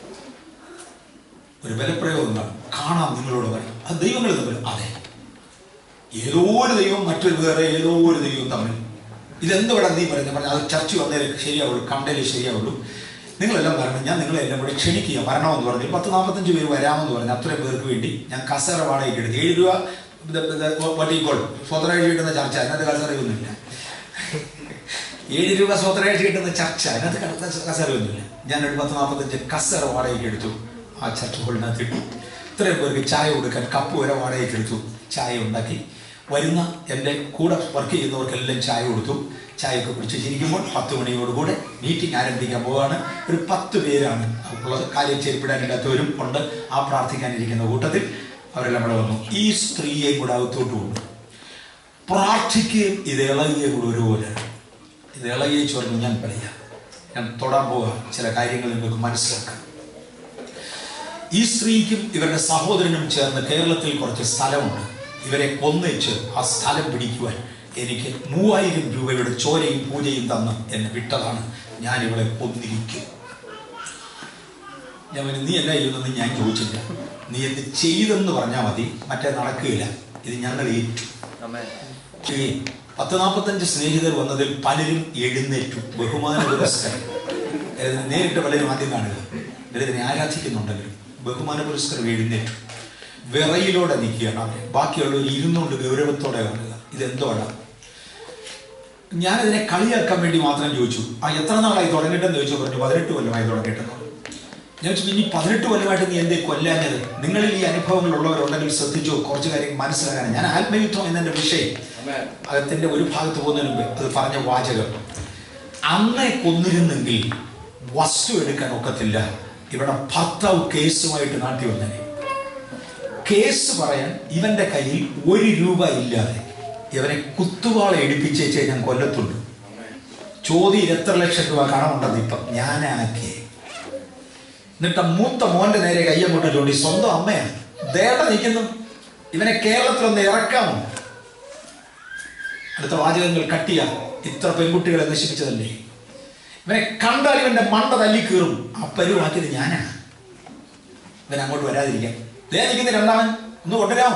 ഒരു ബലപ്രയോഗം കാണും കാണാം നിങ്ങളോട് പറയും അത് ദൈവങ്ങൾ തമ്മിൽ അതെ ഏതോ ഒരു ദൈവം മറ്റൊരു വേറെ ഏതോ ഒരു ദൈവം തമ്മിൽ ഇതെന്തുവിടെ നീ പറയുന്നത് പറഞ്ഞാൽ അത് ചർച്ച വന്നേലേ ശരിയാവുള്ളൂ കണ്ടേലേ ശരിയാവുള്ളൂ നിങ്ങളെല്ലാം വരണം ഞാൻ നിങ്ങളെ എല്ലാം കൂടെ ക്ഷണിക്കുക വരണമെന്ന് പറഞ്ഞു പത്ത് നാൽപ്പത്തഞ്ച് പേര് വരാമെന്ന് പറഞ്ഞു അത്രയും പേർക്ക് വേണ്ടി ഞാൻ കസേര വാടകയ്ക്ക് എടുത്തു ഏഴ് രൂപ വട്ടിക്കോൾ സ്വതരാഴ്ച കിട്ടുന്ന ചർച്ച അതിനകത്ത് കസേരയൊന്നുമില്ല ഏഴ് രൂപ സ്വതരാഴ്ച കിട്ടുന്ന ചർച്ച അതിനകത്ത് ക- കസേരയൊന്നുമില്ല ഞാനൊരു പത്ത് നാൽപ്പത്തഞ്ച് കസേര വാടകയ്ക്ക് എടുത്തു ആ ചർച്ച ഹോളിനകത്ത് ഇട്ടു ഇത്രയും പേർക്ക് ചായ കൊടുക്കാൻ കപ്പ് വരെ വാടകയ്ക്ക് എടുത്തു ചായ ഉണ്ടാക്കി വരുന്ന എൻ്റെ കൂടെ വർക്ക് ചെയ്യുന്നവർക്കെല്ലാം ചായ കൊടുത്തു ചായയൊക്കെ കുടിച്ച് ചിരിക്കുമ്പോൾ പത്ത് മണിയോടുകൂടെ മീറ്റിംഗ് ആരംഭിക്കാൻ പോവുകയാണ് ഒരു പത്ത് പേരാണ് ഉള്ളത് കാര്യം ചെരുപ്പിടാനില്ലാത്തവരും ഉണ്ട് ആ പ്രാർത്ഥിക്കാനിരിക്കുന്ന കൂട്ടത്തിൽ അവരെല്ലാം കൂടെ വന്നു ഈ സ്ത്രീയെ കൂടെ അകത്തോട്ട് കൊണ്ടു പ്രാർത്ഥിക്കുകയും ഇത് ഇളകുകയും കൂടെ ഒരുപോലെയാണ് ഇത് ഇളകിയെ ചോർന്നു ഞാൻ പറയാം ഞാൻ തൊടാൻ പോവുക ചില കാര്യങ്ങൾ നിങ്ങൾക്ക് മനസ്സിലാക്കാം ഈ സ്ത്രീക്കും ഇവരുടെ സഹോദരനും ചേർന്ന് കേരളത്തിൽ കുറച്ച് സ്ഥലമുണ്ട് ഇവരെ കൊന്നേച്ച് ആ സ്ഥലം പിടിക്കുവാൻ എനിക്ക് മൂവായിരം രൂപയുടെ ചോരയും പൂജയും തന്ന് എന്നെ വിട്ടതാണ് ഞാൻ ഇവളെ കൊന്നിരിക്കും ഞാൻ പറഞ്ഞു, നീ എന്നാ ചെയ്യുന്നെന്ന് ഞാൻ ചോദിച്ചില്ല നീ എന്ത് ചെയ്തെന്ന് പറഞ്ഞാൽ മതി മറ്റേ നടക്കുകയില്ല ഇത് ഞങ്ങൾ ഏറ്റു ഈ പത്ത് നാൽപ്പത്തഞ്ച് സ്നേഹിതർ വന്നതിൽ പലരും എഴുന്നേറ്റു ബഹുമാന പുരസ്കാരം ഇതിനെ നേരിട്ട് പലരും ആദ്യം കാണുക ഇവരിതിനെ ആരാധിക്കുന്നുണ്ടെങ്കിലും ബഹുമാന പുരസ്കാരം എഴുന്നേറ്റു വിറയിലൂടെ നിൽക്കുകയാണ് അവർ ബാക്കിയുള്ളവർ ഇരുന്നുകൊണ്ട് ഗൗരവത്തോടെ കാണുക ഇതെന്തോടാ ഞാനതിനെ കളിയാക്കാൻ വേണ്ടി മാത്രം ചോദിച്ചു ആ എത്ര നാളായി തുടങ്ങിയിട്ടെന്ന് ചോദിച്ചു പറഞ്ഞു പതിനെട്ട് കൊല്ലമായി തുടങ്ങിയിട്ടെന്ന് ഞാൻ ചോദിച്ചു ഇനി പതിനെട്ട് കൊല്ലമായിട്ട് നീ എന്തേ കൊല്ലാഞ്ഞത് നിങ്ങളിൽ ഈ അനുഭവങ്ങൾ ഉള്ളവരുണ്ടെങ്കിൽ ശ്രദ്ധിച്ചു കുറച്ച് കാര്യം മനസ്സിലാക്കാൻ ഞാൻ ആത്മയുദ്ധം എന്നെ വിഷയം അകത്തിന്റെ ഒരു ഭാഗത്ത് പോകുന്നതിന് മുമ്പ് അത് പറഞ്ഞ വാചകം അന്നെ കൊന്നിരുന്നെങ്കിൽ വസ്തു എടുക്കാൻ ഒക്കത്തില്ല ഇവിടെ ഭർത്താവ് കേസുമായിട്ട് നാട്ടി വന്നേ കേസ് പറയാൻ ഇവന്റെ കയ്യിൽ ഒരു രൂപ ഇല്ലാതെ ഇവനെ കുത്തുവാള എടുപ്പിച്ചേച്ചേ ഞാൻ കൊല്ലത്തുള്ളൂ ചോദ്യം എത്ര ലക്ഷം രൂപ കടമുണ്ടെന്ന് ഇപ്പം ഞാനാക്കിയേ എന്നിട്ട് ആ മൂത്ത മോന്റെ നേരെ കയ്യങ്ങോട്ട് ചൂണ്ടി സ്വന്തം അമ്മയാണ് ദേട നിൽക്കുന്നു ഇവനെ കേരളത്തിലൊന്ന് ഇറക്കാമോ അടുത്ത വാചകങ്ങൾ കട്ടിയ ഇത്ര പെൺകുട്ടികളെ നശിപ്പിച്ചതല്ലേ ഇവനെ കണ്ടാൽ ഇവന്റെ മണ്ട തല്ലി കീറും ആ പരുവാക്കിയത് ഞാനാ ഇവൻ അങ്ങോട്ട് വരാതിരിക്കാൻ ദേ നിൽക്കുന്ന രണ്ടാമൻ ഒന്ന് കൊണ്ടുവരാമോ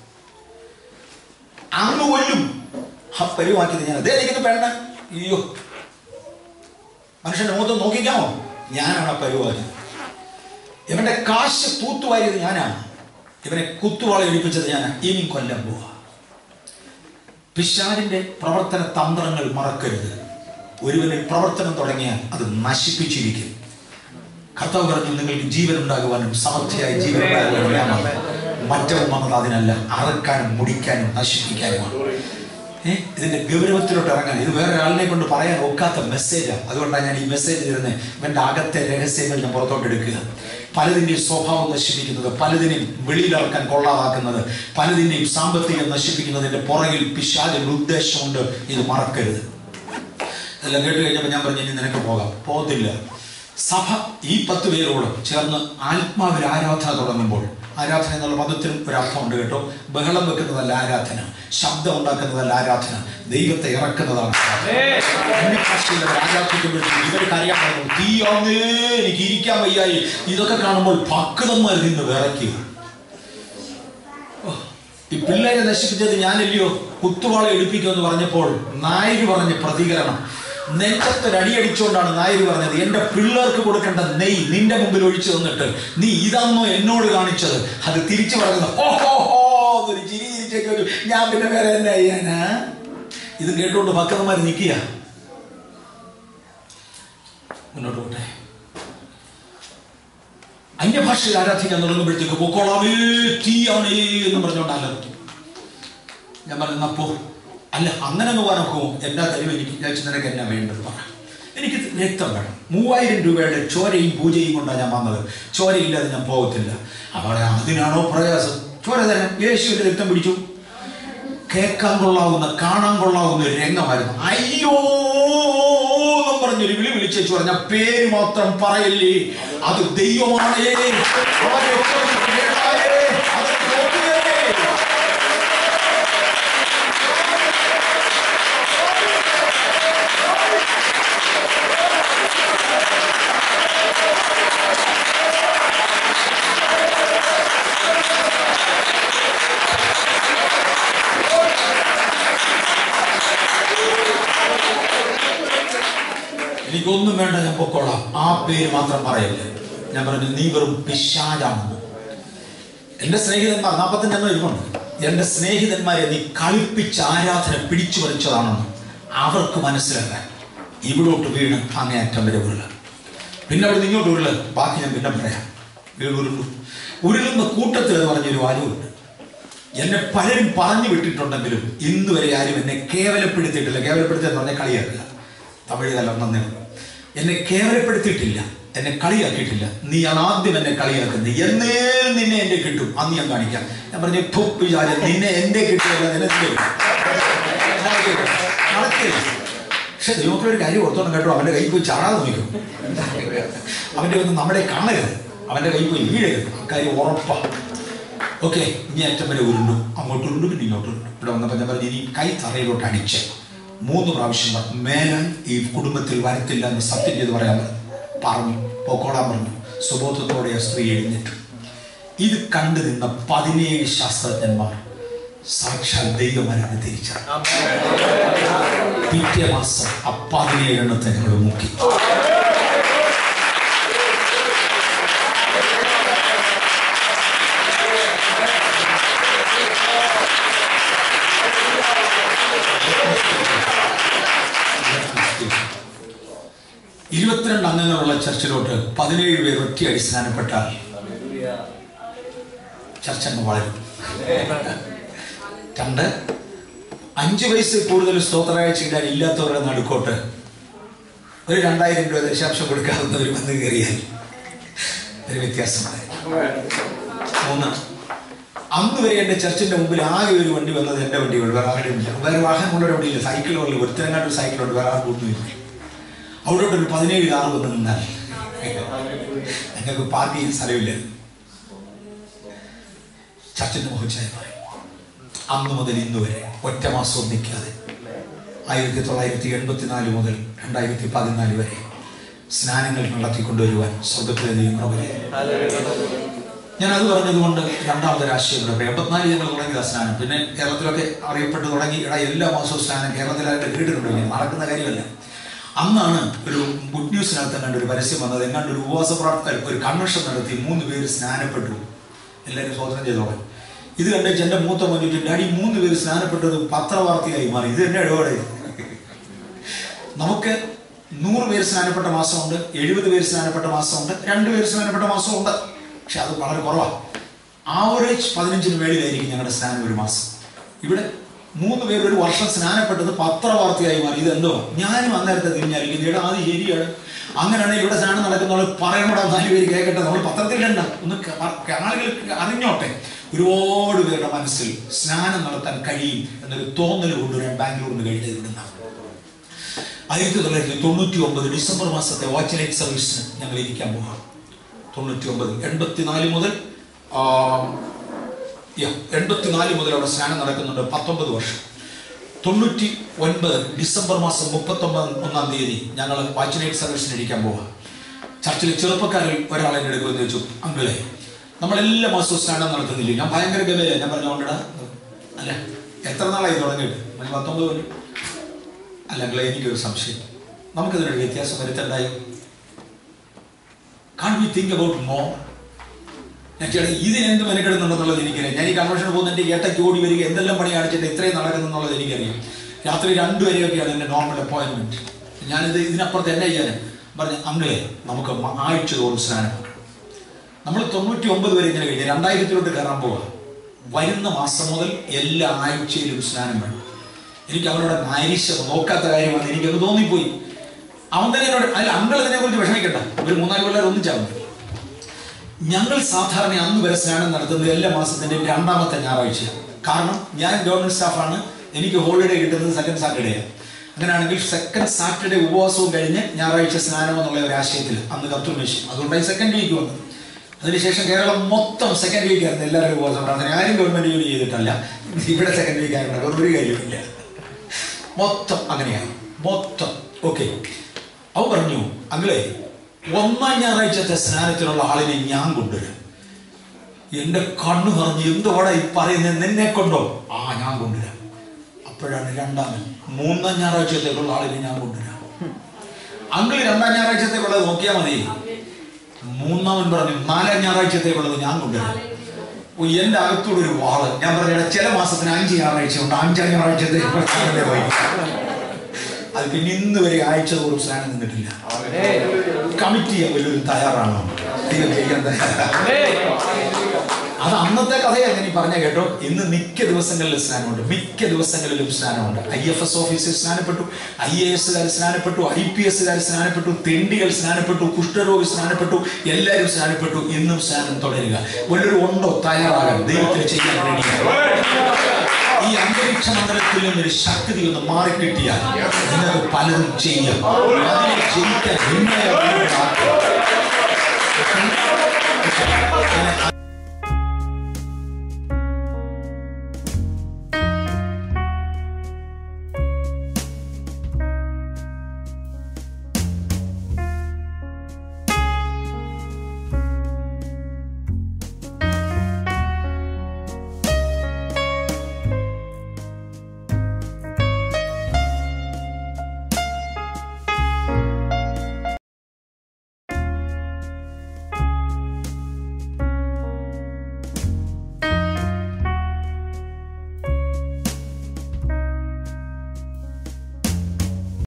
അങ്ങ് കൊല്ലും ആ പരുവാക്കിയത് ഞാൻ ദേ നിൽക്കുന്ന പെണ്ണ അയ്യോ മനുഷ്യന്റെ മുഖത്ത് നോക്കിക്കാമോ ഞാനാണ് ആ പരുവാക്കിയത് ഇവന്റെ കാശ് തൂത്തുവാരിയത് ഞാനാണ് ഇവനെ കുത്തുവാള എടുപ്പിച്ചത് ഞാൻ ഇനിയും കൊല്ലം പോവാ പിശാരിന്റെ പ്രവർത്തന തന്ത്രങ്ങൾ മറക്കരുത് ഒരുവനിൽ പ്രവർത്തനം തുടങ്ങിയാൽ അത് നശിപ്പിച്ചിരിക്കും കർത്താവ് പറഞ്ഞു നിങ്ങൾക്ക് ജീവൻ ഉണ്ടാകുവാനും സമർത്ഥയായ ജീവൻ ഉണ്ടാകുവാനും ഞാനാണ്. മറ്റവൻ വന്നത് അതിനല്ല അറക്കാനും മുടിക്കാനും നശിപ്പിക്കാനുമാണ് ഏ ഇതിന്റെ ഗൗരവത്തിലോട്ട് ഇറങ്ങാൻ ഇത് വേറെ ഒരാളിനെ കൊണ്ട് പറയാൻ ഒക്കാത്ത മെസ്സേജാണ് അതുകൊണ്ടാണ് ഞാൻ ഈ മെസ്സേജ് തരുന്നത് ഇവന്റെ അകത്തെ രഹസ്യങ്ങൾ ഞാൻ പുറത്തോട്ട് എടുക്കുക പലതിൻ്റെയും സ്വഭാവം നശിപ്പിക്കുന്നത് പലതിനെയും വെളിയിലിറക്കാൻ കൊള്ളാതാക്കുന്നത് പലതിൻ്റെയും സാമ്പത്തികം നശിപ്പിക്കുന്നതിന്റെ പുറകിൽ പിശാചിന്റെ ഉദ്ദേശമുണ്ട് ഇത് മറക്കരുത് ഇതെല്ലാം കേട്ട് കഴിഞ്ഞപ്പോൾ ഞാൻ പറഞ്ഞു ഇനി നിനക്ക് പോകാം പോകത്തില്ല സഭ ഈ പത്ത് പേരോട് ചേർന്ന് ആത്മാവിൽ ആരാധന തുടങ്ങുമ്പോൾ ആരാധന എന്നുള്ള പദത്തിനും ഒരു അർത്ഥമുണ്ട് കേട്ടോ ബഹളം വെക്കുന്നതല്ല ആരാധന ശബ്ദം ഉണ്ടാക്കുന്നതല്ല ആരാധന ദൈവത്തെ ഇറക്കുന്നതാണ് അന്യഭാഷയിൽ അവർ ആരാധിക്കുമ്പോഴത്തേക്ക് ഇവർക്ക് അറിയാൻ പറഞ്ഞു തീയാന്നേ എനിക്ക് ഇരിക്കാൻ വയ്യായി ഇതൊക്കെ കാണുമ്പോൾ ഭക്തന്മാർ നിന്ന് വിറയ്ക്കുക ഓ, ഈ പിള്ളേരെ നശിപ്പിച്ചത് ഞാനല്ലയോ കുത്തുവാള എടുപ്പിക്കുമെന്ന് പറഞ്ഞപ്പോൾ നായര് പറഞ്ഞ പ്രതികരണം നെഞ്ചത്തൊരു അടിയടിച്ചുകൊണ്ടാണ് നായര് പറഞ്ഞത് എന്റെ പിള്ളേർക്ക് കൊടുക്കേണ്ട നെയ് നിന്റെ മുമ്പിൽ ഒഴിച്ചു തന്നിട്ട് നീ ഇതാണോ എന്നോട് കാണിച്ചത് അത് തിരിച്ചു പറഞ്ഞത് ഹോ ഹോ ഹോ എന്നൊരു ചിരി ചിരിച്ചൊക്കെ ഒരു ഞാൻ പിന്നെ വേറെ എന്നാ ചെയ്യാനാ ഇത് കേട്ടുകൊണ്ട് ഭക്തന്മാർ നിൽക്കുക മുന്നോട്ട് പോട്ടെ അന്യഭാഷയിൽ ആരാധിക്കാൻ തുടങ്ങുമ്പോഴത്തേക്ക് പൊക്കോളാമേ തീയാണേ എന്ന് പറഞ്ഞുകൊണ്ട് അലർത്തു ഞാൻ പറഞ്ഞു അപ്പോ അല്ല അങ്ങനെ അങ്ങ് പറഞ്ഞോ എന്നാ തരും എനിക്ക് ഞാൻ നിനക്ക് എന്നാ വേണ്ടത് പറ എനിക്ക് രക്തം വേണം മൂവായിരം രൂപയുടെ ചോരയും പൂജയും കൊണ്ടാണ് ഞാൻ വന്നത് ചോരയില്ലാതെ ഞാൻ പോകത്തില്ല അവിടെ അതിനാണോ പ്രയാസം ചോര തരാം യേശുവിന്റെ രക്തം പിടിച്ചു കേൾക്കാൻ കൊള്ളാവുന്ന കാണാൻ കൊള്ളാവുന്ന ഒരു രംഗമായിരുന്നു അയ്യോ എന്നും പറഞ്ഞൊരു വിളി വിളിച്ചു പറഞ്ഞ പേര് മാത്രം പറയല്ലേ അത് ദൈവമാണേ ആ രക്തം കേട്ടാലേ അത് നോക്കിയല്ലേ എനിക്കൊന്നും വേണ്ട ഞാൻ പൊക്കോളാം ആ പേര് മാത്രം പറയല്ലേ ഞാൻ പറഞ്ഞു നീ വെറും പിശാചാണെന്ന് എന്റെ സ്നേഹിതന്മാർ നാൽപ്പത്തഞ്ചെണ്ണം ഇരിപ്പുണ്ട് എന്റെ സ്നേഹിതന്മാരെ നീ കളിപ്പിച്ച് ആരാധന പിടിച്ചു വലിച്ചതാണെന്ന് അവർക്ക് മനസ്സിലാക്കാൻ ഇവിടോട്ട് വീണ് അങ്ങേയറ്റം വരെ ഉരുള പിന്നെ അവിടെ ഇങ്ങോട്ട് ഉരുള ബാക്കി ഞാൻ പിന്നെ പറയാം വീട് ഉരുളു ഉരുളുന്ന കൂട്ടത്തിൽ എന്ന് പറഞ്ഞൊരു വാലുണ്ട് എന്നെ പലരും പറഞ്ഞു വിട്ടിട്ടുണ്ടെങ്കിലും ഇന്ന് വരെ ആരും എന്നെ കേവലപ്പെടുത്തിയിട്ടില്ല കേവലപ്പെടുത്തുക എന്ന് പറഞ്ഞാൽ കളിയാക്കുക തമിഴ് കലർന്നേ ഉള്ളൂ എന്നെ കേവലപ്പെടുത്തിയിട്ടില്ല എന്നെ കളിയാക്കിയിട്ടില്ല നീയാണ് ആദ്യം എന്നെ കളിയാക്കുന്നത് എന്നേ നിന്നെ എന്റെ കിട്ടും അന്ന് ഞാൻ കാണിക്കാം ഞാൻ പറഞ്ഞു തൊപ്പ് ചാരി നിന്നെ എന്റെ കിട്ടിയല്ല നിനക്ക് നടക്കില്ല പക്ഷെ ദൈവത്തിൽ ഒരു കാര്യം ഓർത്തോണം കേട്ടോ അവന്റെ കൈ പോയി ചാടാതെ നോക്കും അവന്റെ ഒന്നും നമ്മളെ കാണരുത് അവന്റെ കൈ പോയി വീഴരുത് ആ കാര്യം ഉറപ്പാണ് ഓക്കെ ഇനി അറ്റം വരെ ഉരുണ്ടു അങ്ങോട്ട് ഉരുണ്ടു പിന്നെ ഇങ്ങോട്ട് ഉരുണ്ടു ഇവിടെ വന്നപ്പോൾ ഞാൻ പറഞ്ഞു ഇനി കൈ തറയിലോട്ട് അടിച്ച് മൂന്ന് പ്രാവശ്യം പറഞ്ഞു മേലാൽ ഈ കുടുംബത്തിൽ വരത്തില്ല എന്ന് സത്യം ചെയ്ത് പറയാൻ പറഞ്ഞു പറഞ്ഞു പൊക്കോളാൻ പറഞ്ഞു സുബോധത്തോടെ ആ സ്ത്രീ എഴുന്നേറ്റു ഇത് കണ്ടു നിന്ന പതിനേഴ് ശാസ്ത്രജ്ഞന്മാർ സാക്ഷാൽ ദൈവമരാണ് തിരിച്ചറിഞ്ഞു പിറ്റേ മാസം ആ പതിനേഴ് എണ്ണത്തെ ഞങ്ങൾ മുക്കി ഇരുപത്തിരണ്ട് അംഗങ്ങളുള്ള ചർച്ചിലോട്ട് പതിനേഴ് പേർ ഒറ്റ അടിസ്ഥാനപ്പെട്ടാൽ ചർച്ച അങ്ങ് വളരും രണ്ട് അഞ്ച് വയസ്സിൽ കൂടുതൽ സ്തോത്രാഴ്ച ഇടാൻ ഇല്ലാത്തവരുടെ നടുക്കോട്ട് ഒരു രണ്ടായിരം രൂപ ദശാംശം കൊടുക്കാവുന്നവർ വന്ന് കയറിയാൽ ഒരു വ്യത്യാസമുണ്ടായി മൂന്ന് അന്ന് വരെ എൻ്റെ ചർച്ചിന്റെ മുമ്പിൽ ആകെ ഒരു വണ്ടി വന്നത് എൻ്റെ വണ്ടിയുള്ളൂ വേറെ ആരുമില്ല വേറെ വാഹനമുള്ളവരുടെ വണ്ടിയില്ല സൈക്കിളുകളിൽ ഒരുത്തരങ്ങാട്ട് സൈക്കിളുണ്ട് വേറെ ആർക്കും ഒന്നുമില്ല അവിടോട്ട് ഒരു പതിനേഴ് കാറ് വന്ന് നിന്നാൽ ഞങ്ങൾക്ക് പാർക്ക് ചെയ്യാൻ സ്ഥലമില്ല ചർച്ചിന്റെ മുഖച്ഛായമായി അന്ന് മുതൽ ഇന്ന് വരെ ഒറ്റ മാസവും നിൽക്കാതെ ആയിരത്തി തൊള്ളായിരത്തി എൺപത്തിനാല് മുതൽ രണ്ടായിരത്തി പതിനാല് വരെ സ്നാനങ്ങൾ നടത്തിക്കൊണ്ടുവരുവാൻ സ്വർഗത്തിലെ ദൈവങ്ങളെ ഞാൻ അത് പറഞ്ഞതുകൊണ്ട് രണ്ടാമതൊരു ആശയം കൂടെ എൺപത്തിനാല് ഞങ്ങൾ തുടങ്ങിയതാ സ്നാനം പിന്നെ കേരളത്തിലൊക്കെ അറിയപ്പെട്ട് തുടങ്ങി എടാ എല്ലാ മാസവും സ്നാനം കേരളത്തിലായിട്ട് കേട്ടിട്ടുണ്ട് ഇങ്ങനെ നടക്കുന്ന കാര്യമല്ല അന്നാണ് ഒരു ഗുഡ് ന്യൂസിനകത്ത് കണ്ട് ഒരു പരസ്യം വന്നത് എങ്ങാണ്ട് ഒരു ഉപവാസ പ്രാർത്ഥന ഒരു കൺവെൻഷൻ നടത്തി മൂന്ന് പേര് സ്നാനപ്പെട്ടു എല്ലാവരും സ്വതന്ത്രം ചെയ്തോളെ ഇത് കണ്ടേച്ച് എൻ്റെ മൂത്ത മഞ്ഞു ഡാഡി മൂന്ന് പേര് സ്നാനപ്പെട്ടത് പത്രവാർത്തയായി മാറി ഇത് എന്നെ ഇടപാട് നമുക്ക് നൂറ് പേര് സ്നാനപ്പെട്ട മാസമുണ്ട് എഴുപത് പേര് സ്നാനപ്പെട്ട മാസമുണ്ട് രണ്ട് പേര് സ്നാനപ്പെട്ട മാസമുണ്ട് പക്ഷെ അത് വളരെ കുറവാണ് ആവറേജ് പതിനഞ്ചിന് മേളിലായിരിക്കും ഞങ്ങളുടെ സ്നാനം ഒരു മാസം ഇവിടെ മൂന്ന് പേര് ഒരു വർഷം സ്നാനപ്പെട്ടത് പത്രവാർത്തയായി മാറി ഇത് എന്തോ ഞാനും അന്നേരത്തെ തിരിഞ്ഞായിരിക്കും ഇവിടെ അത് ശരിയാണ് അങ്ങനെയാണെങ്കിൽ ഇവിടെ സ്നാനം നടക്കുന്നവൾ പറയണോടാ നാല് പേര് കേൾക്കട്ടെ നമ്മൾ പത്രത്തിലിടണ്ട ഒന്ന് ക- പ- ആളുകൾ അറിഞ്ഞോട്ടെ ഒരുപാട് പേരുടെ മനസ്സിൽ സ്നാനം നടത്താൻ കഴിയും എന്നൊരു തോന്നൽ കൊണ്ടുവരാൻ ബാംഗ്ലൂരിന് കഴിഞ്ഞത് ഇവിടുന്ന ആയിരത്തി തൊള്ളായിരത്തി തൊണ്ണൂറ്റി ഒമ്പത് ഡിസംബർ മാസത്തെ വാച്ച് ലൈറ്റ് സർവീസിന് ഞങ്ങൾ ഇരിക്കാൻ പോകാം തൊണ്ണൂറ്റി ഒമ്പത് എൺപത്തിനാല് മുതൽ ആ, yeah, എൺപത്തിനാല് മുതൽ അവിടെ സ്നാനം നടക്കുന്നുണ്ട് പത്തൊമ്പത് വർഷം തൊണ്ണൂറ്റി ഒൻപത് ഡിസംബർ മാസം മുപ്പത്തൊമ്പത് ഒന്നാം തീയതി ഞങ്ങൾ വാച്ച് ലൈറ്റ് സർവീസിന് ഇരിക്കാൻ പോകാം ചർച്ചിലെ ചെറുപ്പക്കാരിൽ ഒരാളെ എൻ്റെ അടുത്ത് വന്ന് ചോദിച്ചു അങ്കിളെ നമ്മൾ എല്ലാ മാസവും സ്നാനം നടത്തുന്നില്ലേ ഞാൻ ഭയങ്കര ഗമയില്ല ഞാൻ പറഞ്ഞു കൊണ്ടിടാ അല്ല എത്ര നാളായി തുടങ്ങിയിട്ട് ഞാൻ പത്തൊമ്പത് കൊല്ലം അല്ല അങ്കിളെ എനിക്കൊരു സംശയം നമുക്കിതിനൊരു വ്യത്യാസം വരുത്തണ്ടായോ can we think about more ഞാൻ ചേട്ടാ ഇതിനെന്ത് മെനക്കെടുന്നുണ്ടെന്നുള്ളത് എനിക്കറിയാം ഞാൻ ഈ കൺവെൻഷന് പോകുന്ന എൻ്റെ ഏട്ടയ്ക്ക് ഓടി വരിക എന്തെല്ലാം പണി കാണിച്ചിട്ട് ഇത്രയും നടക്കുന്നുള്ളത് എനിക്കറിയാം രാത്രി രണ്ടു വരെയൊക്കെയാണ് എൻ്റെ നോർമൽ അപ്പോയിൻമെന്റ് ഞാനിത് ഇതിനപ്പുറത്ത് എന്നെ ചെയ്യാൻ പറഞ്ഞു അങ്ങളെ നമുക്ക് മ- ആഴ്ച തോറും സ്നാനം നമ്മൾ തൊണ്ണൂറ്റി ഒമ്പത് വരെ ഇങ്ങനെ കഴിഞ്ഞു രണ്ടായിരത്തിലോട്ട് കയറാൻ പോവാം വരുന്ന മാസം മുതൽ എല്ലാ ആഴ്ചയിലും സ്നാനം വേണം എനിക്ക് അവനോട് നൈരിശ്യം നോക്കാത്ത കാര്യമാണ് എനിക്കത് തോന്നിപ്പോയി അവൻ തന്നെ എന്നോട് അല്ല അങ്ങൾ ഇതിനെ കുറിച്ച് വിഷമിക്കണ്ട ഒരു മൂന്നാല് പിള്ളേർ ഒന്നിച്ചാവും ഞങ്ങൾ സാധാരണ അന്ന് വരെ സ്നാനം നടത്തുന്നത് എല്ലാ മാസത്തിന്റെ രണ്ടാമത്തെ ഞായറാഴ്ച കാരണം ഞാൻ ഗവൺമെന്റ് സ്റ്റാഫാണ് എനിക്ക് ഹോളിഡേ കിട്ടുന്നത് സെക്കൻഡ് സാറ്റർഡേയാണ് അങ്ങനെയാണെങ്കിൽ സെക്കൻഡ് സാറ്റർഡേ ഉപവാസവും കഴിഞ്ഞ് ഞായറാഴ്ച സ്നാനം എന്നുള്ള ഒരു ആശയത്തിൽ അന്ന് കർത്തുമേശി അതുകൊണ്ടായി സെക്കൻഡ് വീക്ക് വന്നത് അതിനുശേഷം കേരളം മൊത്തം സെക്കൻഡ് വീക്ക് ആയിരുന്നു എല്ലാവരും ഉപവാസം പ്രാർത്ഥന ആരും ഗവൺമെന്റ് ജോലി ചെയ്തിട്ടല്ല ഇവിടെ സെക്കൻഡ് വീക്ക് ആയിരുന്നു ഒരു കാര്യമില്ല മൊത്തം അങ്ങനെയാണ് മൊത്തം ഓക്കെ അവൻ പറഞ്ഞു അങ്ങളെ ഒന്നാം ഞായറാഴ്ചത്തെ സ്നാനത്തിനുള്ള ആളിനെ ഞാൻ കൊണ്ടുവരാം എന്റെ കണ്ണു പറഞ്ഞു എന്തോടെ ഈ പറയുന്നത് നിന്നെ കൊണ്ടോ ആ ഞാൻ കൊണ്ടുവരാം അപ്പോഴാണ് രണ്ടാമൻ മൂന്നാം ഞായറാഴ്ചത്തേക്കുള്ള ആളിനെ ഞാൻ കൊണ്ടുവരാം അങ്കിൾ രണ്ടാം ഞായറാഴ്ചത്തേക്കുള്ളത് നോക്കിയാൽ മതി മൂന്നാമൻ പറഞ്ഞു നാലാം ഞായറാഴ്ചത്തേക്കുള്ളത് ഞാൻ കൊണ്ടുവരാം ഓ, എന്റെ അകത്തൂടെ ഒരു വാള് ഞാൻ പറഞ്ഞ ചില മാസത്തിന് അഞ്ച് ഞായറാഴ്ച ഉണ്ട് അഞ്ചാം ഞായറാഴ്ചത്തേക്ക് പോയി അത് പിന്നെ ഇന്ന് വരെ ആഴ്ച തോറും സ്നാനം നിന്നിട്ടില്ല കമ്മിറ്റ് ചെയ്യാൻ വലിയൊരു തയ്യാറാണോ ദൈവം ചെയ്യാൻ തയ്യാറാണ് അത് അന്നത്തെ കഥയാണ് ഞാൻ ഈ പറഞ്ഞ കേട്ടോ ഇന്ന് മിക്ക ദിവസങ്ങളിലും സ്നാനമുണ്ട് മിക്ക ദിവസങ്ങളിലും സ്നാനമുണ്ട് ഐ എഫ് എസ് ഓഫീസിൽ സ്നാനപ്പെട്ടു ഐ എ എസുകാർ സ്നാനപ്പെട്ടു ഐ പി എസുകാർ സ്നാനപ്പെട്ടു തെണ്ടികൾ സ്നാനപ്പെട്ടു കുഷ്ഠരോഗി സ്നാനപ്പെട്ടു എല്ലാവരും സ്നാനപ്പെട്ടു ഇന്നും സ്നാനം തുടരുക വലിയൊരു ഉണ്ടോ തയ്യാറാകാൻ ദൈവത്തിന് ചെയ്യാൻ വേണ്ടിയാണ് ഈ അന്തരീക്ഷ മണ്ഡലത്തിൽ നിന്നൊരു ശക്തി ഒന്ന് മാറിക്കിട്ടിയാൽ നിങ്ങൾക്ക് പലതും ചെയ്യാം അതിനെ ജയിക്കാൻ നിങ്ങളെ ഉണ്ടാക്കും.